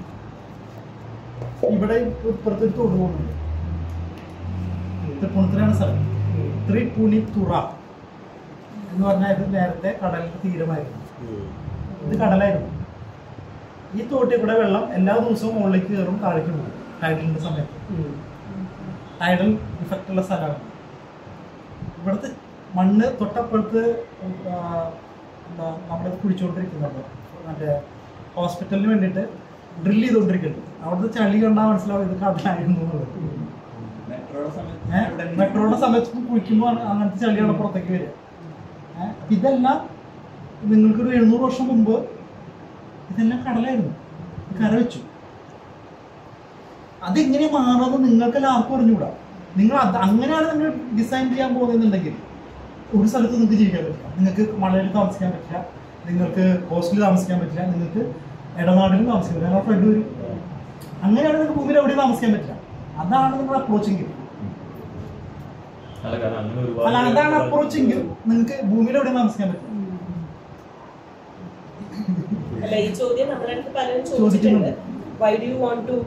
ഇവിടെ ഇപ്പുറത്തൊരു തൊടു പോകുന്നുണ്ട് തൃപ്പൂണിത്തുറയാണ് സ്ഥലം ത്രിപുണിത്തുറ എന്ന് പറഞ്ഞാൽ ഇത് നേരത്തെ കടലിന്റെ തീരമായിരുന്നു ഇത് കടലായിരുന്നു ഈ തോട്ടിൽ കൂടെ വെള്ളം എല്ലാ ദിവസവും മുകളിലേക്ക് കയറും താഴേക്ക് പോകും ടൈഡലിന്റെ സമയത്ത് ടൈഡൽ ഇഫക്റ്റ് ഉള്ള സ്ഥലമാണ് ഇവിടുത്തെ മണ്ണ് തൊട്ടപ്പുറത്ത് ആ, എന്താ നമ്മളിത് കുഴിച്ചുകൊണ്ടിരിക്കുന്നുണ്ട് മറ്റേ ഹോസ്പിറ്റലിന് വേണ്ടിയിട്ട് ഡ്രിൽ ചെയ്തുകൊണ്ടിരിക്കുന്നുണ്ട് അവിടുത്തെ ചളി കണ്ടാൽ മനസ്സിലാവും ഇത് കടലായിരുന്നു എന്നുള്ളത് മെട്രോയുടെ സമയത്ത് ഏഹ് മെട്രോയുടെ സമയത്ത് കുഴിക്കുമ്പോൾ അങ്ങനത്തെ ചളിയാണ് പുറത്തേക്ക് വരിക ഏഹ് അപ്പൊ ഇതെല്ലാം നിങ്ങൾക്കൊരു എഴുന്നൂറ് വർഷം മുമ്പ് ഇതെല്ലാം കടലായിരുന്നു ഇത് കര വെച്ചു അതെങ്ങനെ മാറുന്നത് നിങ്ങൾക്കെല്ലാം ആർക്കും അറിഞ്ഞുകൂടാ നിങ്ങൾ അത് അങ്ങനെയാണ് നിങ്ങൾ ഡിസൈൻ ചെയ്യാൻ പോകുന്നുണ്ടെങ്കിൽ ഒരു സ്ഥലത്ത് നിങ്ങൾക്ക് ജീവിക്കാൻ പറ്റില്ല നിങ്ങൾക്ക് മലയിൽ താമസിക്കാൻ പറ്റില്ല നിങ്ങൾക്ക് ഹോസ്റ്റലിൽ താമസിക്കാൻ പറ്റില്ല നിങ്ങൾക്ക് ഇടനാടിലും താമസിക്കാൻ പറ്റില്ല നിങ്ങളുടെ ഫ്രണ്ട് വരും അങ്ങനെയാണ് നിങ്ങൾക്ക് ഭൂമിയിൽ എവിടെയും താമസിക്കാൻ പറ്റില്ല അതാണ് നിങ്ങൾ അപ്രോച്ചിങ് അല്ല കാരണം അങ്ങനെ അല്ല അതാണ് ഒരുപാട് അപ്രോച്ചിങ് നിങ്ങൾക്ക് ഭൂമിയിൽ എവിടെയും താമസിക്കാൻ പറ്റില്ല അല്ല ഈ ചോദ്യം നമ്മുടെ അടുത്ത് പലരും ചോദിക്കുന്നുണ്ട്. ചോദിച്ചിട്ടുണ്ട് why do you want to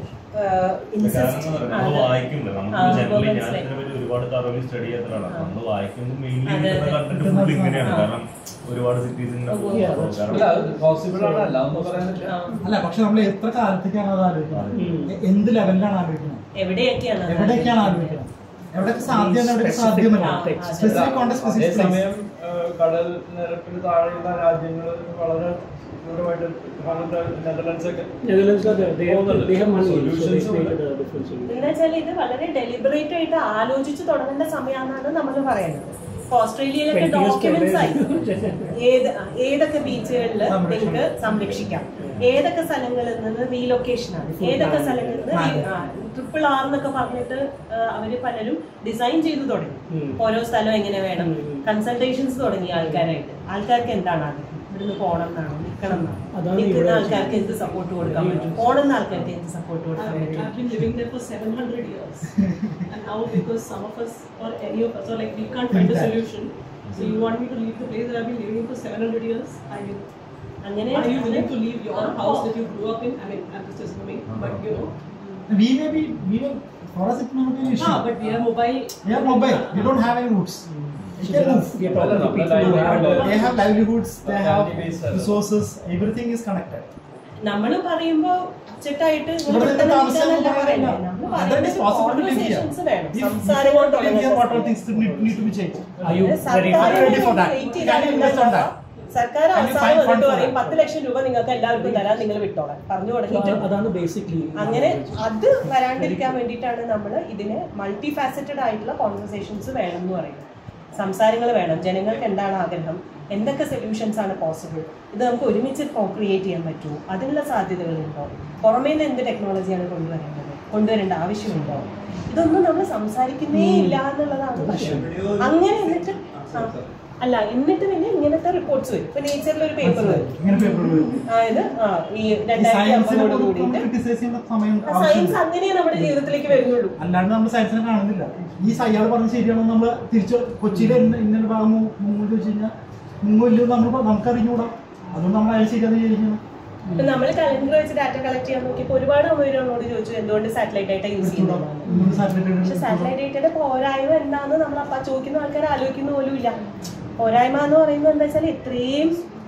കാരണം നമ്മൾ വായിക്കുന്നുണ്ട് നമുക്ക് ജനറലി ഞാൻ ഇതിനെ പറ്റി ഒരുപാട് തറവിൽ സ്റ്റഡി ചെയ്യാത്തതാണ് നമ്മൾ വായിക്കുമ്പോൾ മെയിൻലി അതെ, കിട്ടുന്ന അതെ. കണ്ടന്റ് ഫുൾ ഇങ്ങനെയാണ് ആ. കാരണം ഒരുപാട് സിറ്റീസിന്റെ അല്ല, അത് possible ആണ്, അല്ല, ഒന്നും പറയാൻ പറ്റില്ല. അല്ല പക്ഷെ നമ്മൾ എത്ര കാലത്തേക്കാണ് അത് ആലോചിക്കുന്നത് എ- എന്ത് ലെവലിലാണ് ആലോചിക്കുന്നത് എവിടെയൊക്കെയാണ് അത് എവിടെയൊക്കെയാണ് ആലോചിക്കുന്നത് എവിടെയൊക്കെ സാധ്യമാണ് എവിടെയൊക്കെ സാധ്യമല്ല സ്പെസിഫിക് കോണ്ടെക്സ്റ്റ് സ്പെസിഫിക് അതേസമയം ഏഹ്, കടൽ നിരപ്പിന് താഴെയുള്ള രാജ്യങ്ങൾ വളരെ ദൂരമായിട്ട് ഹോളണ്ട്, നെതർലൻഡ്സ് ഒക്കെ Netherlands are there. They have- പോകുന്നുണ്ട്. they have money, so they Solutions ഉണ്ട്. created a different solution. എന്ന് വെച്ചാൽ ഇത് വളരെ ഡെലിബറേറ്റ് ആയിട്ട് ആലോചിച്ച് തുടങ്ങേണ്ട സമയമാണെന്നാണ് നമ്മൾ പറയുന്നത് ഇപ്പൊ ഓസ്ട്രേലിയയിലൊക്കെ 20 years ഡോക്യുമെന്റ്സ് ആയി കുറേ. ഏത് ഏതൊക്കെ ബീച്ചുകളിൽ നിങ്ങൾക്ക് സംരക്ഷിക്കാം ഏതൊക്കെ സ്ഥലങ്ങളിൽ നിന്ന് റീലൊക്കേഷൻ ആണ് ഏതൊക്കെ സ്ഥലങ്ങളിൽ നിന്ന് ട്രിപ്പിൾ ആർ എന്നൊക്കെ പറഞ്ഞിട്ട് ആ, അവര് പലരും ഡിസൈൻ ചെയ്തു തുടങ്ങി ഉം. ഓരോ സ്ഥലം എങ്ങനെ വേണം കൺസൾട്ടേഷൻസ് തുടങ്ങി ആൾക്കാരായിട്ട് ആൾക്കാർക്ക് എന്താണ് ആഗ്രഹം ഇവിടുന്ന് പോകണം എന്നാണോ നിൽക്കണം എന്നാണോ അതാണ് നിൽക്കുന്ന ഇവിടെ ആൾക്കാർക്ക് എന്ത് സപ്പോർട്ട് കൊടുക്കാൻ പറ്റും പോണെന്ന ആൾക്കാർക്ക് എന്ത് സപ്പോർട്ട് കൊടുക്കാൻ I've, പറ്റും I've been living there for 700 years. and now, because some of us, or any of us, are like, we can't find a solution. So, you want me to leave the place that I've been living in for 700 years? I mean, അങ്ങനെ are you willing to leave your house that you grew up in? I mean, I'm just assuming, but you know. we may be we may for us it may not be an issue Ah, but we are mobile. we are mobile we don't have any roots we can move We are talking to people who have they have livelihoods they have Family-based ആണ്. resources everything is connected നമ്മൾ പറയുമ്പോ ചെട്ടായിട്ട് ഇങ്ങനെ ഇവിടെ പെട്ടെന്ന് താമസിക്കാൻ നിൽക്കാനല്ല പറയുന്നില്ല. പറയുന്നത്. നമ്മള് That is പറയുന്നത് possible to live here. conversations വേണം. If- if സംസാരങ്ങൾ you want to live തുടങ്ങുന്ന here, what all സമയം. things need, need to be changed? Are you സർക്കാർ ready for Are you ready for that? wait Can you invest on that? സർക്കാർ Can you അവസാനം find fund വന്നിട്ട് for പറയും that? പത്ത് ലക്ഷം രൂപ നിങ്ങൾക്ക് എല്ലാവർക്കും തരാൻ നിങ്ങൾ വിട്ടോളാം പറഞ്ഞു തുടങ്ങിയിട്ട് അതാണ് ബേസിക്കലി അങ്ങനെ അത് വരാണ്ടിരിക്കാൻ വേണ്ടിയിട്ടാണ് നമ്മൾ ഇതിന് മൾട്ടി ഫാസറ്റഡ് ആയിട്ടുള്ള കോൺവെർസേഷൻസ് വേണം എന്ന് പറയുന്നത് സംസാരങ്ങൾ വേണം ജനങ്ങൾക്ക് എന്താണ് ആഗ്രഹം എന്തൊക്കെ സൊല്യൂഷൻസ് ആണ് പോസിബിൾ ഇത് നമുക്ക് ഒരുമിച്ച് ക്രിയേറ്റ് ചെയ്യാൻ പറ്റുമോ അതിനുള്ള സാധ്യതകളുണ്ടോ പുറമേ നിന്ന് എന്ത് ടെക്നോളജിയാണ് കൊണ്ടുവരേണ്ടത് കൊണ്ടുവരേണ്ട ആവശ്യമുണ്ടോ ഇതൊന്നും നമ്മൾ സംസാരിക്കുന്നേ ഇല്ല എന്നുള്ളതാണ് പ്രശ്നം അങ്ങനെ എന്നിട്ട് ആ, അല്ല എന്നിട്ട് പിന്നെ ഇങ്ങനത്തെ റിപ്പോർട്ട്സ് വരും ഇപ്പൊ നേച്ചറിൽ ഒരു പേപ്പർ വരും ഇങ്ങനെ പേപ്പർ വരും അതായത് ആ ഈ ഈ രണ്ടായിരത്തി സയൻസിനെ അമ്പതോട് കൂടിയിട്ട് ക്രിട്ടിസൈസ് ചെയ്യുന്ന സമയം സയൻസ് ആവശ്യമില്ല അങ്ങനെ നമ്മുടെ ജീവിതത്തിലേക്ക് വരുന്നുള്ളൂ അല്ലാണ്ട് നമ്മൾ സയൻസിനെ കാണുന്നില്ല ഈ അയാൾ പറഞ്ഞ ശരിയാണോ നമ്മൾ തിരിച്ച് കൊച്ചിയിലെ ഇന്ന ഇന്ന ഭാഗം മുങ്ങു ചോദിച്ചു കഴിഞ്ഞാൽ മുങ്ങില്ലോ നമ്മൾ നമുക്ക് അറിഞ്ഞുകൂടാ അതുകൊണ്ട് നമ്മൾ അയാൾ ശരിയാന്ന് വിചാരിക്കണം ഇപ്പൊ നമ്മൾ കലണ്ടർ വെച്ച് ഡാറ്റ കളക്ട് ചെയ്യാൻ നോക്കിയപ്പോൾ ഒരുപാട് പേരോട് ചോദിച്ചു എന്തുകൊണ്ട് സാറ്റലൈറ്റ് ആയിട്ട് യൂസ് ചെയ്യുന്നത് ഇങ്ങോട്ട് സാറ്റലൈറ്റ് പക്ഷെ സാറ്റലൈറ്റ് ഡേറ്റയുടെ പോരായ്മ എന്താണെന്ന് നമ്മൾ അപ്പൊ ചോദിക്കുന്ന ആൾക്കാർ ആലോചിക്കുന്ന പോലും ഇല്ല പോരായ്മ എന്ന് പറയുന്നത് എന്താ വെച്ചാൽ ഇത്രയും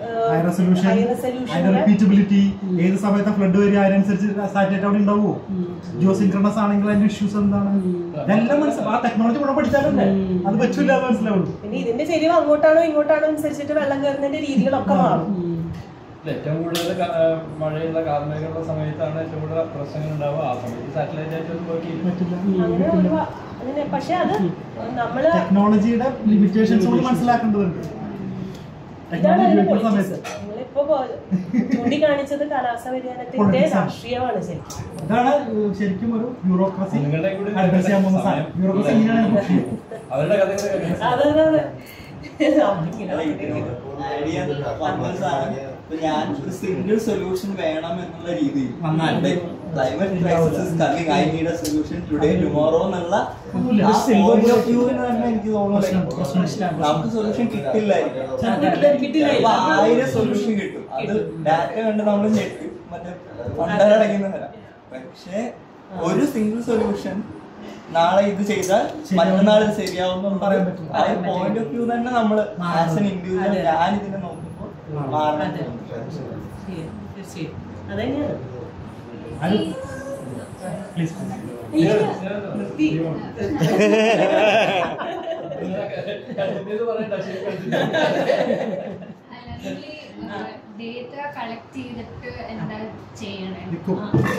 ഹൈ റെസൊല്യൂഷൻ high resolution അതിന്റെ ല് റിപ്പീറ്റബിലിറ്റി ഏത് സമയത്ത് ഫ്ലഡ് വരിക അതിനനുസരിച്ച് സാറ്റലൈറ്റ് അവിടെ ഉണ്ടാവുമോ ജിയോ സിൻക്രണസ് ആണെങ്കിൽ അതിന്റെ ഇഷ്യൂസ് എന്താണ് ഇതെല്ലാം മനസ്സിലാവും ആ ടെക്നോളജി കൂടെ പഠിച്ചാലല്ലേ അത് പറ്റില്ല എന്ന് മനസ്സിലാവുള്ളൂ പിന്നെ ഇതിന്റെ ചെരിവ് അങ്ങോട്ടാണോ ഇങ്ങോട്ടാണോ അനുസരിച്ചിട്ട് വെള്ളം കയറുന്നതിന്റെ രീതികളൊക്കെ മാറും ഏറ്റവും കൂടുതൽ ക- ആ, മഴയുള്ള കാർമേഘമുള്ള സമയത്താണ് ഏറ്റവും കൂടുതൽ പ്രശ്നങ്ങൾ ഉണ്ടാവുക ആ സമയത്ത് സാറ്റലൈറ്റ് ആയിട്ട് ഒന്നും നോക്കി അങ്ങനെ ഒരുപാ- അങ്ങനെ പക്ഷെ അത് നമ്മള് ടെക്നോളജിയുടെ ലിമിറ്റേഷൻസ് കൂടി മനസ്സിലാക്കേണ്ടതുണ്ട് ഇതാണ് ടെക്നോളജി അതിന്റെ ഉപയോഗിക്കുന്ന politics. സമയത്ത് നിങ്ങളിപ്പോ പോ- ചൂണ്ടിക്കാണിച്ചത് കാലാവസ്ഥ വ്യതിയാനത്തിന്റെ Politics ആണ്. രാഷ്ട്രീയമാണ് ശരിക്കും ഇതാണ് ഏഹ്, ശരിക്കും ഒരു ബ്യൂറോക്രസി നിങ്ങളുടെ കൂടി അഡ്രസ് ചെയ്യാൻ പോകുന്ന സാധനം ബ്യൂറോക്രസി ഇങ്ങനെയാണ് push ചെയ്യുന്നത്. അവരുടെ കഥകൾ അതെ അതെ അതെ ഐഡിയ പറഞ്ഞ സാധനം ഇപ്പൊ ഞാൻ ഒരു സിംഗിൾ സൊല്യൂഷൻ വേണം എന്നുള്ള രീതിയിൽ climate crisis coming I need a solution today tomorrow എന്നുള്ള ഒന്നുമില്ല. ആ ഒരു silver point of bullet. view ന് തന്നെ എനിക്ക് തോന്നുന്നു പ്രശ്നം. നമുക്ക് സൊല്യൂഷൻ കിട്ടില്ലായിരിക്കും ചിലപ്പോൾ കിട്ടില്ല. ചിലപ്പോൾ ആയിരം സൊല്യൂഷൻ കിട്ടും അത് ഡാറ്റ കണ്ട് നമ്മൾ ഞെട്ടും മറ്റേ പണ്ടടങ്ങുന്ന തരാം പക്ഷേ ഒരു സിംഗിൾ സൊല്യൂഷൻ നാളെ ഇത് ചെയ്താൽ മറ്റന്നാൾ ഇത് ശരിയാവുമെന്ന് പറയാൻ പറ്റും ആ പോയിന്റ് ഓഫ് വ്യൂ തന്നെ നമ്മൾ ആസ് എൻ ഇൻഡിവിജ്വൽ ഞാൻ ഇതിനെ നോക്കുമ്പോൾ മാറണം തീർച്ചയായും അതന്നെയാണ് അത് പ്ലീസ് നിർത്തി ഡേറ്റ കളക്ട് ചെയ്തിട്ട് എന്താ ചെയ്യണേ നിൽക്കും.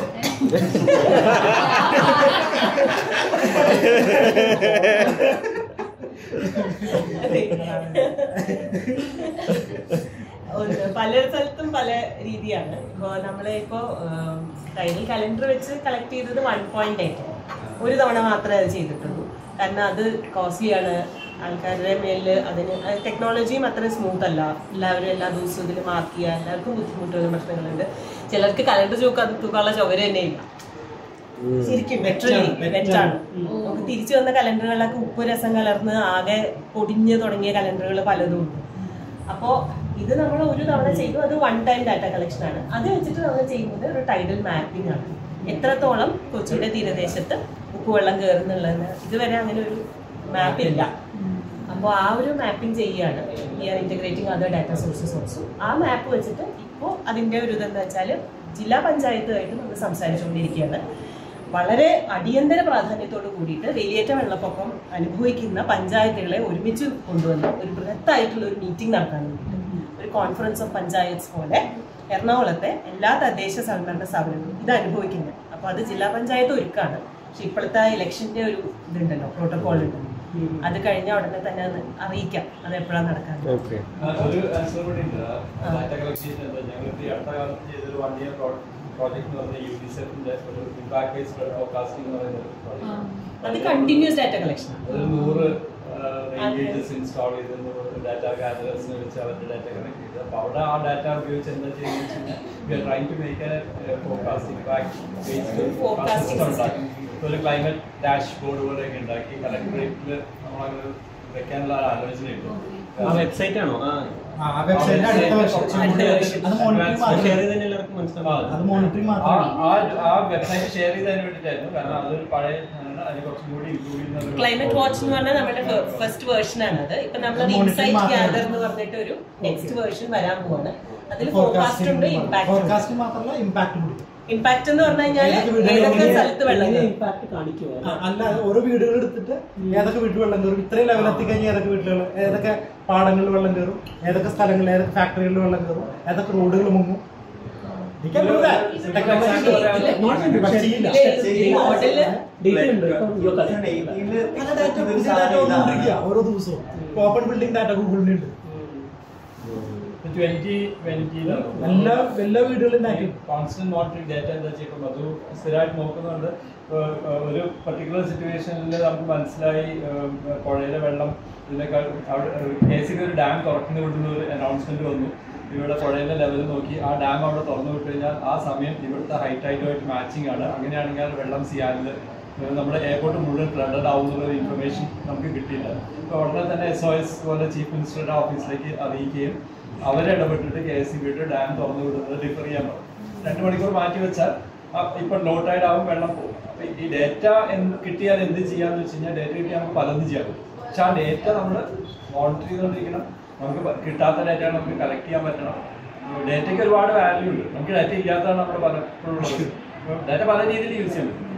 ഒരു- പല സ്ഥലത്തും പല രീതിയാണ് ഇപ്പോൾ നമ്മൾ ഇപ്പോൾ ടൈമിൽ കലണ്ടർ വെച്ച് കളക്ട് ചെയ്തത് വൺ പോയിന്റ് എയ്റ്റ് ഒരു തവണ മാത്രമേ അത് ചെയ്തിട്ടുള്ളൂ കാരണം അത് കോസ്റ്റ്ലി ആണ് ആൾക്കാരുടെ മേലിൽ അതിന് ടെക്നോളജിയും അത്ര സ്മൂത്ത് അല്ല എല്ലാവരും എല്ലാ ദിവസവും ഇതിൽ മാർക്ക് ചെയ്യുക എല്ലാവർക്കും ബുദ്ധിമുട്ടുള്ള പ്രശ്നങ്ങളുണ്ട് ചിലർക്ക് കലണ്ടർ തൂക്കാൻ തൂക്കാനുള്ള ചുവര് തന്നെ ഇല്ല ശരിക്കും വെറ്ററലി വെറ്റാണ് നമുക്ക് തിരിച്ചു വന്ന കലണ്ടറുകളിലൊക്കെ ഉപ്പ് രസം കലർന്ന് ആകെ പൊടിഞ്ഞ് തുടങ്ങിയ കലണ്ടറുകൾ പലതും ഉണ്ട് അപ്പോൾ ഇത് നമ്മൾ ഒരു തവണ ചെയ്തു അത് വൺ ടൈം ഡാറ്റ കളക്ഷൻ ആണ് അത് വെച്ചിട്ട് നമ്മൾ ചെയ്യുന്നത് ഒരു ടൈഡൽ മാപ്പിംഗ് ആണ് എത്രത്തോളം കൊച്ചിയുടെ തീരദേശത്ത് ഉപ്പുവെള്ളം കയറുന്നുള്ളതെന്ന് ഇതുവരെ അങ്ങനെ ഒരു മാപ്പ് ഇല്ല അപ്പോൾ ആ ഒരു മാപ്പിംഗ് ചെയ്യുകയാണ് we are integrating other data sources also ആ മാപ്പ് വെച്ചിട്ട് ഇപ്പോൾ അതിൻ്റെ ഒരു ഇതെന്താ വെച്ചാൽ ജില്ലാ പഞ്ചായത്തുമായിട്ട് നമ്മൾ സംസാരിച്ചുകൊണ്ടിരിക്കുകയാണ് വളരെ അടിയന്തര പ്രാധാന്യത്തോട് കൂടിയിട്ട് വേലിയേറ്റ വെള്ളപ്പൊക്കം അനുഭവിക്കുന്ന പഞ്ചായത്തുകളെ ഒരുമിച്ച് കൊണ്ടുവന്ന് ഒരു ബൃഹത്തായിട്ടുള്ള ഒരു മീറ്റിംഗ് നടത്താൻ വേണ്ടിയിട്ട് ഒരു കോൺഫറൻസ് ഓഫ് പഞ്ചായത്ത്സ് പോലെ എറണാകുളത്തെ എല്ലാ തദ്ദേശ സ്വയംഭരണ സ്ഥാപനങ്ങളും ഇത് അനുഭവിക്കുന്നത് അപ്പോൾ അത് ജില്ലാ പഞ്ചായത്ത് ഒരുക്കാണ് പക്ഷെ ഇപ്പോഴത്തെ ഇലക്ഷന്റെ ഒരു ഇതുണ്ടല്ലോ പ്രോട്ടോകോൾ ഉണ്ട് അത് കഴിഞ്ഞ ഉടനെ തന്നെ അത് അറിയിക്കാം അത് എപ്പോഴാണ് നടക്കാൻ ആ, ഒരു ആൻസർ കൂടി ഉണ്ട് ഡാറ്റ കളക്ഷൻ എന്താ ഞങ്ങൾ ഈ അടുത്ത കാലത്ത് ചെയ്തൊരു വൺ ഇയർ പ്രോജക്ട് എന്ന് പറഞ്ഞ യൂണിസെഫിന്റെ ഒരു ഇമ്പാക്ട് ബേസ്ഡ് ഫോർകാസ്റ്റിംഗ് എന്ന് പറയുന്ന ഒരു project. അത് കണ്ടിന്യൂസ് ഡാറ്റ കളക്ഷൻ ഒരു നൂറ് റേഞ്ചേജസ് ഇൻസ്റ്റാൾ ചെയ്ത് ഡാറ്റ ഗാദറേഴ്സിനെ വെച്ച് അവരുടെ ഡാറ്റ കണക്ട് ചെയ്ത് അപ്പോൾ അവിടെ ആ ഡാറ്റ ഉപയോഗിച്ച് എന്താ ചെയ്യുന്നത് വെച്ച് കഴിഞ്ഞാൽ we are trying to make a forecasting based forecast ഉണ്ടാക്കി ഒരു ക്ലൈമറ്റ് ഡാഷ് ബോർഡ് പോലെയൊക്കെ ഉണ്ടാക്കി കളക്ടറേറ്റിൽ നമ്മളങ്ങനെ വെക്കാനുള്ള ഒരു ആലോചനയുണ്ട് ആ വെബ്സൈറ്റ് ആണോ ആ ആ, ആ website അടുത്ത വർഷം. അടുത്ത വർഷം. അത് monitoring മാത്രമേ- ഷെയർ ചെയ്ത് തന്നെ എല്ലാവർക്കും മനസ്സിലാവും അത് monitoring ആ മാത്രമേ ആ വെബ്സൈറ്റ് ഷെയർ ചെയ്തതിന് വേണ്ടിയിട്ടായിരുന്നു കാരണം അതൊരു പഴയ സാധനമാണ്. അതിന് കുറച്ചും കൂടി ഇമ്പ്രൂവ് ചെയ്യുന്ന ഒരു- ക്ലൈമറ്റ് വാച്ച് എന്ന് പറഞ്ഞാൽ നമ്മുടെ ഫസ്റ്റ് വേർഷൻ ആണ് അത് ഇപ്പൊ നമ്മൾ Monitoring ഇൻസൈറ്റ് മാത്രമേ ഗ്യാദർ എന്ന് പറഞ്ഞിട്ട് ഒരു നെക്സ്റ്റ് വേർഷൻ വരാൻ പോവാണ് അതിൽ ഫോർകാസ്റ്റ് ഫോർകാസ്റ്റിംഗ് ഉണ്ട് ഇമ്പാക്ട് ഫോർകാസ്റ്റിംഗ് മാത്രമല്ല ഇമ്പാക്ട് കൂടി ഇമ്പാക്ട് എന്ന് പറഞ്ഞു കഴിഞ്ഞാൽ ഏതൊക്കെ വീടുകളിൽ ഏതൊക്കെ എങ്ങനെ- സ്ഥലത്ത് വെള്ളം എങ്ങനെ കയറും. ഇമ്പാക്ട് കാണിക്കുമോ ആ, അല്ല ഓരോ വീടുകൾ എടുത്തിട്ട് ഏതൊക്കെ വീട്ടിൽ വെള്ളം കയറും ഇത്രയും ലെവൽ എത്തിക്കഴിഞ്ഞാൽ ഏതൊക്കെ വീട്ടിലുകൾ ഏതൊക്കെ പാടങ്ങളിൽ വെള്ളം കയറും ഏതൊക്കെ സ്ഥലങ്ങളിൽ ഏതൊക്കെ ഫാക്ടറികളിൽ വെള്ളം കയറും ഏതൊക്കെ റോഡുകൾ മുങ്ങും You can do that. Technology is not പക്ഷേ ചെയ്യില്ല. ഡേറ്റ ഉണ്ട് ഇപ്പം യുവ കഥ പല ഡാറ്റ പുതിയ ഡാറ്റ വന്നുകൊണ്ടിരിക്കുക ഓരോ ദിവസവും ഓപ്പൺ ബിൽഡിംഗ് ഡാറ്റ ഗൂഗിളിനുണ്ട് ട്വന്റി ട്വന്റിയിലാണ് എല്ലാ എല്ലാ വീടുകളിലും ഡാറ്റ കോൺസ്റ്റന്റ് മോണിറ്ററിംഗ് ഡാറ്റ എന്താ ചെയ്യുമ്പോൾ അത് സ്ഥിരമായിട്ട് നോക്കുന്നുണ്ട് ഇപ്പൊ, ഏഹ്, ഒരു പർട്ടിക്കുലർ സിറ്റുവേഷനിൽ നമുക്ക് മനസ്സിലായി ഏഹ്, പുഴയിലെ വെള്ളം ഇതിനേക്കാൾ അവിടെ കെ സി ഒരു ഡാം തുറക്കുന്ന വിടുന്ന ഒരു അനൗൺസ്മെന്റ് വന്നു ഇവിടെ പുഴയിലെ ലെവൽ നോക്കി ആ ഡാം അവിടെ തുറന്നു വിട്ട് കഴിഞ്ഞാൽ ആ സമയം ഇവിടുത്തെ ഹൈറ്റ് ഹൈറ്റുമായിട്ട് മാച്ചിങ് ആണ് അങ്ങനെയാണെങ്കിൽ ആ വെള്ളം സിയാനിൽ നമ്മുടെ എയർപോർട്ട് മുഴുവൻ ഫ്ലഡഡ് ആവുന്നുള്ള ഒരു ഇൻഫർമേഷൻ നമുക്ക് കിട്ടിയില്ല അപ്പോൾ ഉടനെ തന്നെ എസ് ഒ എസ് പോലെ ചീഫ് മിനിസ്റ്ററുടെ ഓഫീസിലേക്ക് അറിയിക്കുകയും അവരിടപെട്ടിട്ട് കെ എസ് സി ബിയുടെ ഡാം തുറന്നു വിടുന്നത് ഡിഫർ ചെയ്യാൻ പറഞ്ഞു രണ്ട് മണിക്കൂർ മാറ്റി വെച്ചാൽ ആ- ഇപ്പൊ ലോ ടൈഡ് ആവും വെള്ളം പോകും അപ്പൊ ഈ ഡേറ്റ കിട്ടിയാൽ എന്ത് ചെയ്യാന്ന് വെച്ച് കഴിഞ്ഞാൽ ഡേറ്റ കിട്ടിയാൽ നമുക്ക് പലതും ചെയ്യാൻ പറ്റും പക്ഷെ ആ ഡേറ്റ നമ്മൾ മോണിറ്റർ ചെയ്തുകൊണ്ടിരിക്കണം നമുക്ക് പ- കിട്ടാത്ത ഡാറ്റ നമുക്ക് കളക്ട് ചെയ്യാൻ പറ്റണം ഡാറ്റയ്ക്ക് ഒരുപാട് വാല്യൂ ഉണ്ട് നമുക്ക് ഡാറ്റ ഇല്ലാത്തതാണ് നമ്മൾ പലപ്പോഴുള്ളത് ഡാറ്റ പല രീതിയിൽ യൂസ് ചെയ്യാൻ പറ്റും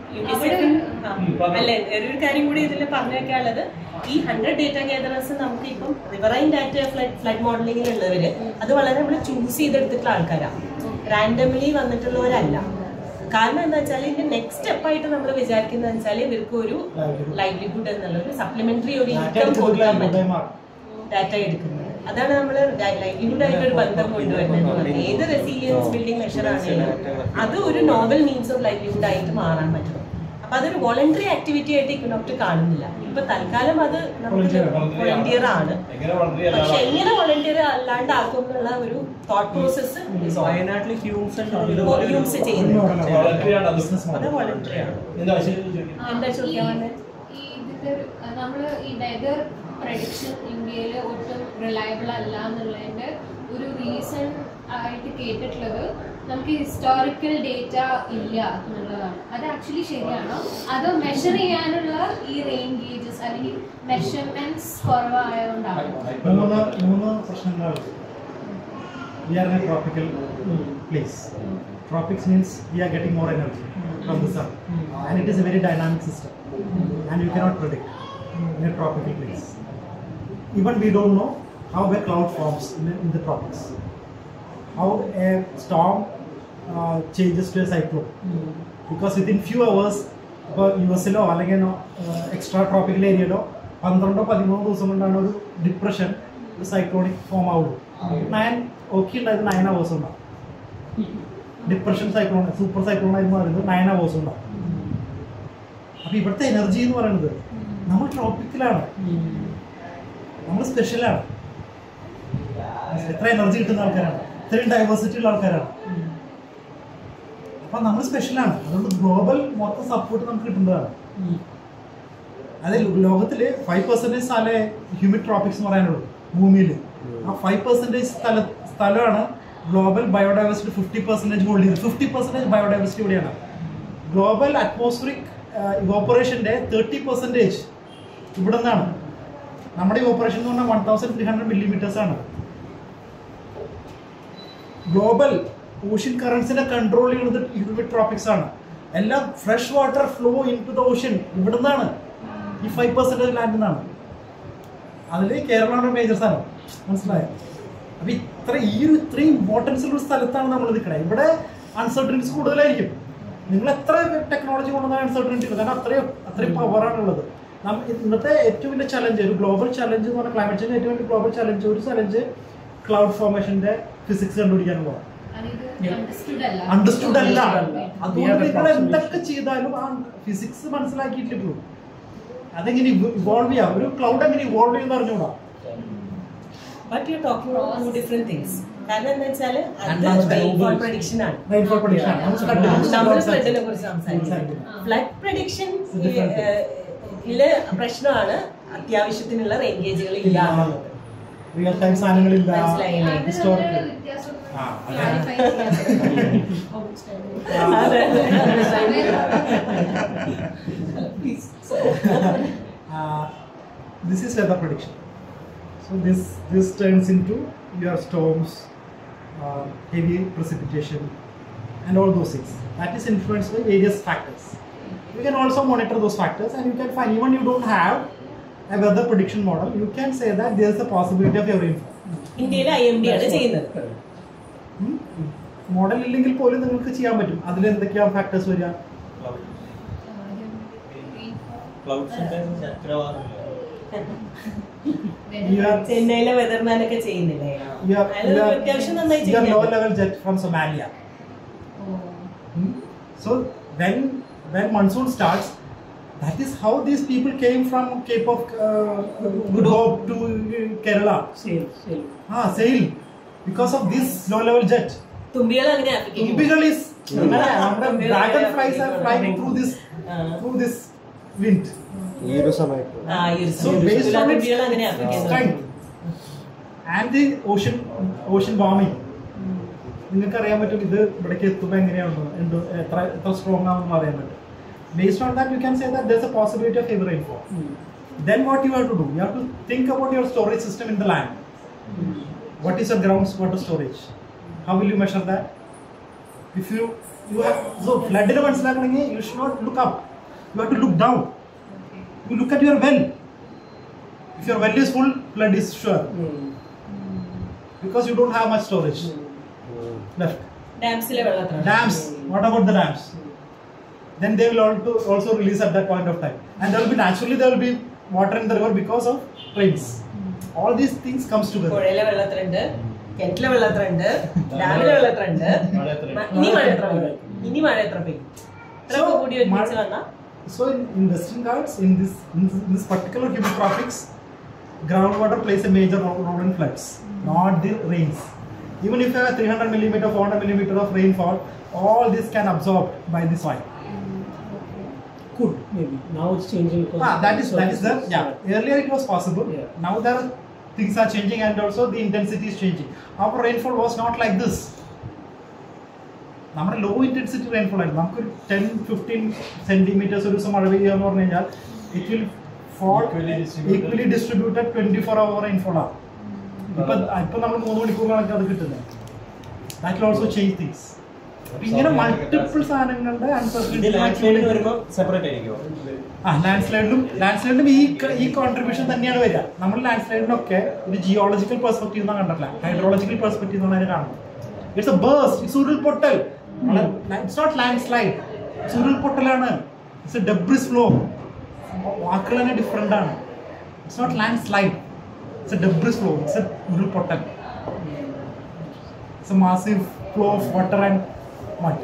അല്ലെ ഒരു കാര്യം കൂടി ഇതിൽ പറഞ്ഞു വെക്കാനുള്ളത് ഈ ഹൺഡ്രഡ് ഡേറ്റ ഗ്യാദറേഴ്സ് നമുക്ക് ഇപ്പം റിവറൈൻ ഡാറ്റ ഫ്ലഡ് ഫ്ലഡ് മോഡലിംഗിൽ ഉള്ളവര് അത് വളരെ നമ്മൾ ചൂസ് ചെയ്തെടുത്തിട്ടുള്ള ആൾക്കാരാണ് റാൻഡംലി വന്നിട്ടുള്ളവരല്ല കാരണം എന്താ വെച്ചാൽ ഇതിന്റെ നെക്സ്റ്റ് സ്റ്റെപ്പ് ആയിട്ട് നമ്മൾ വിചാരിക്കുന്നത് വെച്ചാൽ ഇവർക്ക് ഒരു ലൈവ്ലിഹുഡ് എന്നുള്ള ഒരു സപ്ലിമെന്ററി ഒരു ഇൻകം കൊടുക്കാൻ പറ്റും ഡാറ്റ എടുക്കുന്നത് അതാണ് നമ്മൾ ലൈവ്ലിഹുഡ് ആയിട്ട് ഒരു ബന്ധം കൊണ്ടുവരുന്നത് ഏത് റെസീലിയൻസ് ബിൽഡിംഗ് മെഷർ ആണെങ്കിലും അത് ഒരു നോവൽ മീൻസ് ഓഫ് ലൈവ്ലിഹുഡ് ആയിട്ട് മാറാൻ പറ്റും അപ്പൊ അതൊരു വോളണ്ടറി ആക്ടിവിറ്റി ആയിട്ട് ഇക്കണോക്ട് കാണുന്നില്ല ഇപ്പൊ തൽക്കാലം അത് നമുക്ക് വോളണ്ടിയർ ആണ് എങ്ങനെ വളരെ പക്ഷെ എങ്ങനെ വോളണ്ടിയർ അല്ലാണ്ടാക്കും എന്നുള്ള ഒരു തോട്ട് പ്രോസസ് വയനാട്ടിൽ ഹ്യൂംസ് ഹ്യൂംസ് ചെയ്യുന്നു അത് വോളണ്ടറി ആണ് എന്താ ചോദിക്കാൻ വന്നത് ഈ ഇതിന്റെ ഒരു നമ്മൾ ഈ വെതർ പ്രഡിക്ഷൻ ഇന്ത്യയിൽ ഒട്ടും റിലയബിൾ അല്ല എന്നുള്ളതിന്റെ ഒരു റീസൺ ആയിട്ട് കേട്ടിട്ടുള്ളത് നമുക്ക് ഹിസ്റ്റോറിക്കൽ ഡേറ്റ ഇല്ല എന്നുള്ളതാണ് അത് ആക്ച്വലി ശരിയാണോ അതോ മെഷർ ചെയ്യാനുള്ള ഈ റെയിൻ ഗേജസ് അല്ലെങ്കിൽ മെഷർമെന്റ്സ് കുറവായതുകൊണ്ടാണോ മൂന്ന് മൂന്ന് പ്രശ്നങ്ങളുണ്ട് we are in a tropical place tropics means we are getting more energy from the sun and it is a very dynamic system and you cannot predict in a tropical place. Even we don't know how a cloud forms in, the- in the tropics, how a storm uh, changes to a cyclone. Because within few hours, ഇപ്പോൾ യു എസിലോ അല്ലെങ്കിൽ extra tropical ഏരിയയിലോ പന്ത്രണ്ടോ പതിമൂന്നോ ദിവസം കൊണ്ടാണ് ഒരു depression ഒരു cyclonic form ആവുള്ളൂ നയൻ ഓക്കെ ഉണ്ടായത് നയൻ അവേഴ്സ് ഉണ്ടാവും ഡിപ്രഷൻ സൈക്ലോൺ സൂപ്പർ സൈക്ലോൺ ആയി മാറുന്നത് നയൻ അവേഴ്സ് ഉണ്ടാവും അപ്പൊ ഇവിടുത്തെ എനർജി എന്ന് പറയുന്നത് നമ്മൾ ട്രോപ്പിക്കലാണ് നമ്മൾ സ്പെഷ്യലാണ് എത്ര എനർജി കിട്ടുന്ന ആൾക്കാരാണ് ഇത്രയും ഡൈവേഴ്സിറ്റി ഉള്ള ആൾക്കാരാണ് അപ്പൊ നമ്മൾ സ്പെഷ്യലാണ് അതുകൊണ്ട് ഗ്ലോബൽ മൊത്തം സപ്പോർട്ട് നമുക്ക് കിട്ടുന്നതാണ് അതെ ലോകത്തില് ഫൈവ് പെർസെന്റേജ് സ്ഥലേ ഹ്യൂമിഡ് ട്രോപ്പിക്സ് എന്ന് പറയാനുള്ളൂ ഭൂമിയിൽ ആ ഫൈവ് പെർസെന്റേജ് സ്ഥല സ്ഥലമാണ് global biodiversity fifty percentage hold ചെയ്യുന്നത് ഫിഫ്റ്റി പെർസെന്റേജ് ബയോഡൈവേഴ്സിറ്റി ഇവിടെയാണ് ഗ്ലോബൽ അറ്റ്മോസ്ഫിറിക് ഇവോപ്പറേഷന്റെ തേർട്ടി പെർസെന്റേജ് ഇവിടെ നിന്നാണ് നമ്മുടെ ഇവോപ്പറേഷൻ എന്ന് പറഞ്ഞാൽ one thousand three hundred millimetres ആണ് ഗ്ലോബൽ ഓഷ്യൻ കറൻസിനെ കൺട്രോൾ ചെയ്യുന്നത് ഹ്യൂമിഡ് ട്രോപ്പിക്സ് ആണ് എല്ലാം fresh water flow in to the ocean ഇവിടെ നിന്നാണ് ഈ ഫൈവ് പെർസെന്റേജ് ലാൻഡിൽ നിന്നാണ് അതിൽ കേരളമാണ് മേജർ സ്ഥലം മനസ്സിലായോ അപ്പൊ ഇത്ര ഈ ഒരു ഇത്രയും ഇമ്പോർട്ടൻസ് ഉള്ള ഒരു സ്ഥലത്താണ് നമ്മൾ നിൽക്കണത് ഇവിടെ അൺസർട്ടനിറ്റീസ് കൂടുതലായിരിക്കും നിങ്ങൾ എത്ര ടെക്നോളജി കൊണ്ടുവന്നാൽ അൺസർട്ടനിറ്റി ഇല്ല കാരണം അത്രയും അത്രയും പവറാണ് ഉള്ളത് നമ്മ ഇന്നത്തെ ഏറ്റവും വലിയ ചലഞ്ച് ഒരു ഗ്ലോബൽ ചലഞ്ച് എന്ന് പറഞ്ഞാൽ ക്ലൈമറ്റ് ചേഞ്ച് ഏറ്റവും വലിയ ഗ്ലോബൽ ചലഞ്ച് ഒരു ചലഞ്ച് ക്ലൗഡ് ഫോർമേഷന്റെ ഫിസിക്സ് കണ്ടുപിടിക്കാനുള്ളതാണ് അണ്ടർസ്റ്റുഡ് അല്ല അണ്ടർസ്റ്റുഡ് അല്ല അതുകൊണ്ട് നിങ്ങൾ എന്തൊക്കെ ചെയ്താലും ആ ഫിസിക്സ് മനസ്സിലാക്കിയിട്ടില്ല ഇപ്പോഴും അതെങ്ങനെ ഇവോൾവ് ചെയ്യാം ഒരു ക്ലൗഡ് എങ്ങനെ ഇവോൾവ് ചെയ്യുന്ന അറിഞ്ഞൂടാ but you talking about two different things കാരണം എന്താ വെച്ചാല് And അത് that's റെയിൻഫോൾ global. പ്രഡിക്ഷൻ ആണ് Rainfall prediction ആണ്. നമ്മൾ flood prediction നമ്മൾ സംസാരിച്ചു. ഫ്ലഡിനെ കുറിച്ച് സംസാരിക്കുന്നത് flood prediction It's a different thing. ഇതില് പ്രശ്നമാണ് അത്യാവശ്യത്തിനുള്ള റെയിൻ ഗേജുകൾ ഇല്ല എന്നുള്ളത്. റിയൽ ടൈം സാധനങ്ങളില്ല മനസ്സിലായില്ലേ? ഹിസ്റ്റോറിക്കൽ ആ അതെ. uh, this is weather prediction. So this this turns into your storms, uh, heavy precipitation, and all those things. That is influenced by various factors. You can also monitor those factors, and you can find even you don't have a weather prediction model. You can say that there is a possibility of every rainfall. ഇന്ത്യയിലെ I M D ആണ് ചെയ്യുന്നത് model ഇല്ലെങ്കിൽ പോലും നിങ്ങൾക്ക് ചെയ്യാൻ പറ്റും അതിൽ എന്തൊക്കെയാണ് ഫാക്ടേഴ്സ് വരിക ക്ലൗഡ്സിന്റെ ചക്രവാതം You are- ചെന്നൈയിലെ വെതർമാൻ ഒക്കെ ചെയ്യുന്നില്ലേ You are, അയാൾ you are, അത്യാവശ്യം നന്നായി you are low ചെയ്യുന്നുണ്ട്. level jet from Somalia. Hmm? So when when monsoon starts, that is how these people came from Cape of uh, Good Hope to uh, Kerala. Sail, sail. Ah, sail because of this low level jet. തുമ്പികൾ അങ്ങനെ application Tumbigal is നമ്മുടെ dragon flies are flying through this through this wind. ഈ ഒരു സമയത്ത് ആ ഈ ഒരു So based on its തുമ്പികൾ അങ്ങനെ application strength and the ocean ocean warming നിങ്ങൾക്ക് അറിയാൻ പറ്റും ഇത് ഇവിടേക്ക് എത്തുമ്പോൾ എങ്ങനെയാണോ എന്ത് എത്ര എത്ര സ്ട്രോങ് ആണെന്ന് അറിയാൻ പറ്റും based on that you can say that there a possibility of heavy rainfall then what you have to do you have to think about your storage system in the land What is your groundwater storage? How will you measure that? If you you have so flood മനസ്സിലാക്കണമെങ്കിൽ you should not look up. You have to look down. You look at your well. If your well is full, flood is sure. Because you don't have much storage left. ഡാംസിലെ വെള്ളത്തിൽ Dams. What about the dams? Then they will also also release at that point of time, and there will be naturally there will be water in the river because of rains. All these things comes together. പുഴയിലെ വെള്ളത്തിലുണ്ട് കിണറ്റിലെ വെള്ളത്തിലുണ്ട് ഡാമിലെ വെള്ളത്തിലുണ്ട് മ- ഇനി മഴ എത്ര പെയ്യും ഇനി മഴ എത്ര പെയ്യും ഇത്രയൊക്കെ കൂടി ഒരുമിച്ച് വന്നാൽ So in, in Western Ghats, in this in this, in this particular hydrotrophics, groundwater plays a major role role in floods, not the rains. Even if you have 300 millimeter, 400 millimeter of rainfall, all this can absorb by the soil. Could maybe now it's changing because Ah, that is that is the surface, yeah. Earlier it was possible. Now there are things are changing and also the intensity is changing. Our rainfall was not like this. നമ്മുടെ low intensity rainfall ആയിരുന്നു നമുക്കൊരു ten fifteen centimetres ഒരു ദിവസം മഴ പെയ്യുക എന്ന് പറഞ്ഞു കഴിഞ്ഞാൽ it will fall equally distributed twenty four hour rainfall ആണ് ഇപ്പൊ ഇപ്പൊ നമ്മൾ മൂന്ന് മണിക്കൂറിലാണ് അത് കിട്ടുന്നത് ദാറ്റ് ഓൾസോ ചേഞ്ച് തിങ്സ് അപ്പൊ ഇങ്ങനെ മൾട്ടിപ്പിൾ സാധനങ്ങളുടെ ലാൻഡ് സ്ലൈഡ് വരുമ്പോൾ അൺസർട്ടനിറ്റി സെപ്പറേറ്റ് ആയിരിക്കുമോ ആ ലാൻഡ് സ്ലൈഡിലും ലാൻഡ് സ്ലൈഡിലും ഈ ക- ഈ കോൺട്രിബ്യൂഷൻ തന്നെയാണ് വരിക നമ്മൾ ലാൻഡ് സ്ലൈഡിലൊക്കെ ഒരു ജിയോളജിക്കൽ പെർസ്പെക്റ്റീവ് എന്നാണ് കണ്ടിട്ടില്ല ഹൈഡ്രോളജിക്കൽ പെർസ്പെക്റ്റീവ് എന്നാണ് അതിനെ കാണുന്നത് ഇറ്റ്സ് എ ബേഴ്സ് ഇറ്റ്സ് ഉരുൾപൊട്ടൽ it's not landslide it's ഉരുൾപൊട്ടലാണ് ഇറ്റ്സ് എ ഡെബ്രിസ് ഫ്ലോ വാക്കുകൾ തന്നെ ഡിഫറെൻ്റ് ആണ് it's not landslide it's a debris flow it's a ഉരുൾപൊട്ടൽ it's a massive flow of water and mud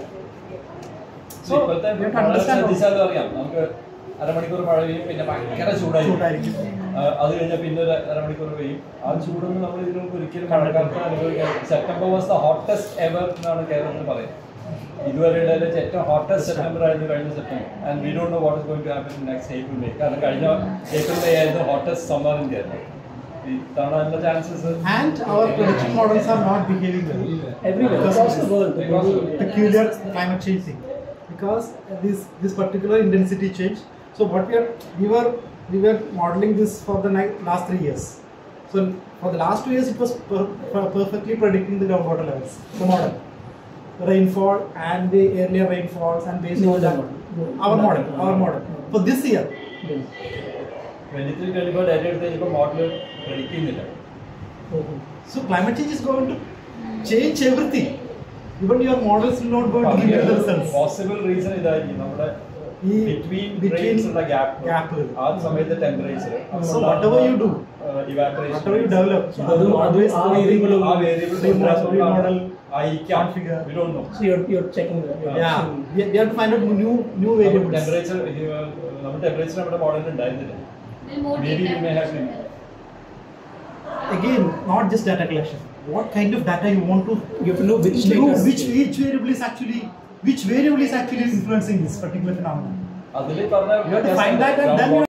So, ഇപ്പോഴത്തെ you have to മഴ understand ശ്രദ്ധിച്ചാലും അറിയാം നമുക്ക് അരമണിക്കൂർ മഴ പെയ്യും പിന്നെ ഭയങ്കര ചൂടായിരിക്കും ചൂടായിരിക്കും. ആ, അത് കഴിഞ്ഞാൽ പിന്നെ ഒരു അരമണിക്കൂർ പെയ്യും ആ ചൂടൊന്നും നമ്മൾ ഇതിനു മുമ്പ് ഒരിക്കലും മഴക്കാലത്ത് അനുഭവിക്കാൻ September was the hottest ever എന്നാണ് കേരളത്തിൽ പറയുന്നത് ഇതുവരെയുള്ള വെച്ച് ഏറ്റവും ഹോട്ടസ്റ്റ് സെപ്റ്റംബർ ആയിരുന്നു കഴിഞ്ഞ September and we don't know what is going to happen next April May കാരണം കഴിഞ്ഞ ഏപ്രിൽ മേ ആയിരുന്നു ഹോട്ടസ്റ്റ് സമ്മർ ഇൻ കേരള ഇത്തവണ അതിന്റെ chances And our prediction models are not behaving well. Everywhere, Because across of the world, the because of global- peculiar climate change thing. Because this this particular intensity change. So what we are we were we were modeling this for the ni- last three years. So for the last two years, it was per- per- perfectly predicting the groundwater levels. The model, the rainfall and the earlier rainfalls and based No, on the that, model. our model, our model. For this year, twenty three twenty four data എടുത്ത് കഴിഞ്ഞപ്പോൾ model പ്രഡിക്കുന്നില്ല So climate change is going to change everything. Even your models will not going to give you the results. Possible reason ഇതായിരിക്കും നമ്മുടെ ഈ between between rains ഉള്ള gap gap. ആ സമയത്ത് temperature So whatever you do, whatever you develop, so അതും അതും അതും always ആ variable ആ വേരിയബിൾ remodel, remodel, ആയിരിക്കാം configure. We don't know. So you're you're checking the Yeah, we, we have to find out new new variables. Temperature നമ്മുടെ temperature നമ്മുടെ മോഡലിൽ ഉണ്ടായിരുന്നില്ല more may be data may have Again, not just data collection. What kind of data you want to You have to know which know data- which which variable is actually which variable is actually influencing this particular phenomenon. അതിൽ പറഞ്ഞ You have to find that and then you